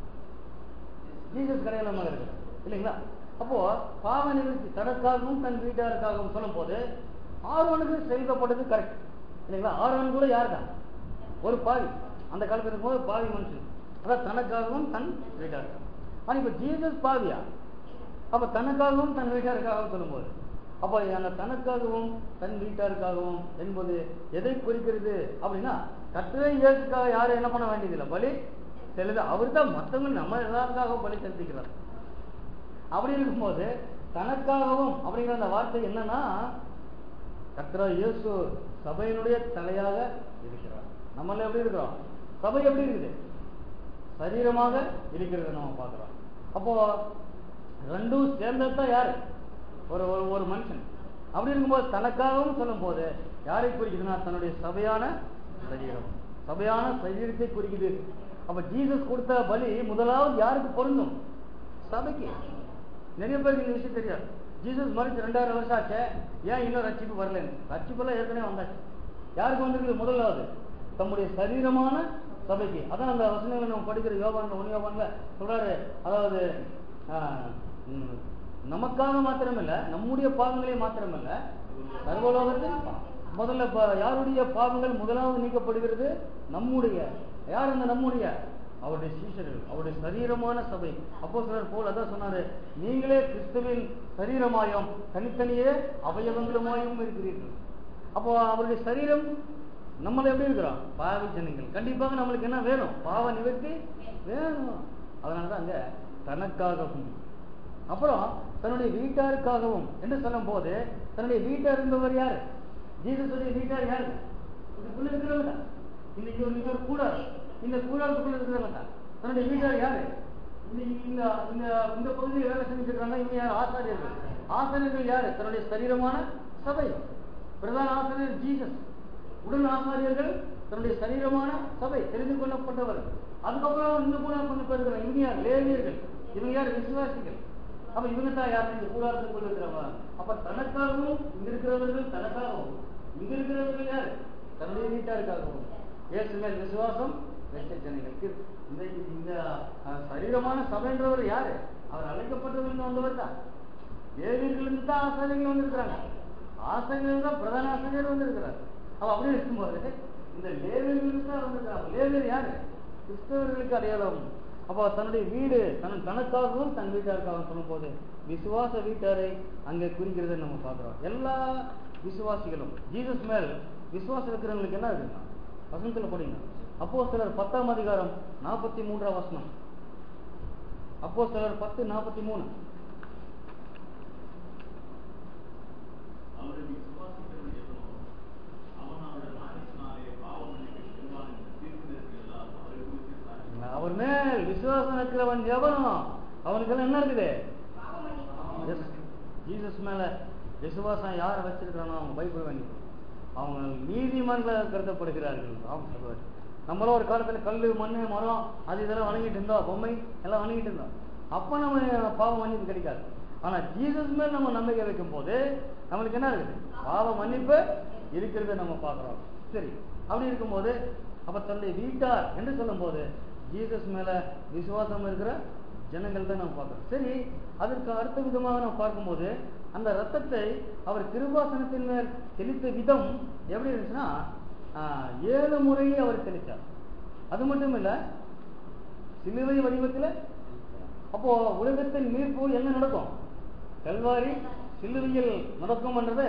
ஜீசஸ் கடையாளமாக இருக்கிறார் இல்லைங்களா அப்போ பாவ நிவர்த்தி தனக்காகவும் தன் வீட்டாருக்காகவும் சொல்லும் போது ஆரோனுக்கு செலுத்தப்பட்டது கரெக்ட் இல்லைங்களா ஆரோன் கூட யார் தான் ஒரு பாவி அந்த காலத்துல இருக்கும்போது பாவி மனுஷன் அதான் தனக்காகவும் தன் வீட்டாருக்காகவும் ஆனா இப்ப ஜீசஸ் பாவியா அப்ப தனக்காகவும் தன் வீட்டாருக்காகவும் சொல்லும்போது அப்ப அந்த தனக்காகவும் தன் வீட்டாருக்காகவும் என்பது எதை குறிக்கிறது அப்படின்னா கத்திரை இயேசுக்காக யாரும் என்ன பண்ண வேண்டியதில்லை பலி செலுத்த அவர் தான் மற்றவங்க நம்ம எல்லாருக்காகவும் பலி செலுத்திக்கிறார் அப்படி இருக்கும்போது தனக்காகவும் அப்படிங்கிற அந்த வார்த்தை என்னன்னா கத்ரா இயேசு சபையினுடைய தலையாக இருக்கிறார் நம்மள எப்படி இருக்கிறோம் சபை எப்படி இருக்குது சரீரமாக இருக்கிறது நம்ம பார்க்கிறோம் அப்போ ரெண்டும் சேர்ந்தது தான் யாரு ஒரு ஒரு ஒரு மனுஷன் அப்படி இருக்கும்போது தனக்காகவும் சொல்லும் போது யாரை குறிக்குதுன்னா தன்னுடைய சபையான சரீரம் சபையான சரீரத்தை குறிக்குது அப்ப ஜீசஸ் கொடுத்த பலி முதலாவது யாருக்கு பொருந்தும் சபைக்கு நிறைய பேருக்கு இந்த விஷயம் தெரியாது ஜீசஸ் மறிச்சு ரெண்டாயிரம் வருஷம் ஆச்சு ஏன் இன்னும் ரட்சிப்பு வரலன்னு ரட்சிப்பெல்லாம் ஏற்கனவே வந்தாச்சு யாருக்கு வந்திருக்குது முதலாவது தம்முடைய சரீரமான சபைக்கு அதான் அந்த வசனங்களை நம்ம படிக்கிற யோகான்ல ஒன் யோகான்ல சொல்றாரு அதாவது ஆஹ், ம், நமக்காக மாத்திரமில்ல நம்முடைய பாவங்களே மாத்திரமல்ல சர்வலோகத்தில் முதல்ல ப- யாருடைய பாவங்கள் முதலாவது நீக்கப்படுகிறது நம்முடைய யார் அந்த நம்முடைய அவருடைய சீஷர்கள் அவருடைய சரீரமான சபை அப்போ சிலர் போல் அதான் சொன்னாரு நீங்களே கிறிஸ்துவின் சரீரமாயும் தனித்தனியே அவயவங்களுமாயும் இருக்கிறீர்கள் அப்போ அவருடைய சரீரம் நம்மள எப்படி இருக்கிறோம் பாவி ஜனங்கள் கண்டிப்பாக நம்மளுக்கு என்ன வேணும் பாவ நிவர்த்தி வேணும் அதனாலதான் அங்க தனக்காகவும் அப்புறம் தன்னுடைய வீட்டாருக்காகவும் என்று சொல்லும் போது தன்னுடைய வீட்டார் என்பவர் யாரு ஜீசஸுடைய வீட்டார் யாரு இதுக்குள்ள இருக்கிறவங்க தான் இந்த இங்க ஒரு- இங்க ஒரு கூடாது இந்த கூடாரத்துக்குள்ள இருக்கிறவங்க தான் தன்னுடைய வீட்டார் யாரு இந்த இந்த இந்த இந்த பகுதியில் வேலை செஞ்சுட்டு இருக்காங்க இவங்க யார் ஆசாரியர்கள் ஆசாரியர்கள் யாரு தன்னுடைய சரீரமான சபை பிரதான ஆசாரியர் ஜீசஸ் உடல் ஆசாரியர்கள் தன்னுடைய சரீரமான சபை தெரிந்து கொள்ளப்பட்டவர் அதுக்கப்புறம் இந்த கூட கொஞ்சம் பேர் இருக்கிறாங்க இவங்க யார் லேவியர்கள் இவங்க யார் விசுவாசிகள் அப்ப இவங்க தான் யார் இந்த கூடாரத்துக்குள்ள இருக்கிறவங்க அப்ப தனக்காகவும் இங்க இருக்கிறவர்கள் தனக்காகவும் இங்க இருக்கிறவர்கள் யார் தன்னுடைய வீட்டாருக்காகவும் இயேசு மேல் விசுவாசம் வெச்ச ஜனங்களுக்கு இந்த இந்த அஹ், சரீரமான சபைன்றவர் யாரு அவர் அழைக்கப்பட்டவர்கள் வந்தவர் தான் லேவியர்களுக்கு தான் ஆசாரியர்கள் வந்திருக்கிறாங்க ஆசிரியர் தான் பிரதான ஆசிரியர் வந்திருக்கிறார் அவ அப்படி இருக்கும்போது இந்த லேவியர்களுக்கு தான் வந்திருக்கிறாங்க லேவியர் யாரு கிறிஸ்தவர்களுக்கு அடையாளம் அப்போ தன்னுடைய வீடு தன் தனக்காகவும் தன் வீட்டாருக்காகவும் சொல்லும்போது விசுவாச வீட்டாரை அங்கே குறிக்கிறதை நம்ம பார்க்கிறோம் எல்லா விசுவாசிகளும் ஜீசஸ் மேல் விசுவாசம் இருக்கிறவங்களுக்கு என்ன இருக்குன்னா வசனத்துல படிங்க அப்போ சிலர் பத்தாம் அதிகாரம் நாற்பத்தி மூன்றாம் வசனம் அப்போ சிலர் பத்து நாற்பத்தி மூணு அவரை விசுவாசிக்கிறவன் எவனோ அவன் அவருடைய நாமத்தினாலே பாவ மன்னிப்பு பெறுவான் என்று தீர்க்கதரிசிகள் எல்லாம் அவரை குறித்து சாட்சி அவர் மேல் நடக்கிறவன் எவனோ அவனுக்கெல்லாம் என்ன இருக்குது பாவ மன்னிப்பு எஸ் ஜீசஸ் மேல விசுவாசம் யாரை வச்சிருக்கிறானோ அவங்க பைபிள் வாங்கி அவங்க நீதிமன்ற கருதப்படுகிறார்கள் ஆமாம் சொல்லுவார் நம்மளும் ஒரு காலத்துல கல்லு மண்ணு மரம் அது இதெல்லாம் வணங்கிட்டு இருந்தோம் பொம்மை எல்லாம் வணங்கிட்டு இருந்தோம் அப்ப நம்ம பாவ மன்னிப்பு கிடைக்காது ஆனா ஜீசஸ் மேல நம்ம நம்பிக்கை வைக்கும் போது நம்மளுக்கு என்ன இருக்குது பாவ மன்னிப்பு இருக்கிறத நம்ம பார்க்கிறோம் சரி அப்படி இருக்கும்போது அப்ப தன்னுடைய வீட்டார் என்று சொல்லும்போது ஜீசஸ் மேல விசுவாசம் இருக்கிற ஜனங்கள் தான் நம்ம பார்க்கிறோம் சரி அதற்கு அடுத்த விதமாக நம்ம பார்க்கும்போது அந்த ரத்தத்தை அவர் கிருபாசனத்தின் மேல் தெளித்த விதம் எப்படி இருந்துச்சுன்னா ஆஹ், ஏழு முறை அவர் தெளித்தார் அது மட்டும் இல்ல சிலுவை வடிவத்தில் அப்போ உலகத்தின் மீட்பு என்ன நடக்கும் கல்வாரி சிலுவையில் நடக்கும் என்றது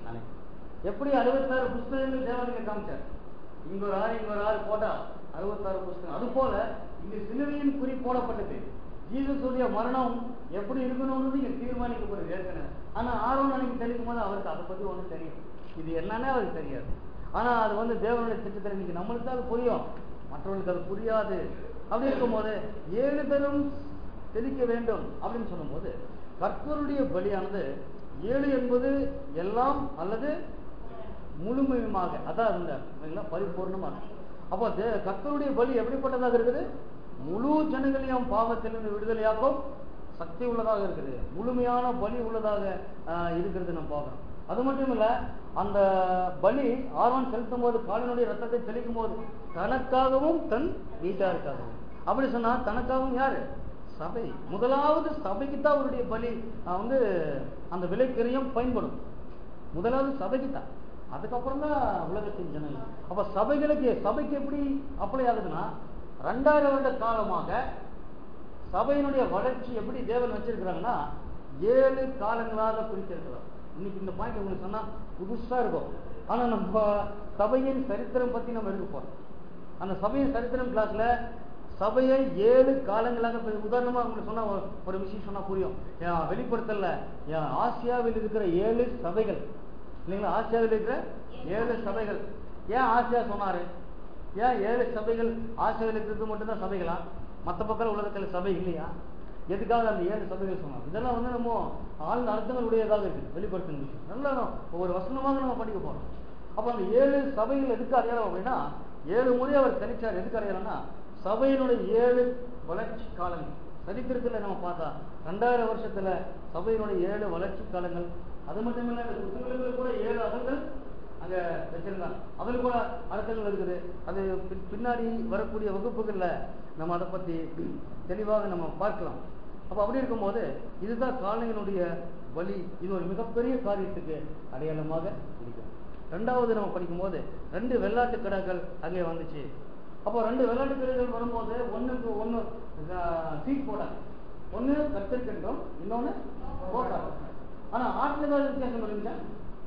எப்படி அறுபத்தாறு புஸ்தகங்கள் தேவனுக்கு காமிச்சார் இங்க ஒரு ஆறு இங்க ஒரு ஆறு போட்டா அறுபத்தாறு புஸ்தகம் அது போல இங்க சிலுவையின் குறி போடப்பட்டது ஜீசஸுடைய மரணம் எப்படி இருக்கணும்னு இங்க தீர்மானிக்கப்படுது ஏற்கனவே ஆனா ஆர்வம் அன்னைக்கு தெளிக்கும் போது அவருக்கு அதை பத்தி ஒண்ணு தெரியும் இது என்னன்னே அவருக்கு தெரியாது ஆனா அது வந்து தேவனுடைய திட்டத்தில் இன்னைக்கு நம்மளுக்கு அது புரியும் மற்றவர்களுக்கு அது புரியாது அப்படி இருக்கும்போது ஏழு தரும் தெளிக்க வேண்டும் அப்படின்னு சொல்லும்போது கர்த்தருடைய பலியானது ஏழு என்பது எல்லாம் அல்லது முழுமையுமாக அதான் இருந்தார் இல்லைங்களா பரிபூர்ணமா இருக்கு. அப்போ தே- கர்த்தருடைய பலி எப்படிப்பட்டதாக இருக்குது முழு ஜனங்களையும் பாவத்திலிருந்து விடுதலையாக்கும் சக்தி உள்ளதாக இருக்குது முழுமையான பலி உள்ளதாக ஆஹ், இருக்கிறது நம்ம பார்க்கிறோம் அது மட்டும் இல்ல அந்த பலி ஆர்வம் செலுத்தும் போது காலினுடைய ரத்தத்தை தெளிக்கும் போது தனக்காகவும் தன் வீட்டாருக்காகவும் அப்படி சொன்னா தனக்காகவும் யாரு சபை முதலாவது சபைக்கு தான் அவருடைய பலி ஆஹ், வந்து அந்த விலைக்கரியம் பயன்படும் முதலாவது சபைக்கு தான் அதுக்கப்புறம் தான் உலகத்தின் ஜனங்கள் அப்ப சபைகளுக்கு சபைக்கு எப்படி அப்ளை ஆகுதுன்னா ரெண்டாயிரம் வருட காலமாக சபையினுடைய வளர்ச்சி எப்படி தேவன் வச்சிருக்கிறாங்கன்னா ஏழு காலங்களாக பிரிச்சிருக்கிறார் இன்னைக்கு இந்த பாயிண்ட் உங்களுக்கு சொன்னா புதுசா இருக்கும் ஆனா நம்ம சபையின் சரித்திரம் பத்தி நம்ம எடுக்க போறோம் அந்த சபையின் சரித்திரம் கிளாஸ்ல சபையை ஏழு காலங்களாக பிரி- உதாரணமா உங்களுக்கு சொன்னா ஒரு- ஒரு விஷயம் சொன்னா புரியும் என் வெளிப்படுத்தல என் ஆசியாவில் இருக்கிற ஏழு சபைகள் இல்லைங்களா ஆசியாவில் இருக்கிற ஏழு சபைகள் ஏன் ஆசியா சொன்னாரு ஏன் ஏழு சபைகள் ஆசியாவில் இருக்கிறது மட்டும்தான் சபைகளா மற்ற பக்கம் உலகத்துல சபை இல்லையா எதுக்காக அந்த ஏழு சபைகள் சொன்னாங்க இதெல்லாம் வந்து நம்ம ஆழ்ந்த அர்த்தங்கள் உடையதாக இருக்கு வெளிப்படுத்தும் விஷயம் நல்லா நம்ம ஒவ்வொரு வசனமாக நம்ம படிக்க போறோம் அப்ப அந்த ஏழு சபைகள் எதுக்கு அடையாளம் அப்படின்னா ஏழு முறை அவர் தெளிச்சார் எதுக்கு அடையாளம்னா சபையினுடைய ஏழு வளர்ச்சி காலங்கள் சரித்திரத்துல நம்ம பார்த்தா ரெண்டாயிரம் வருஷத்துல சபையினுடைய ஏழு வளர்ச்சி காலங்கள் அது மட்டும் இல்ல இந்த புத்தகங்கள் கூட ஏழு அகங்கள் அங்க வச்சிருந்தாங்க அதில் கூட அர்த்தங்கள் இருக்குது அது பின்- பின்னாடி வரக்கூடிய வகுப்புகள்ல நம்ம அதை பத்தி தெளிவாக நம்ம பார்க்கலாம் அப்ப அப்படி இருக்கும்போது இதுதான் காலங்களுடைய வழி இது ஒரு மிகப்பெரிய காரியத்துக்கு அடையாளமாக இருக்கிறது ரெண்டாவது நம்ம படிக்கும்போது ரெண்டு வெள்ளாட்டு கடாக்கள் அங்கே வந்துச்சு அப்போ ரெண்டு வெள்ளாட்டு கடாக்கள் வரும்போது ஒண்ணுக்கு ஒண்ணு சீட் போடாங்க ஒண்ணு கத்திருக்கின்றோம் இன்னொன்னு போட்டாங்க ஆனா ஆட்டுல ஏதாவது வித்தியாசம் இருந்துச்சா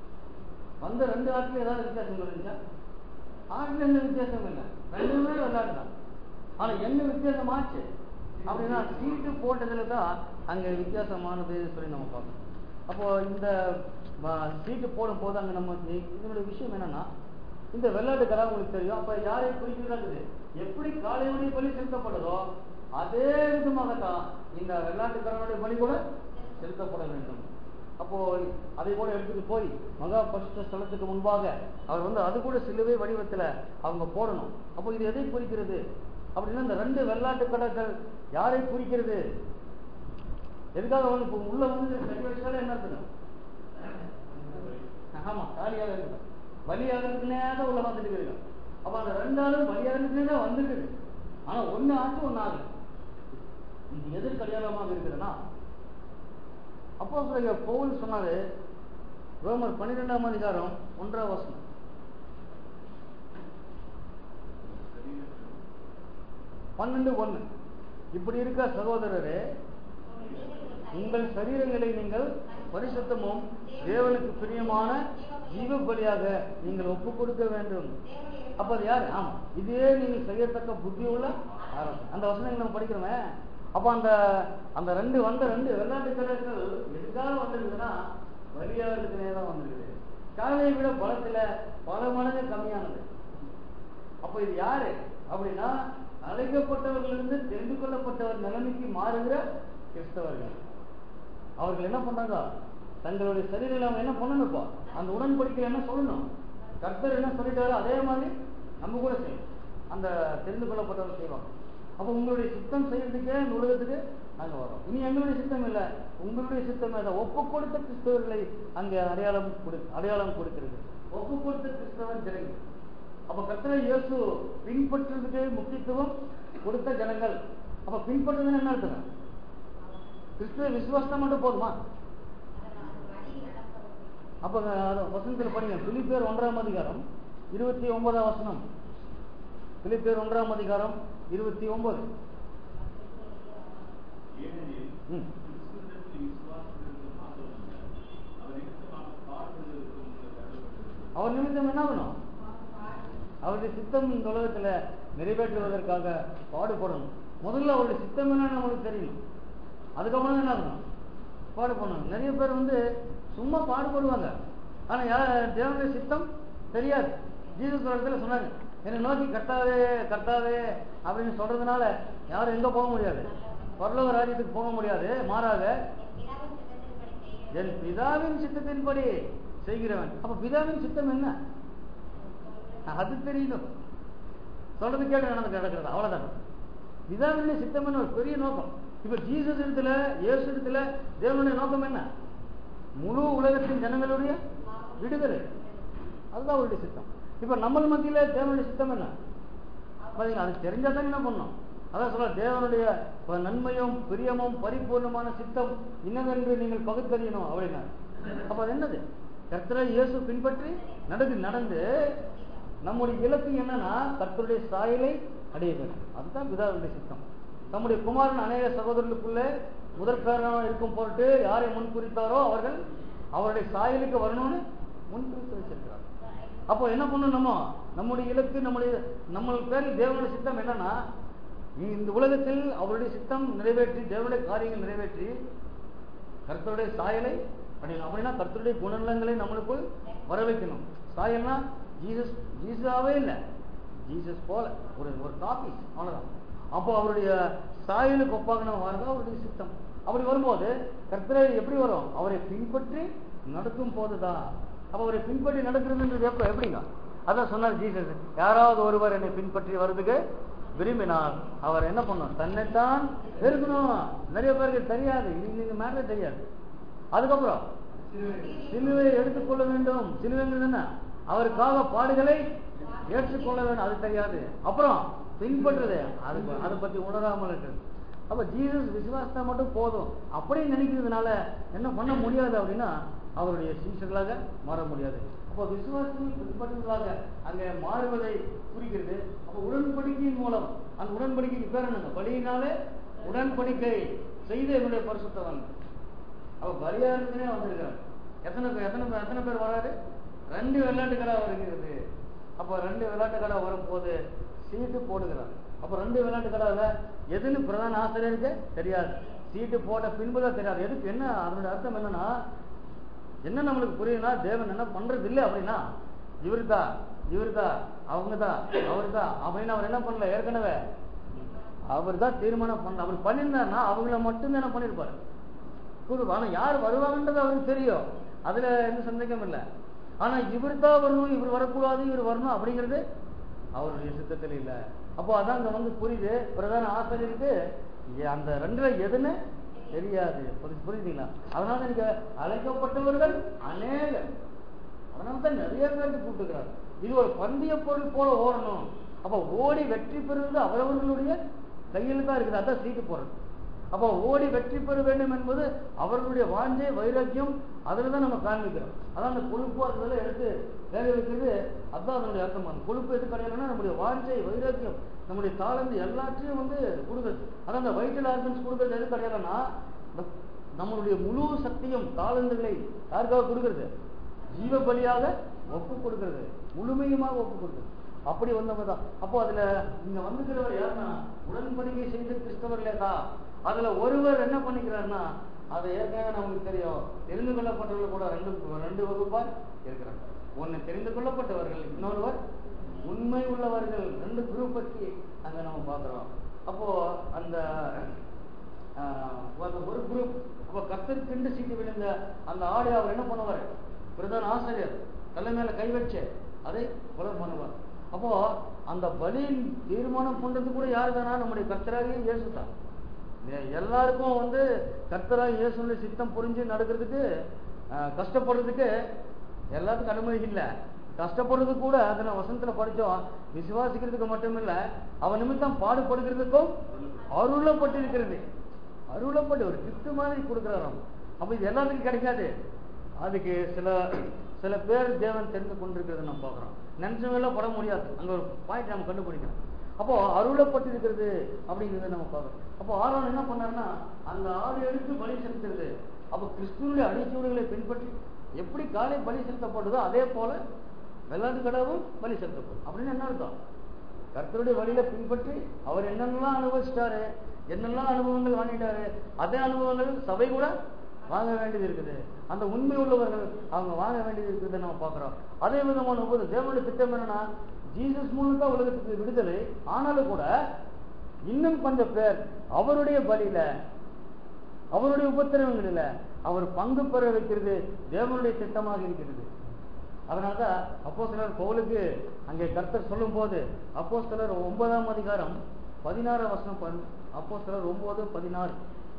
வந்த ரெண்டு ஆட்டுல ஏதாவது வித்தியாசம் இருந்துச்சா ஆட்டுல எந்த வித்தியாசம் இல்லை ரெண்டுமே வெள்ளாட்டு தான் ஆனா என்ன வித்தியாசம் ஆச்சு அப்படின்னா சீட்டு போட்டதுல தான் அங்க வித்தியாசமானது சொல்லி நம்ம பார்க்கணும் அப்போ இந்த ம- சீட்டு போடும் போது அங்க நம்ம இ- இதனுடைய விஷயம் என்னன்னா இந்த வெள்ளாட்டு கடை உங்களுக்கு தெரியும் அப்ப யாரை குறிக்கிறது எப்படி காலையுடைய பலி செலுத்தப்படுதோ அதே விதமாக தான் இந்த வெள்ளாட்டு கடனுடைய பலி கூட செலுத்தப்பட வேண்டும் அப்போ அதை கூட எடுத்துட்டு போய் மகா பரிசுத்த ஸ்தலத்துக்கு முன்பாக அவர் வந்து அது கூட சிலுவை வடிவத்துல அவங்க போடணும் அப்போ இது எதை குறிக்கிறது அப்படின்னா இந்த ரெண்டு வெள்ளாட்டு கடற்கள் யாரை குறிக்கிறது எதுக்காக வந்து இப்போ உள்ள வந்து கை வச்சாலே என்ன அர்த்தம் ஆமா காலியாக இருக்கு வலியாகிறதுக்குனே தான் உள்ள வந்துட்டு இருக்கு அப்ப அந்த ரெண்டாலும் வலியாகிறதுக்குனே தான் வந்துட்டு ஆனா ஒண்ணு ஆச்சு ஒண்ணு ஆகுது இது எதிர் கல்யாணமாக இருக்குதுன்னா அப்போ பவுல் சொன்னாரு ரோமர் பன்னிரெண்டாம் அதிகாரம் ஒன்றாம் வசனம் பன்னெண்டு ஒண்ணு இப்படி இருக்க சகோதரரே உங்கள் சரீரங்களை நீங்கள் பரிசுத்தமும் தேவனுக்கு பிரியமான ஜீவ பலியாக நீங்கள் ஒப்பு கொடுக்க வேண்டும் அப்ப அது யாரு ஆமா இதே நீங்கள் செய்யத்தக்க புத்தி உள்ள ஆரம்பம் அந்த வசனங்கள் நம்ம படிக்கிறோமே அப்ப அந்த அந்த ரெண்டு வந்த ரெண்டு வெள்ளாட்டு கலர்கள் எதுக்காக வந்திருக்குதுன்னா வலியாகிறதுக்குனே தான் வந்திருக்குது காலையை விட பலத்துல பல மடங்கு கம்மியானது அப்ப இது யாரு அப்படின்னா அழைக்கப்பட்டவர்களிருந்து தெரிந்து கொள்ளப்பட்டவர் நிலைமைக்கு மாறுகிற கிறிஸ்தவர்கள் அவர்கள் என்ன பண்றாங்க தங்களுடைய சரீரில் அவங்க என்ன பண்ணணும் இப்போ அந்த உடன்படிக்கையில் என்ன சொல்லணும் கர்த்தர் என்ன சொல்லிட்டாரோ அதே மாதிரி நம்ம கூட செய்யணும் அந்த தெரிந்து கொள்ளப்பட்டவர் செய்வாங்க அப்போ உங்களுடைய சித்தம் செய்யறதுக்கே இந்த உலகத்துக்கு நாங்க வரோம் இனி எங்களுடைய சித்தம் இல்லை உங்களுடைய சித்தம் அதை ஒப்பு கொடுத்த கிறிஸ்தவர்களை அங்கே அடையாளம் கொடு அடையாளம் கொடுக்கிறது ஒப்பு கொடுத்த கிறிஸ்தவன் ஜனங்கள் அப்ப கர்த்தரை இயேசு பின்பற்றுறதுக்கு முக்கியத்துவம் கொடுத்த ஜனங்கள் அப்ப பின்பற்றுறதுன்னு என்ன அர்த்தம் கிறிஸ்துவ விசுவாசம் மட்டும் போதுமா அப்ப அது வசனத்தில் படிங்க பிலிப்பியர் ஒன்றாம் அதிகாரம் இருபத்தி ஒன்பதாம் வசனம் பிலிப்பியர் ஒன்றாம் அதிகாரம் இருபத்தி ஒன்பது ஏனெனில் ம். கிறிஸ்துவிடத்தில் விசுவாசம் இருக்க மாத்திரமல்ல, அவர் நிமித்தமாக பாடுபடுவதற்கு உங்களுக்கு தள்ளப்பட்டிருக்கிறது. அவர் நிமித்தம் என்ன ஆகணும் அவருடைய சித்தம் இந்த உலகத்துல நிறைவேற்றுவதற்காக பாடுபடணும் முதல்ல அவருடைய சித்தம் என்னன்னு நம்மளுக்கு தெரியணும் அதுக்கப்புறம் தான் என்ன ஆகணும் பாடுபடணும் நிறைய பேர் வந்து சும்மா பாடுபடுவாங்க ஆனா யார் தேவனுடைய சித்தம் தெரியாது ஜீசஸ் ஒரு இடத்துல சொன்னாங்க என்னை நோக்கி கர்த்தாவே கர்த்தாவே அப்படின்னு சொல்றதுனால யாரும் எங்க போக முடியாது பரலோக ராஜ்யத்துக்கு போக முடியாது மாறாக என் பிதாவின் சித்தத்தின்படி செய்கிறவன் அப்ப பிதாவின் சித்தம் என்ன அது தெரியணும் சொல்றது கேட்டு நடந்து கிடக்கிறது அவ்வளவுதான் பிதாவினுடைய சித்தம் என்ன ஒரு பெரிய நோக்கம் இப்ப ஜீசஸ் இடத்துல இயேசு இடத்துல தேவனுடைய நோக்கம் என்ன முழு உலகத்தின் ஜனங்களுடைய விடுதலை அதுதான் அவருடைய சித்தம் இப்ப நம்ம மத்தியில தேவனுடைய சித்தம் என்ன பாத்தீங்களா அது தெரிஞ்சா தான் என்ன பண்ணணும் அதான் சொல்ல தேவனுடைய ப- நன்மையும் பிரியமும் பரிபூர்ணமான சித்தம் இன்னதென்று நீங்கள் பகுத்தறியணும் அப்படின்னா அப்ப அது என்னது கர்த்தரை இயேசு பின்பற்றி நடந்து நடந்து நம்முடைய இலக்கு என்னன்னா கர்த்தருடைய சாயலை அடைய வேண்டும் அதுதான் பிதாவுடைய சித்தம் நம்முடைய குமாரன் அநேக சகோதரர்களுக்குள்ளே முதற் பேரனாக இருக்கும் பொருட்டு யாரை முன்குறித்தாரோ அவர்கள் அவருடைய சாயலுக்கு வரணும்னு முன்குறித்து வச்சிருக்கிறார் அப்போ என்ன பண்ணணும் நம்ம நம்முடைய இலக்கு நம்முடைய நம்ம பேரில் தேவனுடைய சித்தம் என்னன்னா இந்த உலகத்தில் அவருடைய சித்தம் நிறைவேற்றி தேவனுடைய காரியங்கள் நிறைவேற்றி கர்த்தருடைய சாயலை அடையணும் அப்படின்னா கர்த்தருடைய குணநலங்களை நம்மளுக்குள் வர வைக்கணும் சாயல்னா ஜீசஸ் ஜீசஸாவே இல்லை ஜீசஸ் போல ஒரு ஒரு காப்பி அவ்வளவுதான் அப்போ அவருடைய சாயலுக்கு ஒப்பாக நம்ம வரதான் அவருடைய சித்தம் அப்படி வரும்போது கர்த்தரை எப்படி வரும் அவரை பின்பற்றி நடக்கும் போதுதான் அப்ப அவரை பின்பற்றி நடக்கிறதுன்றது எப்ப எப்படிங்க அதான் சொன்னார் ஜீசஸ் யாராவது ஒருவர் என்னை பின்பற்றி வர்றதுக்கு விரும்பினால் அவர் என்ன பண்ணும் தன்னைத்தான் இருக்கணும் நிறைய பேருக்கு தெரியாது இது இந்த மேட்டரே தெரியாது அதுக்கப்புறம் சிலுவை எடுத்துக்கொள்ள வேண்டும் சிலுவைங்கிறது என்ன அவருக்காக பாடுகளை ஏற்றுக்கொள்ள வேண்டும் அது தெரியாது அப்புறம் பின்பற்றுறது அது அதை பத்தி உணராமல் இருக்கிறது அப்ப ஜீசஸ் விசுவாசத்தை மட்டும் போதும் அப்படி நினைக்கிறதுனால என்ன பண்ண முடியாது அப்படின்னா அவருடைய சீஷர்களாக மாற முடியாது அப்போ விசுவாசத்தில் பின்பற்றுவதாக அங்கே மாறுவதை குறிக்கிறது அப்போ உடன்படிக்கையின் மூலம் அந்த உடன்படிக்கைக்கு பேர் என்னங்க பலியினாலே உடன்படிக்கை செய்த என்னுடைய பரிசுத்தவன் அவ பலியாரத்தினே வந்திருக்காரு எத்தனை பேர் எத்தனை பேர் எத்தனை பேர் வராரு ரெண்டு விளையாட்டு கடை வருகிறது அப்போ ரெண்டு விளையாட்டு கடை வரும்போது சீட்டு போடுகிறார் அப்போ ரெண்டு விளையாட்டு கடால எதுன்னு பிரதான ஆசிரியருக்கு தெரியாது சீட்டு போட்ட பின்புதான் தெரியாது எதுக்கு என்ன அதனுடைய அர்த்தம் என்னன்னா என்ன நம்மளுக்கு புரியுதுன்னா தேவன் என்ன பண்றது இல்லை அப்படின்னா இவருதா இவருதா அவங்கதான் அவருதா அப்படின்னு அவர் என்ன பண்ணல ஏற்கனவே அவர் தான் தீர்மானம் பண்ண அவர் பண்ணியிருந்தாருன்னா அவங்கள மட்டும்தான் என்ன பண்ணிருப்பாரு குரு ஆனா யார் வருவாங்கன்றது அவருக்கு தெரியும் அதுல எந்த சந்தேகம் இல்லை ஆனா இவர் தான் வரணும் இவர் வரக்கூடாது இவர் வரணும் அப்படிங்கிறது அவருடைய சித்தத்தில் இல்ல அப்போ அதான் அங்க வந்து புரியுது பிரதான ஆசிரியருக்கு ஏ- அந்த ரெண்டுல எதுன்னு தெரியாது புரி- புரியுதுங்களா அதனால நீங்க அழைக்கப்பட்டவர்கள் அநேகர் அதனால தான் நிறைய பேருக்கு கூப்பிட்டுக்கிறார் இது ஒரு பந்தய பொருள் போல ஓடணும் அப்ப ஓடி வெற்றி பெறுவது அவரவர்களுடைய கையில் தான் இருக்குது அதான் சீட்டு போறது அப்போ ஓடி வெற்றி பெற வேண்டும் என்பது அவர்களுடைய வாஞ்சை வைராக்கியம் அதில் தான் நம்ம காண்பிக்கிறோம் அதான் அந்த கொழுப்பு அதெல்லாம் எடுத்து வேக வைக்கிறது அதான் அதனுடைய அர்த்தம் அந்த கொழுப்பு எது கிடையாதுன்னா நம்முடைய வாஞ்சை வைராக்கியம் நம்முடைய தாளந்து எல்லாத்தையும் வந்து கொடுக்குறது அதான் அந்த வைட்டல் ஆர்கன்ஸ் கொடுக்கறது எது கிடையாதுன்னா இந்த- நம்மளுடைய முழு சக்தியும் தாளந்துகளை யாருக்காக கொடுக்கறது ஜீவ பலியாக ஒப்பு கொடுக்கிறது முழுமையுமாக ஒப்பு கொடுக்கிறது அப்படி வந்தவங்க தான் அப்போ அதுல இங்க வந்துக்கிறவர் யாருன்னா உடன்படிக்கை செய்த கிறிஸ்தவர்களே தான் அதுல ஒருவர் என்ன பண்ணிக்கிறாருன்னா அதை ஏற்கனவே நமக்கு தெரியும் தெரிந்து கொள்ளப்பட்டவர்கள் கூட ரெண்டு ரெண்டு வகுப்பார் இருக்கிறாங்க ஒன்னு தெரிந்து கொள்ளப்பட்டவர்கள் இன்னொருவர் உண்மை உள்ளவர்கள் ரெண்டு குரூப் பற்றி அங்க நம்ம பார்க்கிறோம் அப்போ அந்த ஆஹ், ஒரு- ஒரு குரூப் அப்போ கத்தர் திண்டு சீட்டு விழுந்த அந்த ஆடு அவர் என்ன பண்ணுவார் பிரதான ஆசிரியர் தலை மேல கை வச்சு அதை கொலை பண்ணுவார் அப்போ அந்த பலியின் தீர்மானம் பண்றது கூட யாரு தானா நம்முடைய கர்த்தராகிய இயேசு தான் எ- எல்லாருக்கும் வந்து கர்த்தராக இயேசுடைய சித்தம் புரிஞ்சு நடக்கிறதுக்கு ஆஹ், கஷ்டப்படுறதுக்கு எல்லாத்துக்கும் அனுமதி இல்லை கஷ்டப்படுறது கூட அதை நான் வசனத்துல படிச்சோம் விசுவாசிக்கிறதுக்கு மட்டுமில்ல அவன் நிமித்தம் பாடுபடுகிறதுக்கும் அருளப்பட்டிருக்கிறது அருளப்பட்டு ஒரு கிஃப்ட் மாதிரி கொடுக்குறாராம் அப்ப இது எல்லாத்துக்கும் கிடைக்காது அதுக்கு சில சில பேர் தேவன் தெரிந்து கொண்டிருக்கிறத நம்ம பார்க்குறோம் நினைச்சவங்களாம் பட முடியாது அங்க ஒரு பாயிண்ட் நம்ம கண்டுபிடிக்கணும் அப்போ அருளப்பட்டிருக்கிறது அப்படிங்கிறத நம்ம பார்க்கறோம் அப்போ ஆரோன் என்ன பண்ணாருன்னா அந்த ஆடு எடுத்து பலி செலுத்துறது அப்போ கிறிஸ்துவனுடைய அடிச்சூடுகளை பின்பற்றி எப்படி காலை பலி செலுத்தப்படுதோ அதே போல வெள்ளாட்டு கடவும் பலி செலுத்தப்படும் அப்படின்னு என்ன அர்த்தம் கர்த்தருடைய வழியில பின்பற்றி அவர் என்னென்னலாம் அனுபவிச்சிட்டாரு என்னெல்லாம் அனுபவங்கள் வாங்கிட்டாரு அதே அனுபவங்கள் சபை கூட வாங்க வேண்டியது இருக்குது அந்த உண்மை உள்ளவர்கள் அவங்க வாங்க வேண்டியது இருக்குதுன்னு நம்ம பார்க்கிறோம் அதே விதமான ஒவ்வொரு தேவனுடைய திட்டம் என்னன்னா ஜீசஸ் மூலம் தான் உலகத்துக்கு விடுதலை ஆனாலும் கூட இன்னும் கொஞ்சம் பேர் அவருடைய பலியில அவருடைய உபத்திரவங்களில அவர் பங்கு பெற வைக்கிறது தேவனுடைய திட்டமாக இருக்கிறது அதனாலதான் அப்போ சிலர் பவுலுக்கு அங்கே கர்த்தர் சொல்லும் போது அப்போ சிலர் ஒன்பதாம் அதிகாரம் பதினாறாம் வசனம் அப்போ சிலர் ஒன்பது பதினாறு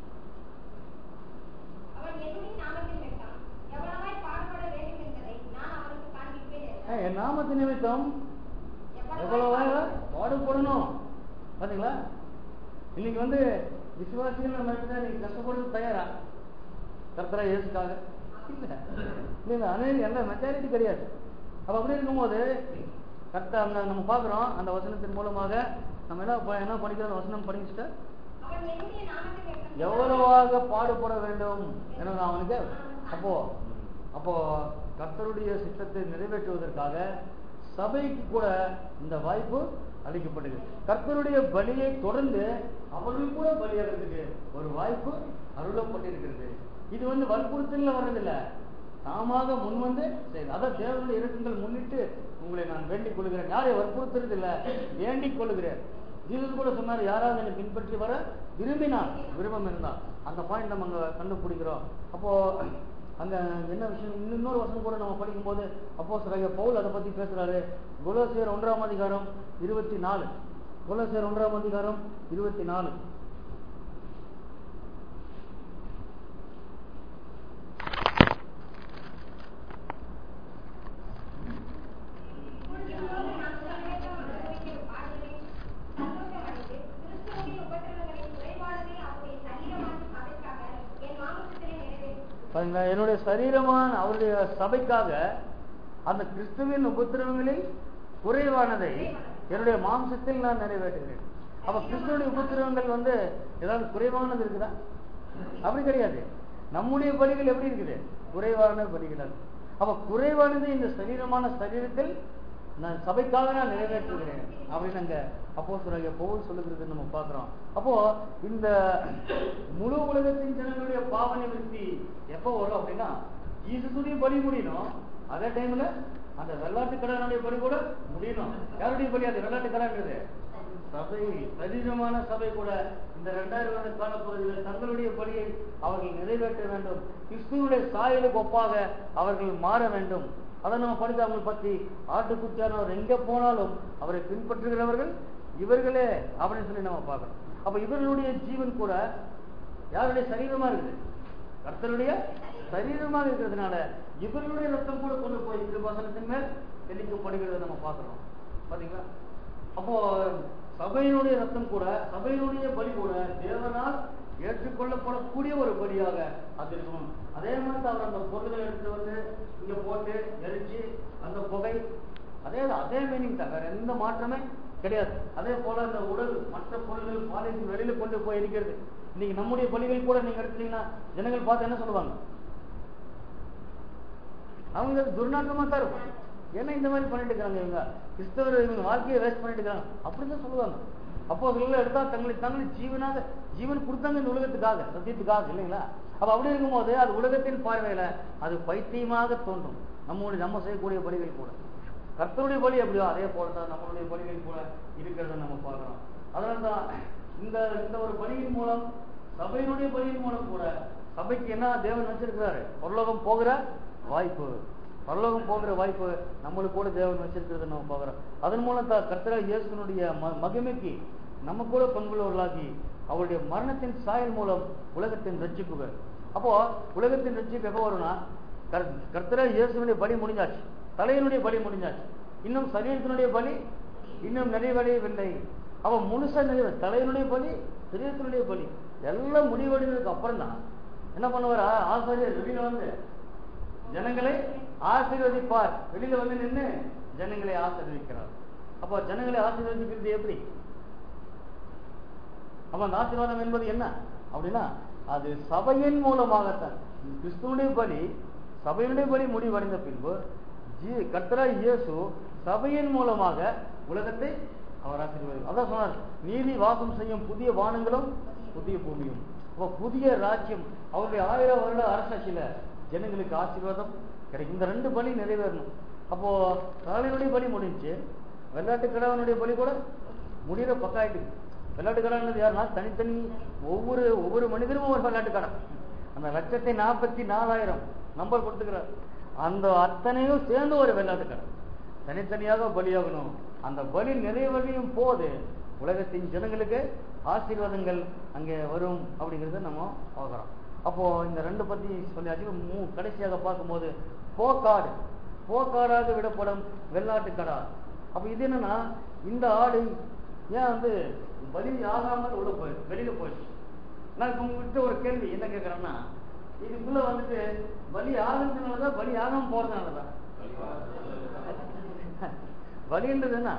அவன் என்னுடைய நாமத்தில் நிற்கான் எவ்வளவாய் பாடுபட வேண்டும் என்பதை நான் அவனுக்கு காண்பிப்பேன் என்றார். ஏய், என் நாமத்து நிமித்தம் எவ்வளவு பாடுபடணும் பாத்தீங்களா இன்னைக்கு வந்து விசுவாசிகள் நம்ம இடத்துல நீங்க கஷ்டப்படுறது தயாரா கர்த்தரா இயேசுக்காக இல்ல இல்ல அநேக எந்த மெச்சாரிட்டி கிடையாது அப்ப அப்படி இருக்கும்போது கர்த்தா அங்க நம்ம பாக்குறோம் அந்த வசனத்தின் மூலமாக நம்ம என்ன ப- என்ன படிக்கிறோம் அந்த வசனம் படிச்சுட்டு அவன் என்னுடைய நாமத்தில் நிற்கான் எவ்வளவாக பாடுபட வேண்டும் என அவனுக்கு அப்போ அப்போ கர்த்தருடைய சித்தத்தை நிறைவேற்றுவதற்காக சபைக்கு கூட இந்த வாய்ப்பு அளிக்கப்படுது கர்த்தருடைய பலியை தொடர்ந்து அவர்கள் கூட பலியாகிறதுக்கு ஒரு வாய்ப்பு அருளப்பட்டிருக்கிறது இது வந்து வற்புறுத்தல வர்றதில்ல தாமாக முன் வந்து செய்யுது அதான் தேவனுடைய இறக்கங்கள் முன்னிட்டு உங்களை நான் வேண்டிக் கொள்கிறேன் யாரை வற்புறுத்துறது இல்ல வேண்டிக் கொள்கிறேன் ஜீசஸ் கூட சொன்னார் யாராவது என்னை பின்பற்றி வர விரும்பினார் விருப்பம் இருந்தால் அந்த பாயிண்ட் நம்ம அங்க கண்டுபிடிக்கிறோம் அப்போ அங்க என்ன விஷயம் இன்னும் இன்னொரு வருஷம் கூட நம்ம படிக்கும்போது அப்போ சில பவுல் அதை பத்தி பேசுறாரு குலோசியர் ஒன்றாம் அதிகாரம் இருபத்தி நாலு குலோசியர் ஒன்றாம் அதிகாரம் இருபத்தி நாலு இப்பொழுது நாம் சர்வேகம் அனுபவிக்கிற பாடுகளில் சந்தோஷமடைந்து, கிறிஸ்துவுடைய உபத்திரவங்களின் குறைபாடுகளை அவருடைய சரீரமான சபைக்காக என் மாம்சத்திலே நிறைவேற்றும். பாருங்க என்னுடைய சரீரமான அவருடைய சபைக்காக அந்த கிறிஸ்துவின் உபத்திரவங்களில் குறைவானதை என்னுடைய மாம்சத்தில் நான் நிறைவேற்றுகிறேன் அப்ப கிறிஸ்துவனுடைய உபத்திரவங்கள் வந்து ஏதாவது குறைவானது இருக்குதா அப்படி கிடையாது நம்முடைய பலிகள் எப்படி இருக்குது குறைவான பலிகள் அப்ப குறைவானது இந்த சரீரமான சரீரத்தில் நான் சபைக்காக நான் நிறைவேற்றுகிறேன் அப்படின்னு அங்க அப்போ சொல்றாங்க பவுல் சொல்லுகிறது நம்ம பார்க்கிறோம் அப்போ இந்த முழு உலகத்தின் ஜனங்களுடைய பாவ நிவர்த்தி எப்போ வரும் அப்படின்னா ஜீசஸுடைய பலி முடியணும் அதே டைம்ல அந்த வெள்ளாட்டு கடனுடைய பலி கூட முடியணும் யாருடைய பலி அது வெள்ளாட்டு கடன்றது சபை சரீரமான சபை கூட இந்த ரெண்டாயிரம் வருட காலப்பகுதியில் தங்களுடைய பலியை அவர்கள் நிறைவேற்ற வேண்டும் கிறிஸ்துவனுடைய சாயலுக்கு ஒப்பாக அவர்கள் மாற வேண்டும் அதை நம்ம படித்து அவங்களை பற்றி ஆட்டுக்குட்டியானவர் எங்க போனாலும் அவரை பின்பற்றுகிறவர்கள் இவர்களே அப்படின்னு சொல்லி நம்ம பார்க்கணும் அப்ப இவர்களுடைய ஜீவன் கூட யாருடைய சரீரமா இருக்குது கர்த்தருடைய சரீரமாக இருக்கிறதுனால இவர்களுடைய ரத்தம் கூட கொண்டு போய் திருவாசனத்தின் மேல் தெளிக்கப்படுகிறத நம்ம பார்க்கிறோம் பாத்தீங்களா அப்போ சபையினுடைய ரத்தம் கூட சபையினுடைய பலி கூட தேவனால் ஏற்றுக்கொள்ளப்படக்கூடிய ஒரு பலியாக அது இருக்கணும் அதே மாதிரி தான் அவர் அந்த பொருள்களை எடுத்துட்டு வந்து இங்க போட்டு எரிச்சு அந்த புகை அதே அதே மீனிங் தான் வேற எந்த மாற்றமே கிடையாது அதே போல அந்த உடல் மற்ற பொருள்கள் பாலின் வெளியில கொண்டு போய் இருக்கிறது இன்னைக்கு நம்முடைய பலிகள் கூட நீங்க எடுத்தீங்கன்னா ஜனங்கள் பார்த்து என்ன சொல்லுவாங்க அவங்க துர்நாற்றமா தான் இருக்கும் ஏன்னா இந்த மாதிரி பண்ணிட்டு இருக்காங்க இவங்க கிறிஸ்தவர் இவங்க வாழ்க்கையை வேஸ்ட் பண்ணிட்டு இருக்காங்க அப்படிதான் சொல்லுவாங்க அப்போ அதுல எடுத்தா தங்களை தங்களை ஜீவனாக ஜீவன் கொடுத்தாங்க இந்த உலகத்துக்காக சத்தியத்துக்காக இல்லைங்களா அப்ப அப்படி இருக்கும்போது அது உலகத்தின் பார்வையில அது பைத்தியமாக தோன்றும் நம்முடைய நம்ம செய்யக்கூடிய பலிகள் கூட கர்த்தருடைய பலி எப்படியோ அதே போல தான் நம்மளுடைய பலிகள் கூட இருக்கிறத நம்ம பார்க்கிறோம் அதனால தான் இந்த இந்த ஒரு பலியின் மூலம் சபையினுடைய பலியின் மூலம் கூட சபைக்கு என்ன தேவன் வச்சிருக்கிறாரு பரலோகம் போகிற வாய்ப்பு பரலோகம் போகிற வாய்ப்பு நம்மளுக்கு கூட தேவன் வச்சிருக்கிறத நம்ம பார்க்கிறோம் அதன் மூலம் தான் கர்த்தரா இயேசுனுடைய ம- மகிமைக்கு நம்ம கூட பண்புள்ளவர்களாகி அவருடைய மரணத்தின் சாயல் மூலம் உலகத்தின் ரட்சிப்பு அப்போ உலகத்தின் ரட்சிப்பு எப்போ வரும்னா கர்- கர்த்தரா இயேசுனுடைய பலி முடிஞ்சாச்சு தலையினுடைய பலி முடிஞ்சாச்சு இன்னும் சரீரத்தினுடைய பலி இன்னும் நிறைவடையவில்லை அவ முழுசா நிறைவு தலையினுடைய பலி சரீரத்தினுடைய பலி எல்லாம் முடிவடைந்ததுக்கு அப்புறம் தான் என்ன பண்ணுவார் ஆ- ஆசாரியர் வெளியில வந்து ஜனங்களை ஆசீர்வதிப்பார் வெளியில வந்து நின்று ஜனங்களை ஆசீர்வதிக்கிறார் அப்போ ஜனங்களை ஆசீர்வதிக்கிறது எப்படி அப்ப அந்த ஆசீர்வாதம் என்பது என்ன அப்படின்னா அது சபையின் மூலமாகத்தான் கிறிஸ்துவனுடைய பலி சபையினுடைய பலி முடிவடைந்த பின்பு ஜீ கர்த்தரா இயேசு சபையின் மூலமாக உலகத்தை அவர் ஆசீர்வதி அதான் சொன்னார் நீதி வாசம் செய்யும் புதிய வானங்களும் புதிய பூமியும் அப்ப புதிய ராஜ்யம் அவருடைய ஆயிரம் வருட அரசாட்சியில ஜனங்களுக்கு ஆசீர்வாதம் கிடைக்கும் இந்த ரெண்டு பலி நிறைவேறணும் அப்போ காலையினுடைய பலி முடிஞ்சு வெள்ளாட்டு கிழவனுடைய பலி கூட முடிகிற பக்காயிட்டு வெள்ளாட்டுக்கடான்றது யாருன்னா தனித்தனி ஒவ்வொரு ஒவ்வொரு மனிதரும் ஒரு வெள்ளாட்டுக்கடன் அந்த லட்சத்தி நாற்பத்தி நாலாயிரம் நம்பர் கொடுத்துக்கிறார் அந்த அத்தனையும் சேர்ந்து ஒரு வெள்ளாட்டுக்கடன் தனித்தனியாக பலியாகணும் அந்த பலி நிறைவடையும் போது உலகத்தின் ஜனங்களுக்கு ஆசீர்வாதங்கள் அங்கே வரும் அப்படிங்கறத நம்ம பார்க்கிறோம் அப்போ இந்த ரெண்டு பத்தி சொல்லியாச்சு மூ கடைசியாக பார்க்கும்போது போக்காடு போக்காடாக விடப்படும் வெள்ளாட்டுக்கடா அப்ப இது என்னன்னா இந்த ஆடு ஏன் வந்து பலி ஆகாமல் உள்ள போயிடுச்சு வெளியில போயிடுச்சு நான் இப்ப உங்ககிட்ட ஒரு கேள்வி என்ன கேட்கறேன்னா இதுக்குள்ள வந்துட்டு பலி ஆகிறதுனாலதான் பலி ஆகாம போறதுனாலதான் பலின்றது என்ன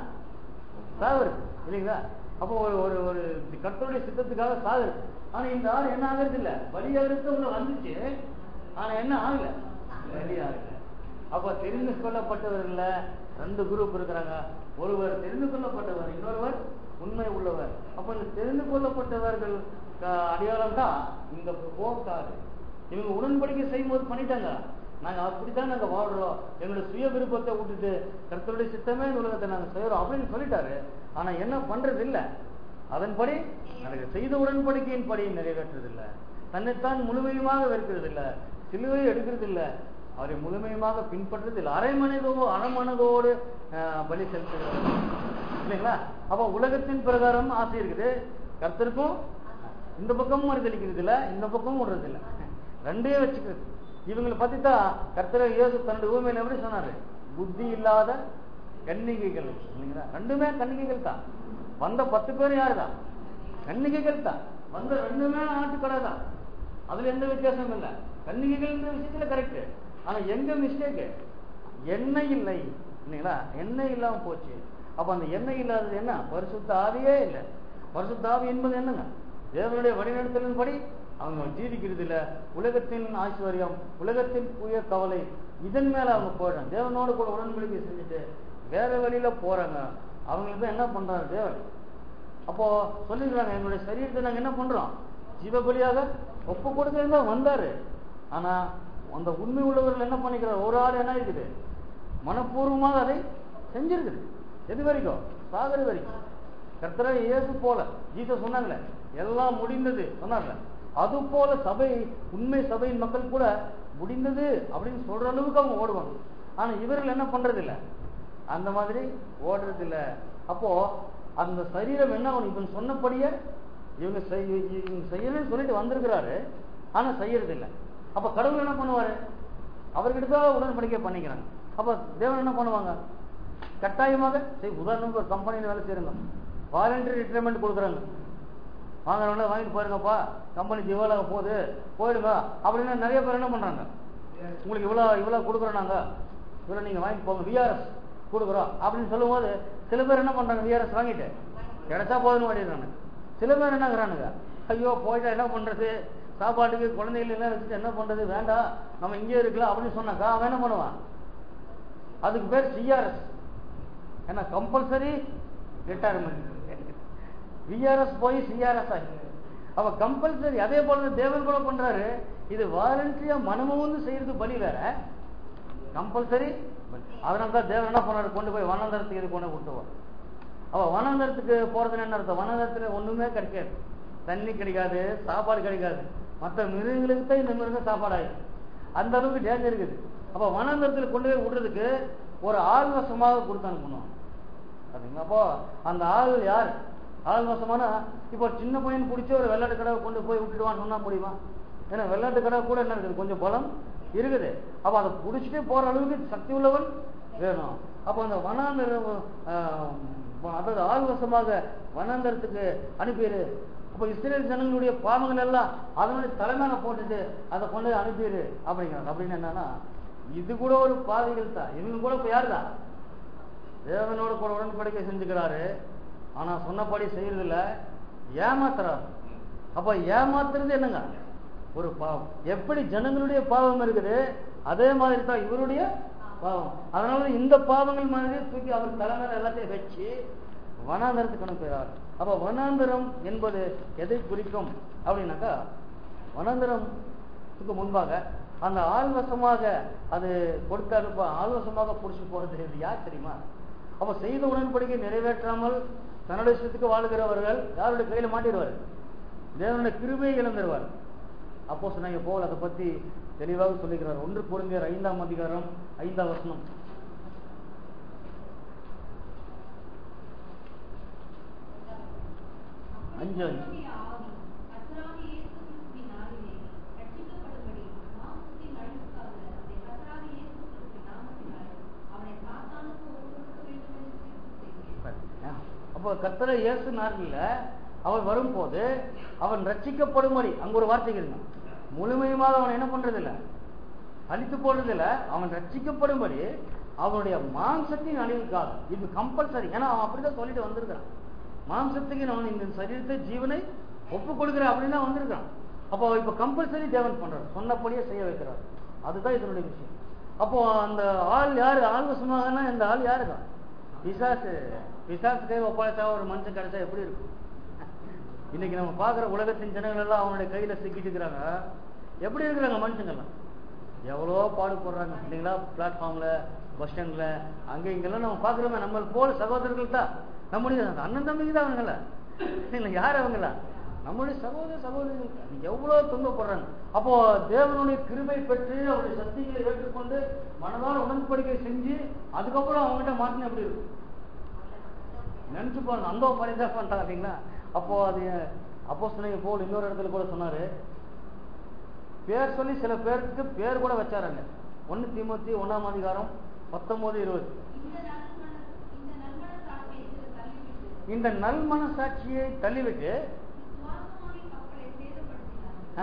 சாகுறது இல்லைங்களா அப்போ ஒரு ஒரு ஒரு கர்த்தருடைய சித்தத்துக்காக சாகுறது ஆனா இந்த ஆள் என்ன ஆகுறது இல்ல பலி ஆகிறது உள்ள வந்துச்சு ஆனா என்ன ஆகல பலி ஆகல அப்ப தெரிந்து கொள்ளப்பட்டவர்கள்ல ரெண்டு குரூப் இருக்கிறாங்க ஒருவர் தெரிந்து கொள்ளப்பட்டவர் இன்னொருவர் உண்மை உள்ளவர் அப்ப இந்த தெரிந்து கொள்ளப்பட்டவர்கள் அஹ், அடையாளம் தான் இந்த போக்காது இவங்க உடன்படிக்கை செய்யும்போது பண்ணிட்டாங்க நாங்க அப்படித்தான் நாங்க வாழ்றோம் எங்களுடைய சுய விருப்பத்தை விட்டுட்டு கர்த்தருடைய சித்தமே இந்த உலகத்தை நாங்க செய்யறோம் அப்படின்னு சொல்லிட்டாரு ஆனா என்ன பண்றது இல்ல அதன்படி நடக்க செய்த உடன்படிக்கையின் படி நிறைவேற்றுறது இல்ல தன்னைத்தான் முழுமையுமாக வெறுக்கிறது இல்ல சிலுவை எடுக்கிறது இல்ல அவரை முழுமையுமாக பின்பற்றுறது இல்லை அரைமனதோ அரைமனதோடு அஹ், பலி செலுத்துகிறது இல்லைங்களா அப்ப உலகத்தின் பிரகாரம் ஆசை இருக்குது கர்த்தருக்கும் இந்த பக்கமும் மறுதளிக்கிறது இல்ல இந்த பக்கமும் விடுறது இல்ல ரெண்டே வச்சுக்கிறது இவங்களை பத்தி தான் கர்த்தர் இயேசு தன்னுடைய ஊமையில எப்படி சொன்னாரு புத்தி இல்லாத கன்னிகைகள் இல்லைங்களா ரெண்டுமே கன்னிகைகள் தான் வந்த பத்து பேர் யாரு தான் கன்னிகைகள் தான் வந்த ரெண்டுமே ஆட்டுக்கடை தான் அதுல எந்த வித்தியாசமும் இல்ல கன்னிகைகள் விஷயத்துல கரெக்ட் ஆனா எங்க மிஸ்டேக் எண்ணெய் இல்லை இல்லைங்களா எண்ணெய் இல்லாம போச்சு அப்ப அந்த எண்ணெய் இல்லாதது என்ன பரிசுத்த ஆவியே இல்லை பரிசுத்த ஆவி என்பது என்னங்க தேவனுடைய வழிநடத்தலின்படி அவங்க ஜீவிக்கிறது இல்ல உலகத்தின் ஐஸ்வர்யம் உலகத்தின் புய கவலை இதன் மேல அவங்க போயிடுறாங்க தேவனோடு கூட உடன்படிக்கை செஞ்சுட்டு வேற வழியில போறாங்க அவங்களுக்கு தான் என்ன பண்றாரு தேவன் அப்போ சொல்லிடுறாங்க எங்களுடைய சரீரத்தை நாங்க என்ன பண்றோம் ஜீவபலியாக ஒப்பு கொடுத்திருந்தா வந்தாரு ஆனா அந்த உண்மை உள்ளவர்கள் என்ன பண்ணிக்கிறார் ஒரு ஆள் என்ன இருக்குது மனப்பூர்வமாக அதை செஞ்சிருக்குது எது வரைக்கும் சாகர வரைக்கும் கர்த்தரை இயேசு போல ஜீசஸ் சொன்னாங்களே எல்லாம் முடிந்தது சொன்னார்ல அது போல சபை உண்மை சபையின் மக்கள் கூட முடிந்தது அப்படின்னு சொல்ற அளவுக்கு அவங்க ஓடுவாங்க ஆனா இவர்கள் என்ன பண்றது இல்ல அந்த மாதிரி ஓடுறது இல்ல அப்போ அந்த சரீரம் என்ன ஆகும் இவன் சொன்னபடியே இவங்க செய்- இவங்க செய்யணும்னு சொல்லிட்டு வந்திருக்கிறாரு ஆனா செய்யறது இல்ல அப்ப கடவுள் என்ன பண்ணுவாரு அவர்கிட்ட தான் உடன்படிக்கை பண்ணிக்கிறாங்க அப்ப தேவன் என்ன பண்ணுவாங்க கட்டாயமாக சரி உதாரணத்துக்கு ஒரு கம்பெனியில் வேலை செய்யறங்க வாலண்டரி ரிட்டைர்மெண்ட் கொடுக்குறாங்க வாங்குறவங்கள வாங்கிட்டு போயிருங்கப்பா கம்பெனி திவாலாக போகுது போயிடுங்க அப்படின்னா நிறைய பேர் என்ன பண்றாங்க உங்களுக்கு இவ்வளோ இவ்வளோ கொடுக்குறோம் நாங்க இவ்வளோ நீங்க வாங்கிட்டு போங்க விஆர்எஸ் கொடுக்குறோம் அப்படின்னு சொல்லும்போது சில பேர் என்ன பண்றாங்க விஆர்எஸ் வாங்கிட்டு கிடைச்சா போதுன்னு ஓடிடுறாங்க சில பேர் என்னங்கிறானுங்க ஐயோ போயிட்டா என்ன பண்றது சாப்பாட்டுக்கு குழந்தைகள் எல்லாம் வச்சுட்டு என்ன பண்றது வேண்டாம் நம்ம இங்கே இருக்கலாம் அப்படின்னு சொன்னாக்கா அவன் என்ன பண்ணுவான் அதுக்கு பேர் சிஆர்எஸ் ஏன்னா கம்பல்சரி ரிட்டையர்மெண்ட் விஆர்எஸ் போய் சிஆர்எஸ் ஆகி அவ கம்பல்சரி அதே போல தான் தேவன் கூட பண்றாரு இது வாலண்டரியா மனமும் வந்து செய்யறது பலி வேற கம்பல்சரி அதனால தான் தேவன் என்ன பண்ணாரு கொண்டு போய் வனாந்தரத்துக்கு இது கொண்டு விட்டுவார் அவ வனாந்தரத்துக்கு போறதுன்னு என்ன அர்த்தம் வனாந்தரத்துல ஒண்ணுமே கிடைக்காது தண்ணி கிடைக்காது சாப்பாடு கிடைக்காது மற்ற மிருகங்களுக்கு தான் இந்த மிருகம் சாப்பாடு ஆயிடும் அந்த அளவுக்கு டேஞ்சர் இருக்குது அப்ப வனாந்தரத்துல கொண்டு போய் விடுறதுக்கு ஒரு ஆள் வசமாக கொடுத்து அனுப்பணும் பாத்தீங்களா அப்போ அந்த ஆள் யார் ஆள் வசமான இப்போ ஒரு சின்ன பையன் பிடிச்சி ஒரு வெள்ளாட்டு கடவை கொண்டு போய் விட்டுடுவான்னு சொன்னா முடியுமா ஏன்னா வெள்ளாட்டு கடை கூட என்ன இருக்குது கொஞ்சம் பலம் இருக்குது அப்ப அதை பிடிச்சிட்டு போற அளவுக்கு சக்தி உள்ளவன் வேணும் அப்ப அந்த வனாந்தர ஆஹ், அதாவது ஆள்வசமாக வனாந்தரத்துக்கு அனுப்பிடு அப்ப இஸ்ரேல் ஜனங்களுடைய பாவங்கள் எல்லாம் அதனுடைய தலைமையில போட்டுட்டு அதை கொண்டு போய் அனுப்பிடு அப்படிங்கிறாங்க அப்படின்னு என்னன்னா இது கூட ஒரு பாதைகள் தான் இவங்க கூட இப்ப யாருதான் தேவனோட கூட உடன்படிக்கை செஞ்சுக்கிறாரு ஆனா சொன்னபடி செய்யறது இல்ல ஏமாத்துறாரு அப்ப ஏமாத்துறது என்னங்க ஒரு பாவம் எப்படி ஜனங்களுடைய பாவம் இருக்குது அதே மாதிரி தான் இவருடைய பாவம் அதனால இந்த பாவங்கள் மாதிரி தூக்கி அவர் தலைமையில எல்லாத்தையும் வச்சு வனாந்தரத்துக்கு அனுப்புகிறார் அப்ப வனாந்தரம் என்பது எதை குறிக்கும் அப்படின்னாக்கா வனாந்தரத்துக்கு முன்பாக அந்த ஆள்வசமாக அது கொடுத்து அனுப்ப ஆள்வசமாக புடிச்சு போறது இது யார் தெரியுமா அப்ப செய்த உடன்படிக்கை நிறைவேற்றாமல் தன்னுடைய இஷ்டத்துக்கு வாழுகிறவர்கள் யாருடைய கையில மாட்டிடுவார் தேவனுடைய கிருபையை இழந்துருவார் அப்போ சொன்னாங்க போல் அதை பத்தி தெளிவாக சொல்லுகிறார் ஒன்று பொருந்தியர் ஐந்தாம் அதிகாரம் ஐந்தாம் வசனம் அஞ்சு அஞ்சு அவருடைய ஆவி கர்த்தராகிய இயேசு கிறிஸ்துவின் நாளிலே ரட்சிக்கப்படும்படி மாம்சத்தின் அழிவுக்காக நம்முடைய கர்த்தராகிய இயேசு கிறிஸ்துவின் நாமத்தினாலே அவனை சாத்தானுக்கு ஒப்புக்கொடுக்க வேண்டும் என்று தீர்ப்பு செய்கிறேன். அப்போ கர்த்தரை இயேசு நாளில் அவன் வரும்போது அவன் ரட்சிக்கப்படும்படி அங்க ஒரு வார்த்தை இருக்கு முழுமையுமாக அவன் என்ன பண்றது இல்ல அழித்து போடுறது இல்ல அவன் ரட்சிக்கப்படும்படி அவனுடைய மாம்சத்தின் அழிவுக்காக இது கம்பல்சரி ஏன்னா அவன் அப்படிதான் சொல்லிட்டு வந்திருக்கான் மாம்சத்துக்கு நான் இந்த சரீரத்தை ஜீவனை ஒப்பு கொடுக்கிறேன் அப்படின்னு தான் வந்திருக்கான் அப்போ இப்ப கம்பல்சரி தேவன் பண்றார் சொன்னபடியே செய்ய வைக்கிறார் அதுதான் இதனுடைய விஷயம் அப்போ அந்த ஆள் யாரு ஆள் வசமாகனா இந்த ஆள் யாருக்கா பிசாசு பிசாசு கை ஒப்படைச்சா ஒரு மனுஷன் கிடைச்சா எப்படி இருக்கும் இன்னைக்கு நம்ம பாக்குற உலகத்தின் ஜனங்கள் எல்லாம் அவனுடைய கையில சிக்கிட்டு இருக்கிறாங்க எப்படி இருக்கிறாங்க மனுஷங்கெல்லாம் எவ்வளோ பாடுபடுறாங்க இல்லைங்களா பிளாட்ஃபார்ம்ல பஸ் ஸ்டாண்ட்ல அங்க இங்கெல்லாம் நம்ம பாக்குறோமே நம்ம போல சகோதரர்கள் தான் நம்முடைய அண்ணன் தம்பிக்கு தான் அவங்கள இல்லை யார் அவங்கள நம்முடைய சகோதர சகோதரிகள் தான். எவ்வளவு துன்பப்படுறாங்க அப்போ தேவனுடைய கிருபை பெற்று அவருடைய சக்திகளை ஏற்றுக்கொண்டு மனதார உடன்படிக்கை செஞ்சு அதுக்கப்புறம் அவங்ககிட்ட மாட்டின எப்படி இருக்கும் நினைச்சு பாருங்க அந்த மாதிரி தான் பண்றாங்க இல்லைங்களா அப்போ அது அப்போ சொன்னீங்க போல் இன்னொரு இடத்துல கூட சொன்னாரு பேர் சொல்லி சில பேருக்கு பேர் கூட வச்சாருங்க ஒன்னு தீமூத்தி ஒன்னாம் அதிகாரம் பத்தொன்பது இருபது இந்த நல்மன இந்த நல்மனசாட்சியை சிலர் தள்ளிவிட்டு இந்த நல்மன சாட்சியை தள்ளிவிட்டு சுவாசமானி கப்பலை சேதப்படுத்தினார் ஆ,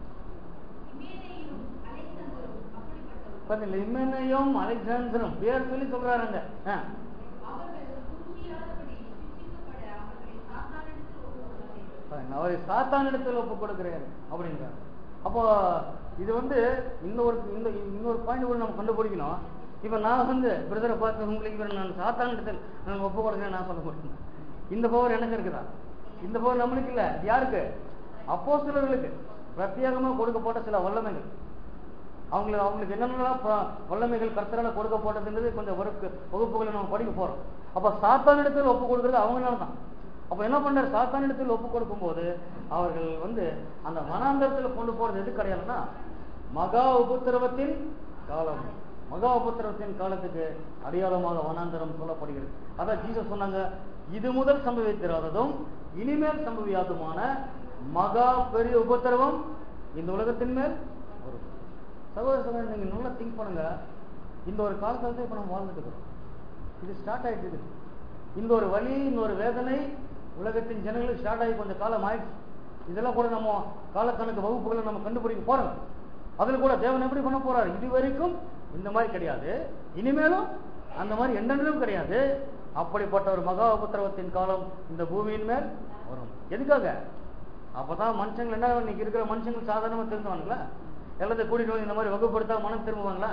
இமேனையும் அலெக்சந்தரும் அப்படிப்பட்டவர்கள் பாத்தீங்களா இமெனையும் அலெக்சாந்தரும் பேர் சொல்லி சொல்றாருங்க ஆ, அவர்கள் தூண்டியாதபடி சிக்ஷிக்கப்பட அவர்களை சாத்தானிடத்தில் ஒப்புக்கொடுத்தேன் பாருங்க, அவரை சாத்தானிடத்தில் ஒப்பு கொடுக்கிறேன் அப்படிங்கிறார் அப்போ இது வந்து இன்னொரு இந்த இன்னொரு பாயிண்ட் கூட நம்ம கண்டுபிடிக்கணும் இப்ப நான் வந்து பிரதரை பார்த்து உங்களுக்கு இவர் நான் சாத்தானிடத்தில் நான் ஒப்பு கொடுக்கிறேன் நான் சொல்ல முடியும் இந்த பவர் எனக்கு இருக்குதா இந்த பவர் நம்மளுக்கு இல்ல இது யாருக்கு அப்போ சிலர்களுக்கு பிரத்யேகமா கொடுக்கப்பட்ட சில வல்லமைகள் அவங்களுக்கு அவங்களுக்கு என்னென்னலாம் ப- வல்லமைகள் கர்த்தரால கொடுக்கப்பட்டதுன்றது கொஞ்சம் வகுப்பு வகுப்புகளை நம்ம படிக்க போறோம் அப்ப சாத்தானிடத்தில் ஒப்பு கொடுக்கிறது அவங்களால தான் அப்ப என்ன பண்றாரு சாத்தானிடத்தில் ஒப்பு கொடுக்கும் போது அவர்கள் வந்து அந்த வனாந்தரத்துல கொண்டு போறது எது கிடையாதுன்னா மகா உபத்திரவத்தின் காலம் மகா உபத்திரவத்தின் காலத்துக்கு அடையாளமாக வனாந்தரம் சொல்லப்படுகிறது அதான் ஜீசஸ் சொன்னாங்க இது முதல் சம்பவித்திராததும் இனிமேல் சம்பவியாதுமான மகா பெரிய உபத்திரவம் இந்த உலகத்தின் மேல் வரும் சகோதர சகோதரர் நீங்க நல்லா திங்க் பண்ணுங்க இந்த ஒரு காலத்துல தான் இப்ப நம்ம வாழ்ந்துட்டு இருக்கிறோம் இது ஸ்டார்ட் ஆயிட்டு இருக்குது இந்த ஒரு வலி இந்த ஒரு வேதனை உலகத்தின் ஜனங்களுக்கு ஸ்டார்ட் ஆகி கொஞ்சம் காலம் ஆயிடுச்சு இதெல்லாம் கூட நம்ம காலக்கணக்கு வகுப்புகளை நம்ம கண்டுபிடிக்க போறோம் அதுல கூட தேவன் எப்படி பண்ண போறாரு இது வரைக்கும் இந்த மாதிரி கிடையாது இனிமேலும் அந்த மாதிரி எண்ணங்களும் கிடையாது அப்படிப்பட்ட ஒரு மகா உபத்திரவத்தின் காலம் இந்த பூமியின் மேல் வரும் எதுக்காக அப்பதான் மனுஷங்கள் என்ன இன்னைக்கு இருக்கிற மனுஷங்கள் சாதாரணமா திருந்துவானுங்களா எல்லாத்தையும் கூட்டிட்டு வந்து இந்த மாதிரி வகுப்படுத்தா மனம் திரும்புவாங்களா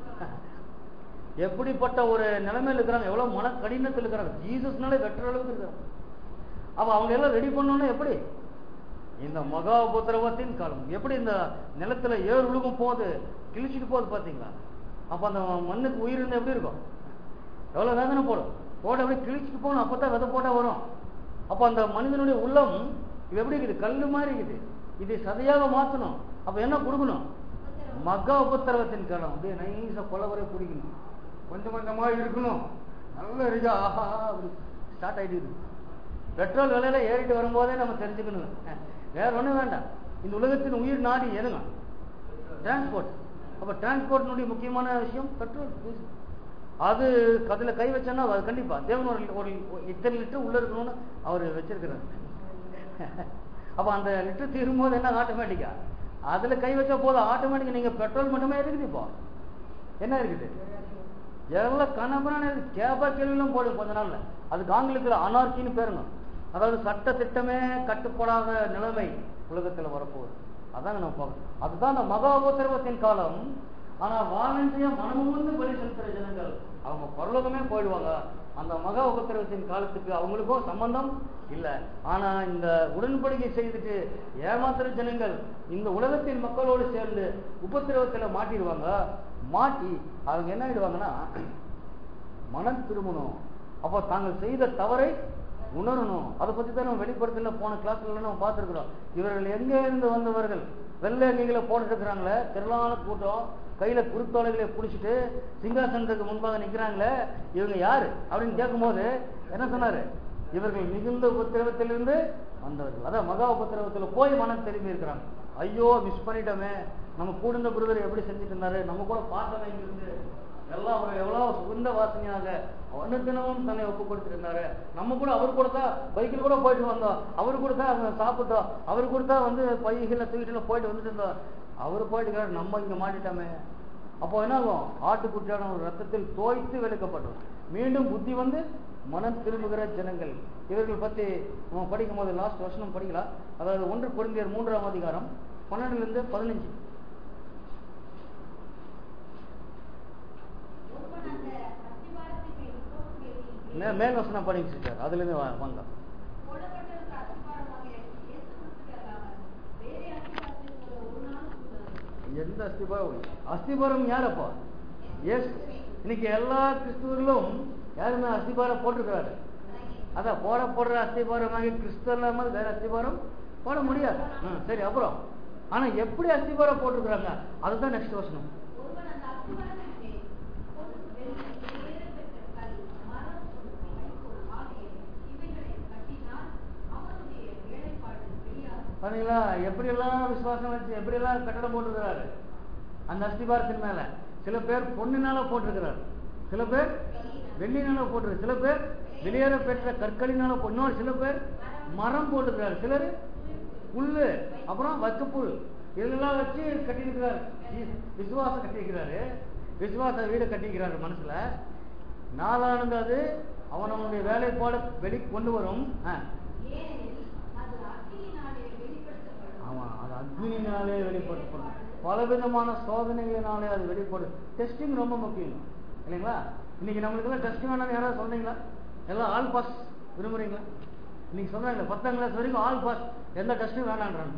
எப்படிப்பட்ட ஒரு நிலைமையில இருக்கிறாங்க எவ்வளவு மன கடினத்தில் இருக்கிறாங்க ஜீசஸ்னாலே வெட்டுற அளவுக்கு இருக்கிறாங்க அப்ப அவங்க எல்லாம் ரெடி பண்ணணும்னா எப்படி இந்த மகா உபத்திரவத்தின் காலம் எப்படி இந்த நிலத்துல ஏர் உழுகும் போது கிழிச்சிட்டு போகுது பாத்தீங்களா அப்போ அந்த மண்ணுக்கு உயிர் இருந்தால் எப்படி இருக்கும் எவ்வளோ வேதனை போடும் போட அப்படியே கிழிச்சிட்டு போகணும் அப்போ தான் விதை போட்டால் வரும் அப்போ அந்த மனிதனுடைய உள்ளம் இது எப்படி இருக்குது கல்லு மாதிரி இருக்குது இதை சதையாக மாற்றணும் அப்போ என்ன கொடுக்கணும் மகா உபத்திரவத்தின் காலம் அப்படியே நைஸாக கொலவரை பிடிக்கணும் கொஞ்சம் கொஞ்சமாக இருக்கணும் நல்ல இருக்கா ஆஹா அப்படி ஸ்டார்ட் ஆகிட்டு இருக்கு பெட்ரோல் விலையில ஏறிட்டு வரும்போதே நம்ம தெரிஞ்சுக்கணும் வேற ஒன்றும் வேண்டாம் இந்த உலகத்தின் உயிர் நாடி எதுங்க டிரான்ஸ்போர்ட் அப்போ டிரான்ஸ்போர்ட்னுடைய முக்கியமான விஷயம் பெட்ரோல் டீசல். அது அதில் கை வச்சோன்னா அது கண்டிப்பா தேவன் ஒரு ஒரு இத்தனை லிட்டர் உள்ள இருக்கணும்னு அவர் வச்சிருக்கிறார் அப்போ அந்த லிட்டர் தீரும்போது என்ன ஆட்டோமேட்டிக்கா அதுல கை வச்சா போதும் ஆட்டோமேட்டிக்கா நீங்க பெட்ரோல் மட்டுமே இருக்குது இப்போ என்ன இருக்குது எல்லாம் கணவரான கேபா கேள்வியெல்லாம் போடும் கொஞ்ச நாள்ல அதுக்கு ஆங்கிலத்தில் அனார்கின்னு பேருங்க அதாவது சட்ட திட்டமே கட்டுப்படாத நிலைமை உலகத்துல வரப்போகுது அதாங்க நம்ம பார்க்கணும் அதுதான் அந்த மகா உபத்திரவத்தின் காலம் ஆனா வாலண்டியா மனமும் வந்து பலி செலுத்துற ஜனங்கள் அவங்க பரலோகமே போயிடுவாங்க அந்த மகா உபத்திரவத்தின் காலத்துக்கு அவங்களுக்கும் சம்பந்தம் இல்ல ஆனா இந்த உடன்படிக்கை செய்துட்டு ஏமாத்துற ஜனங்கள் இந்த உலகத்தின் மக்களோடு சேர்ந்து உபத்திரவத்துல மாட்டிடுவாங்க மாட்டி அவங்க என்ன ஆயிடுவாங்கன்னா மனம் திரும்பணும் அப்போ தாங்கள் செய்த தவறை உணரணும் அதை பத்தி தான் நம்ம வெளிப்படுத்தல போன கிளாஸ்ல நம்ம பார்த்துருக்கிறோம் இவர்கள் எங்க இருந்து வந்தவர்கள் வெள்ளை அங்கிகளை போட்டுருக்கிறாங்களே திரளான கூட்டம் கையில குருத்தோலைகளை பிடிச்சிட்டு சிங்காசனத்துக்கு முன்பாக நிக்கிறாங்களே இவங்க யாரு அப்படின்னு கேட்கும்போது என்ன சொன்னாரு இவர்கள் மிகுந்த உபத்திரவத்திலிருந்து வந்தவர்கள் அதான் மகா உபத்திரவத்துல போய் மனம் திரும்பி இருக்கிறாங்க ஐயோ மிஸ் பண்ணிட்டோமே நம்ம கூட இருந்த பிரதர் எப்படி செஞ்சுட்டு இருந்தாரு நம்ம கூட பார்த்தவங்க இங்க இருந்து எல்லாம் அவர் எவ்வளவு சுகந்த வாசனையாக அனுதினமும் தன்னை ஒப்பு கொடுத்திருந்தாரு நம்ம கூட அவர் கூட தான் பைக்கில் கூட போயிட்டு வந்தோம் அவர் கூட தான் அங்க சாப்பிட்டோம் அவர் கூட தான் வந்து பைகளை தூக்கிட்டு போயிட்டு வந்துட்டு இருந்தோம் அவர் போயிட்டு இருக்காரு, நம்ம இங்க மாட்டிட்டோமே அப்போ என்ன ஆகும் ஆட்டுக்குட்டியான ஒரு ரத்தத்தில் தோய்த்து வெளுக்கப்பட்டோம் மீண்டும் புத்தி வந்து மனம் திரும்புகிற ஜனங்கள் இவர்கள் பத்தி நம்ம படிக்கும் போது லாஸ்ட் வருஷம் படிக்கலாம் அதாவது ஒன்று குழந்தையர் மூன்றாம் அதிகாரம் பன்னெண்டுல இருந்து பதினஞ்சு ஒருவன் அந்த அஸ்திபாரத்தின் மேல் போட்டு வெளியிட்டு மே- மேல் வசனம் படிங்க சிஸ்டர் அதுல இருந்து வா- வாங்க போடப்பட்டிருக்கிற அஸ்திபாரமாக இயேசு கிறிஸ்துவே அல்லாமல் வேறே அஸ்திபாரத்தை போல ஒரு நாளும் கூடாது. எந்த அஸ்திபாரம் அஸ்திபாரம் யாரப்பா எஸ் இன்னைக்கு எல்லா கிறிஸ்துவர்களும் யாருமே அஸ்திபாரம் போட்டிருக்கிறாரு அதான் போட போடுற அஸ்திபாரமாக கிறிஸ்துவ இல்லாமல் வேற அஸ்திபாரம் போட முடியாது ஆ, சரி அப்புறம் ஆனா எப்படி அஸ்திபாரம் போட்டிருக்கிறாங்க அதுதான் நெக்ஸ்ட் வசனம் ஒருவன் அந்த அஸ்திபாரத்தின் மேல் பொன், வெள்ளி, வெளியேறப் பெற்ற கல், மரம், வைக்கோல் ஆகிய இவைகளை கட்டினால் அவனுடைய வேலைப்பாடு வெளியாகும். பாத்தீங்களா எப்படியெல்லாம் விசுவாசம் வச்சு எப்படியெல்லாம் கட்டடம் போட்டிருக்கிறாரு அந்த அஸ்திபாரத்தின் மேல சில பேர் பொண்ணுனால போட்டிருக்கிறார் சில பேர் வெள்ளினால போட்டிருக்கு சில பேர் வெளியேற பெற்ற கற்களினால போ- இன்னொரு சில பேர் மரம் போட்டிருக்கிறார் சிலர் புல்லு அப்புறம் வச்சப்புல் இதெல்லாம் வச்சு கட்டியிருக்கிறார் வி- விசுவாசம் கட்டியிருக்கிறாரு விசுவாச வீடு கட்டிக்கிறாரு மனசுல நாளானது அது அவனவனுடைய வேலைப்பாடு வெளி கொண்டு வரும் ஆ. ஏனெனில் அது அக்கினியினாலே வெளிப்படுத்தப்படும். ஆமா அது அக்னியினாலே வெளிப்படுத்தப்படும் பலவிதமான சோதனைகளினாலே அது வெளிப்படும் டெஸ்டிங் ரொம்ப முக்கியம் இல்லைங்களா இன்னைக்கு நம்மளுக்கெல்லாம் டெஸ்டிங் வேணாம்னு யாராவது சொன்னீங்களா எல்லாம் ஆல் பாஸ் விரும்புறீங்களா இன்னைக்கு சொன்னாங்க பத்தாம் கிளாஸ் வரைக்கும் ஆல் பாஸ் எந்த டெஸ்ட்டும் வேணான்றாங்க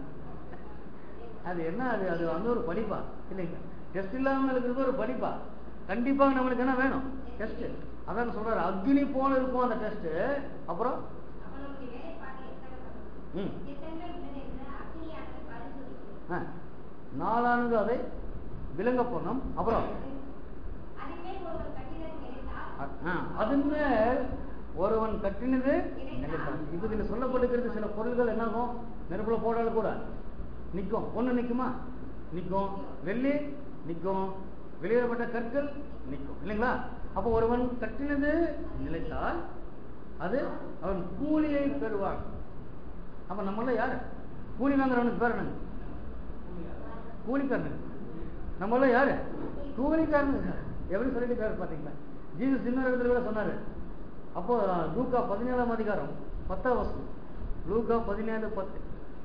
அது என்ன அது அது வந்து ஒரு படிப்பா இல்லைங்களா டெஸ்ட் இல்லாம இருக்கிறது ஒரு படிப்பா கண்டிப்பாக நம்மளுக்கு என்ன வேணும் டெஸ்ட் அதான் சொல்றாரு அக்னி போல இருக்கும் அந்த டெஸ்ட் அப்புறம் அவனுடைய வேலைப்பாட்டை எத்தனை ம் எத்தனை என்று அக்னியானது பரிசோதிக்கும் ஆ. நாளானது அதை விளங்க போனோம் அப்புறம் அதுவே ஒருவன் கட்டிடம் நினைத்தால் அ- ஆ, அதன் மேல் ஒருவன் கட்டினது நிலைத்தான். இப்ப இதுல சொல்லப்பட்டிருக்கிறது சில பொருள்கள் என்னாகும் நெருப்புல போடாலும் கூட நிக்கும் ஒண்ணு நிக்குமா நிக்கும் வெள்ளி நிக்கும் வெளியேறப்பட்ட கற்கள் நிக்கும் இல்லைங்களா அப்போ ஒருவன் கட்டினது நிலைத்தால் அது அவன் கூலியை பெறுவான் அப்ப நம்மள யாரு கூலி வாங்குறவனுக்கு பேர் என்னங்க கூலிக்காரனுங்க நம்மள யாரு கூலிக்காரனுங்க எப்படி சொல்லிட்டு பாத்தீங்களா ஜீசஸ் இன்னொரு இடத்துல கூட சொன்னாரு அப்போ லூக்கா பதினேழாம் அதிகாரம் பத்தாம் வசனம் லூக்கா பதினேழு பத்து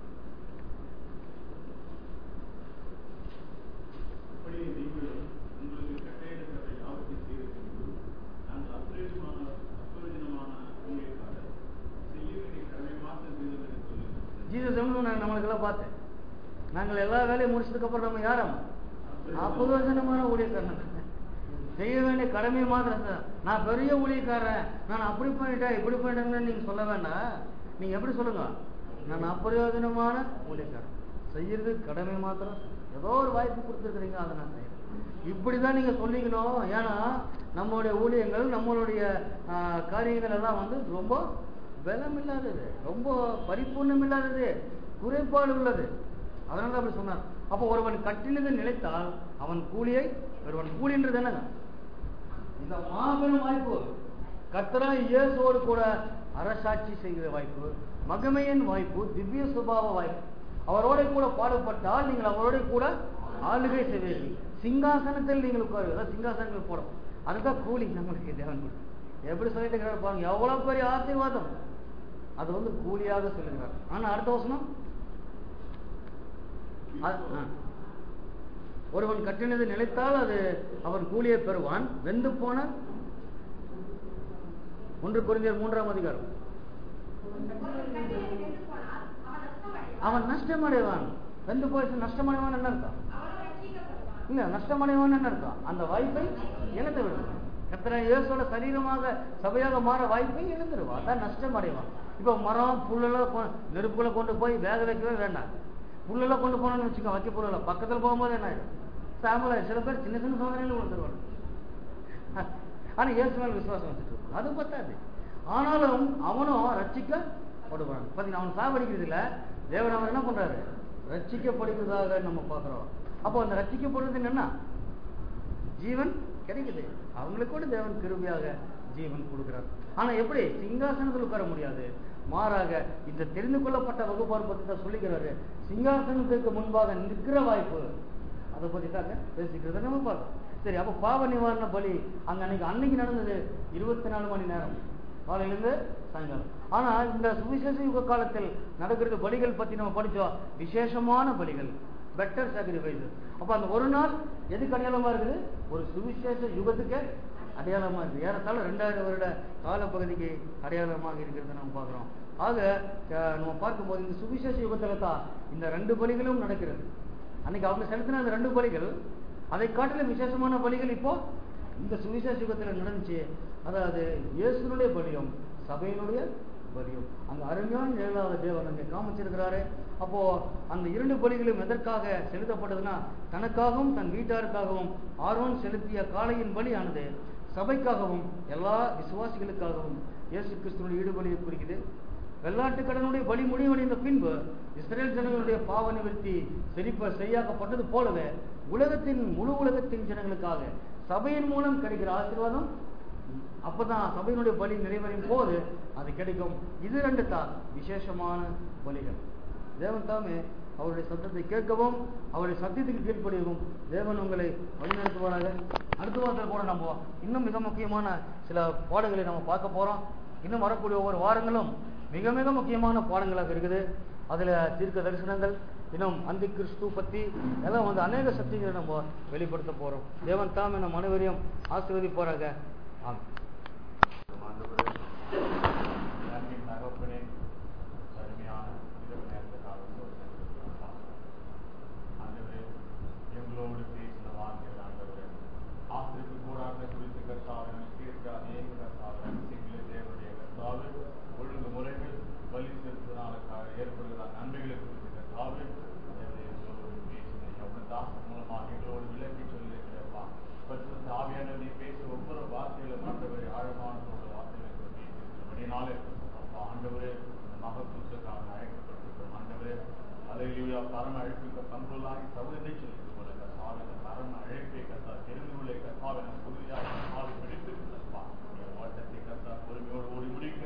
அப்படியே நீங்களும் உங்களுக்கு கட்டளையிடப்பட்ட யாவற்றையும் செய்து பின்பு, நாங்கள் அப்பிரயோஜனமான அப்பிரயோஜனமான ஊழியக்காரர் செய்ய வேண்டிய கடமை மாத்திரம் செய்தோம் என்று சொல்லுங்கள் ஜீசஸ் எவ்வளவு நான் நம்மளுக்கெல்லாம் பார்த்தேன் நாங்கள் எல்லா வேலையும் முடிச்சதுக்கு அப்புறம் நம்ம யாரும் அபரோஜனமான ஊழியக்காரன் செய்ய வேண்டிய கடமை மாத்திரம் தான். நான் பெரிய ஊழியக்காரன் நான் அப்படி பண்ணிட்டேன் இப்படி பண்ணிட்டேன்னு நீங்க சொல்ல வேண்டாம் நீங்க எப்படி சொல்லுங்க நான் அப்பிரயோஜனமான ஊழியக்காரன் செய்யறது கடமை மாத்திரம் ஏதோ ஒரு வாய்ப்பு கொடுத்துருக்குறீங்க அதை நான் செய்யறேன் இப்படிதான் நீங்க சொல்லிக்கணும் ஏன்னா நம்மளுடைய ஊழியங்கள் நம்மளுடைய ஆஹ், காரியங்கள் எல்லாம் வந்து ரொம்ப பலம் இல்லாதது ரொம்ப பரிபூர்ணம் இல்லாதது குறைபாடு உள்ளது அதனால தான் அப்படி சொன்னார் அப்போ ஒருவன் கட்டினது நிலைத்தால் அவன் கூலியை ஒருவன் கூலின்றது என்னங்க இந்த மாபெரும் வாய்ப்பு கர்த்தரா இயேசுவோடு கூட அரசாட்சி செய்கிற வாய்ப்பு மகமையின் வாய்ப்பு திவ்ய சுபாவ வாய்ப்பு அவரோட கூட பாடுபட்டால் நீங்கள் அவரோட கூட ஆளுகை செய்வீர்கள் சிங்காசனத்தில் நீங்கள் உட்காரு அதாவது சிங்காசனங்கள் போடும் அதுதான் கூலி நம்மளுக்கு தேவன் கொடுத்து. எப்படி சொல்லிட்டு இருக்கிறார் பாருங்க எவ்வளவு பெரிய ஆசீர்வாதம் அது வந்து கூலியாக சொல்லுகிறார் ஆனா அடுத்த வசனம் அது- ஆ. ஒருவன் கட்டினது நிலைத்தால் அது அவன் கூலியை பெறுவான் வெந்து போன ஒன்று குறைந்தர் மூன்றாம் அதிகாரம் ஒருவன் கட்டினது வெந்து போனால் அவன் நஷ்டமடைவான். அவன் நஷ்டமடைவான் வெந்து போயிடுச்சு நஷ்டமடைவான் என்ன அர்த்தம் அவனோ ரட்சிக்கப்படுவான். இல்ல நஷ்டமடைவான் என்ன அர்த்தம் அந்த வாய்ப்பை இழந்து விடுவான் கத்திர இயேசுவோட சரீரமாக சபையாக மாற வாய்ப்பை இழந்துருவான் அதான் நஷ்டம் அடைவான் இப்போ மரம் புல்லெல்லாம் கொ- நெருப்புல கொண்டு போய் வேக வைக்கவே வேண்டாம் புல்லெல்லாம் கொண்டு போனோம்னு வச்சுக்கோ வைக்க புல்லல பக்கத்துல போகும்போது என்ன ஆயிடும் சாம்பல் ஆயிடும். சில பேர் சின்ன சின்ன சோதனையில கொடுத்துருவாங்க ஆனா இயேசு மேல விசுவாசம் வச்சுட்டு இருப்பான். அது பத்தாது ஆனாலும் அவனும் ரட்சிக்கப்படுவான் பாத்தீங்கன்னா அவன் சாவடிக்கிறது இல்ல தேவன் அவன் என்ன பண்றாரு ரட்சிக்கப்படுகிறதாக நம்ம பார்க்கிறோம் அப்போ அந்த ரட்சிக்கப்படுறது என்ன ஜீவன் கிடைக்குது அவங்களுக்கு கூட தேவன் கிருபையாக ஜீவன் கொடுக்கிறார் ஆனா எப்படி சிங்காசனத்தில் உட்கார முடியாது மாறாக இந்த தெரிந்து கொள்ளப்பட்ட வகுப்பார் பத்தி தான் சொல்லிக்கிறாரு சிங்காசனத்துக்கு முன்பாக நிற்கிற வாய்ப்பு அதை பத்தி தாங்க பேசிக்கிறத நம்ம பார்க்கலாம் சரி அப்ப பாவ நிவாரண பலி அங்க அன்னைக்கு அன்னைக்கு நடந்தது இருபத்தி நாலு மணி நேரம் காலையிலிருந்து சாயங்காலம் ஆனா இந்த சுவிசேஷ யுக காலத்தில் நடக்கிறது பலிகள் பத்தி நம்ம படிச்சோம் விசேஷமான பலிகள் பெட்டர் சாக்ரிஃபைஸ் அப்ப அந்த ஒரு நாள் எதுக்கு அடையாளமா இருக்குது ஒரு சுவிசேஷ யுகத்துக்கு அடையாளமா இருக்கு ஏறத்தாழ ரெண்டாயிரம் வருட காலப்பகுதிக்கு அடையாளமாக இருக்கிறத நம்ம பார்க்கிறோம் ஆக அஹ், நம்ம பார்க்கும்போது இந்த சுவிசேஷ யுகத்துல தான் இந்த ரெண்டு பலிகளும் நடக்கிறது அன்னைக்கு அவங்க செலுத்தின அந்த ரெண்டு பலிகள் அதை காட்டிலும் விசேஷமான பலிகள் இப்போ இந்த சுவிசேஷ யுகத்துல நடந்துச்சு அதாவது இயேசுனுடைய பலியும் சபையினுடைய பலியும் அங்க அருமையான நிழலாத தேவன் அங்கே காமிச்சிருக்கிறாரு அப்போ அந்த இரண்டு பலிகளும் எதற்காக செலுத்தப்பட்டதுன்னா தனக்காகவும் தன் வீட்டாருக்காகவும் ஆர்வம் செலுத்திய காளையின் பலியானது சபைக்காகவும் எல்லா விசுவாசிகளுக்காகவும் இயேசு கிறிஸ்துவனுடைய ஈடுபலியை குறிக்குது வெள்ளாட்டு கடனுடைய பலி முடிவடைந்த பின்பு இஸ்ரேல் ஜனங்களுடைய பாவ நிவர்த்தி செழிப்ப செய்யாக்கப்பட்டது போலவே உலகத்தின் முழு உலகத்தின் ஜனங்களுக்காக சபையின் மூலம் கிடைக்கிற ஆசீர்வாதம் அப்பதான் சபையினுடைய பலி நிறைவடையும் போது அது கிடைக்கும் இது ரெண்டு தான் விசேஷமான பலிகள் தேவன் தாமே அவருடைய சத்தத்தை கேட்கவும் அவருடைய சத்தியத்துக்கு கீழ்ப்படியவும் தேவன் உங்களை வழிநடத்துவாராக அடுத்த வாரத்தில் கூட நம்ம இன்னும் மிக முக்கியமான சில பாடங்களை நம்ம பார்க்க போறோம் இன்னும் வரக்கூடிய ஒவ்வொரு வாரங்களும் மிக மிக முக்கியமான பாடங்களாக இருக்குது அதுல தீர்க்க தரிசனங்கள் இன்னும் அந்தி கிறிஸ்து பத்தி எல்லாம் வந்து அநேக சக்திகளை நம்ம வெளிப்படுத்த போறோம் தேவன் தாமே நம் அனைவரையும் ஆசீர்வதிப்பாராக ஆமாம் ஆண்டவரே, அன்பின் தகப்பனே, அருமையான இரவு நேரத்துக்காக சோதனை ஆண்டவரே, எங்களோடு பேசின வார்த்தைகள் ஆண்டவரே, ஆசிரியருக்கு கூடாத குறித்து கர்த்தாவே, கேட்க அநேக கர்த்தாவே, ரகசியங்களை தேவனுடைய கர்த்தாவே, ஒழுங்கு முறைகள் பலி செலுத்துவதனால கா- ஏற்படுகிற நன்மைகளை குறித்து கர்த்தாவே, தேவனே, எங்களோடு பேசின எவ்வளவு தாசன் மூலமாக எங்களோடு விளக்கி சொல்லியிருக்கிறப்பா பரிசுத்த ஆவியானவர் நீ பேசுற ஒவ்வொரு வார்த்தையிலும் ஆண்டவரே ஆழமான சொல்ற வார்த்தைகளை பேசியிருக்கிறபடினாலே அப்பா ஆண்டவரே இந்த மகத்துவத்துக்காக அழைக்கப்பட்டிருக்கிறோம் ஆண்டவரே அலையிலுயா பரம அழைப்புக்கு பங்குள்ளாகி சகோதரி சொல்லிட்டு போல கர்த்தாவே இந்த பரம அழைப்பை கர்த்தா தெரிந்து கொள்ள கர்த்தாவை நம்ம உறுதியாக கர்த்தாவை பிடித்திருக்கிறப்பா என் ஓட்டத்தை கர்த்தா பொறுமையோடு ஓடி முடிக்க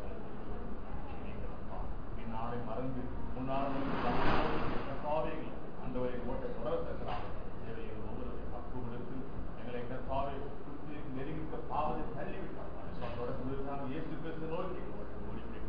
நீங்களப்பா பின்னாலே மறந்து முன்னாள் கர்த்தாவே அந்தவரை ஓட்ட தொடர்கிறார் தேவையில் ஒவ்வொரு பக்குவங்களுக்கு எங்களை கர்த்தாவை குறித்து நெருங்கிக்க பாவத்தை தள்ளிவிட்டார் தொடர்ந்து நாம் இயேசு கிறிஸ்து நோக்கி ஓடிப்பிடிக்க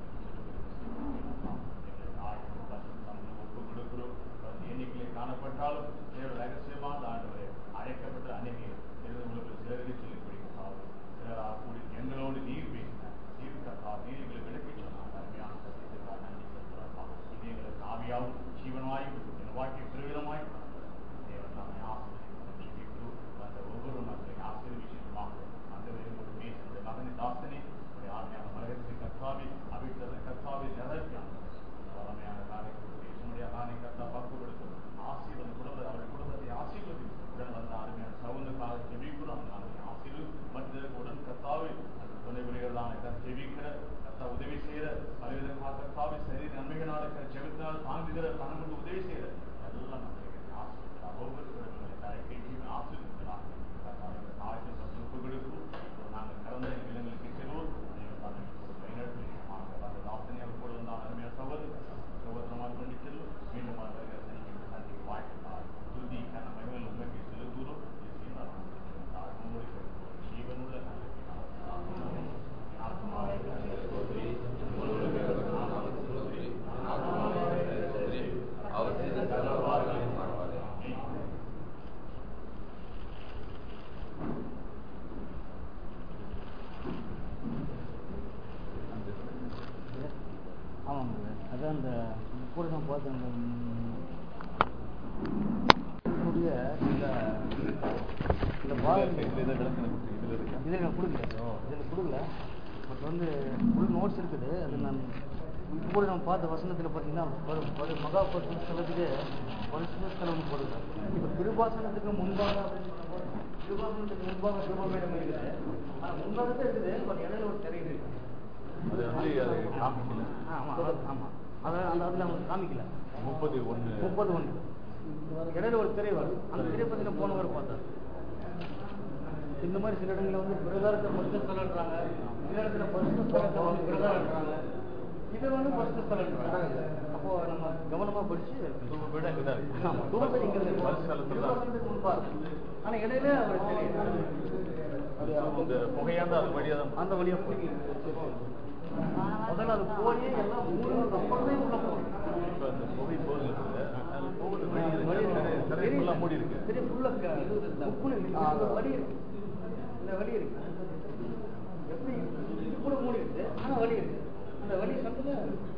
எங்களை நாடி நம்மளும் ஒப்புக் கொடுக்கிறோம் வந்து எண்ணிக்கையில் காணப்பட்டாலும் தேவ ரகசியமான ஆண்டவரை அழைக்கப்பட்ட அநேகர் தெரிந்தவங்களுக்கு சிலருக்கு சொல்லி கொடுக்கிறார் சிலரா கூடி எங்களோடு நீர் பேசினார் நீர் கர்த்தா நீர் எங்களை விளக்கி சொன்னார் அருமையான சத்தியத்திற்காக நன்றி செலுத்துகிறோம் இது எங்களுக்கு ஆவியாவும் ஜீவனமாய் என் வாழ்க்கை பெருவிதமாய் தேவன் நம்மை ஆசிரியர் அந்த ஒவ்வொரு மக்களையும் கூட நான் பார்த்தேன் இந்த, ம், என்னுடைய இந்த இந்த பாரதி இதுல விளக்கம் இருக்கு. இதுல இருக்கா? இதில் நான் கொடுக்கல இதில் கொடுக்கல பட் வந்து ஃபுல் நோட்ஸ் இருக்குது அது நான் இப்போ கூட நம்ம பார்த்த வசனத்தில் பார்த்தீங்கன்னா ஒரு ஒரு மகா பரிசு ஸ்தலத்துக்கு பரிசு ஸ்தலம் போடுது இப்போ திருபாசனத்துக்கு முன்பாக அப்படின்னு சொல்லும்போது, திருபாசனத்துக்கு முன்பாக சிவபேடம் இருக்குது ஆனால் முன்பாக தான் இருக்குது பட் இடையில ஒரு திரை இருக்கு அது வந்து அது காமிக்கல ஆமாம் ஆமாம் அதை அந்த அதில் அவங்க காமிக்கல முப்பது ஒண்ணு முப்பது ஒன்று இடையில ஒரு திரை வரும் அந்த திரை பற்றின போனவர் பார்த்தார் இந்த மாதிரி சில இடங்களில் வந்து பிரகாரத்தை பரிசு ஸ்தலன்றாங்க சில இடத்துல பரிசு ஸ்தலத்தை வந்து பிரகாரன்றாங்க இது வந்து பரிசு ஸ்தலன்றாங்க அப்போ நம்ம கவனமா படிச்சு தூப பீடம் இங்கதான் இருக்கு. ஆமா தூரத்தில் இங்க இருக்கு பரிசு ஸ்தலத்துல தான் இருக்கு. திருவாசகத்துக்கு முன்பா இருக்கு ஆனா இடையில அவர் தெரியுது அது அந்த புகையாந்த அது வழியா தான் அந்த வழியா போய் முதல்ல அது போய் எல்லாம் ஊருக்கு அப்புறம் தான் உள்ள போகும் இப்ப அந்த புகை போகுது இருக்குல்ல, அதுல போகுது வழி இருக்கு. திரை- திரை full ஆ மூடி இருக்கு திரை full ஆ க- இது இந்த உப்புன்னு இருக்கு. இந்த வழி இருக்கு இந்த வழி இருக்கு எப்படி இது கூட மூடி இருக்கு ஆனா வழி இருக்கு அந்த வழி சந்தில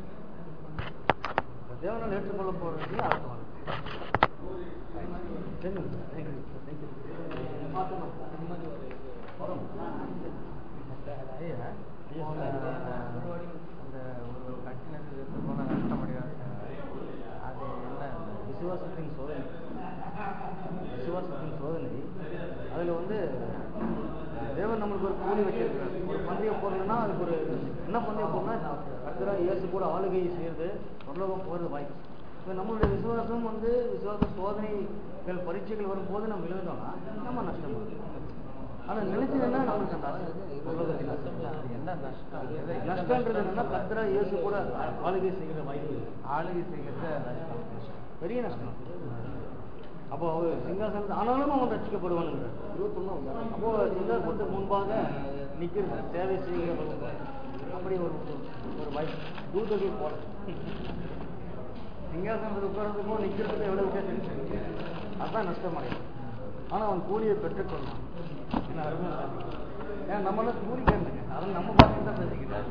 தேவனால் ஏற்றுக்கொள்ள போறது அர்த்தம் Thank you. Thank you. Thank you. மாத்தணும். இந்த மாதிரி ஒரு வரும். ஐயா, ஐயா சொல்லுங்க. அந்த ஒரு கட்டினத்துக்கு எடுத்து போன நஷ்டமடையாது அது என்ன விசுவாசத்தின் சோதனை விசுவாசத்தின் சோதனை அதுல வந்து தேவன் நம்மளுக்கு ஒரு கூலி வச்சிருக்கிறார் ஒரு பந்தய பொருள்னா அதுக்கு ஒரு என்ன பந்தய பொருள்னா கர்த்தரா இயேசு கூட ஆளுகை செய்யறது பரலோகம் போறது வாய்ப்பு இப்போ நம்மளுடைய விசுவாசம் வந்து விசுவாச சோதனைகள் பரீட்சைகள் வரும்போது நம்ம விழுந்தோம்னா நம்ம நஷ்டம் ஆனா நினைச்சதுன்னா நம்மளுக்கு அந்த ஆசை. பரலோகத்தின் ஆசை. அது என்ன நஷ்டம் எதை- நஷ்டன்றது என்னன்னா கர்த்தரா இயேசு கூட ஆளுகை செய்கிற வாய்ப்பு ஆளுகை செய்கிறது நஷ்டம் பெரிய நஷ்டம் அப்போ அவர் சிங்காசனத்தை ஆனாலும் அவன் ரசிக்கப்படுவானுங்க அப்போ சிங்காசனத்துக்கு முன்பாக நிற்கிற சேவை செய்கிற அப்படி ஒரு ஒரு வாய்ப்பு தூதர்கள் போல சிங்காசனத்தில் உட்கார்றதுக்கும் நிற்கிறதுக்கும் எவ்வளவு வித்தியாசம் இருக்கு அதுதான் நஷ்டம் அடையும் ஆனா அவன் கூலியை பெற்றுக்கொள்வான் என்ன அருமையா சொன்னீங்க. ஏன் நம்மளாம் கூலி கேட்டுங்க அதை நம்ம பார்த்து தான்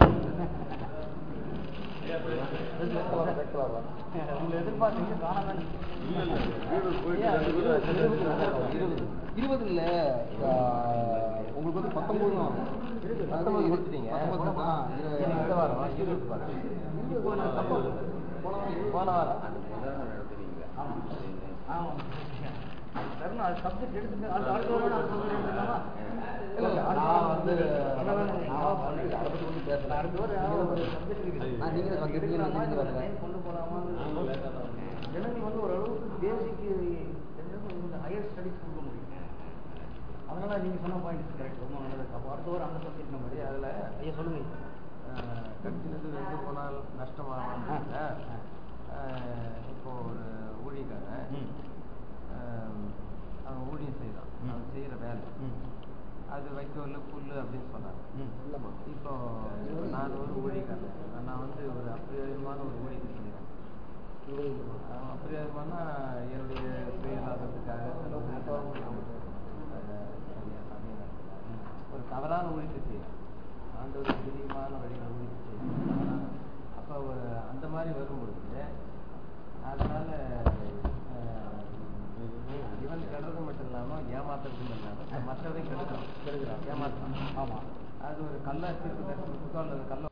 பேசிக்கிறேன் உங்களை எதிர்பார்த்தீங்க காணாம இல்ல இல்ல வீடு போயிட்டு ரெண்டு பேரும் இருபது இல்ல உங்களுக்கு வந்து பத்தொன்பது தான் வரும் பத்தொன்பது கொடுத்துட்டீங்க இந்த வாரம் இருபது வாரம் இப்போ நான் தப்பா போன வாரம் ஆமா ஆமா தரணும் அது சப்ஜெக்ட் எடுத்துட்டு அது அடுத்த வாரம் நான் சொல்றேன் எடுத்துக்கலாமா? இல்ல, இல்ல, அடுத்த நான் வாரம் வந்து என்ன வேணும்? நான் பண்ணிட்டு அதை பத்தி ஒண்ணும் பேசல. அடுத்த வாரம் ஏதாவது ஒரு subject இருக்குது. ஆ, நீங்களே subject எடுக்கலாமா, நீங்களே இல்ல வரல. time கொண்டு போலாமா? ஜனங்கள் வந்து ஓரளவுக்கு பேசிக் ஹையர் ஸ்டடிஸ் கொடுக்க முடியும் அதனால நீங்க சொன்ன பாயிண்ட் கரெக்ட் ரொம்ப நல்லது அப்போ அடுத்த வாரம் அந்த சப்ஜெக்ட் நம்ம சரி, அதுல ஐயா சொல்லுங்க கட்டினது வெந்து போனால் நஷ்டமாகும் ஆ. இப்போ ஒரு ஊழியக்காரன் ம். ஆம், அவன் ஊழியம் செய்யறான் ம். அவன் செய்யற வேலை ம். அது வைக்கோல் புல் அப்படின்னு சொன்னாங்க ம். இப்போ நான் ஒரு ஊழியக்காரன் நான் வந்து ஒரு அப்பிரயோஜனமான ஒரு ஊழியத்தை செய்யறேன் அவன் அப்பிரயோஜனமானா என்னுடைய சுயலாபத்துக்காக சில ஊழியத்தை நான் செய்யணும். அதை சரியா சமயம் நடத்தல. ஒரு தவறான ஊழியத்தை செய்யறேன் ஆண்டவர் பிரியமான வழியில் ஊழியத்தை செய்யணும் அப்போ ஒரு அந்த மாதிரி வரும்பொழுது அதனால அஹ், இவன் கெடுறது மட்டும் இல்லாம ஏமாத்துறதும் இல்லாம மற்றவரையும் கெடுக்கிறான் கெடுக்கிறான் ஏமாத்துறான் ஆமா அது ஒரு கள்ள தீர்ப்பு தரிசனத்துக்கோ அல்லது கள்ள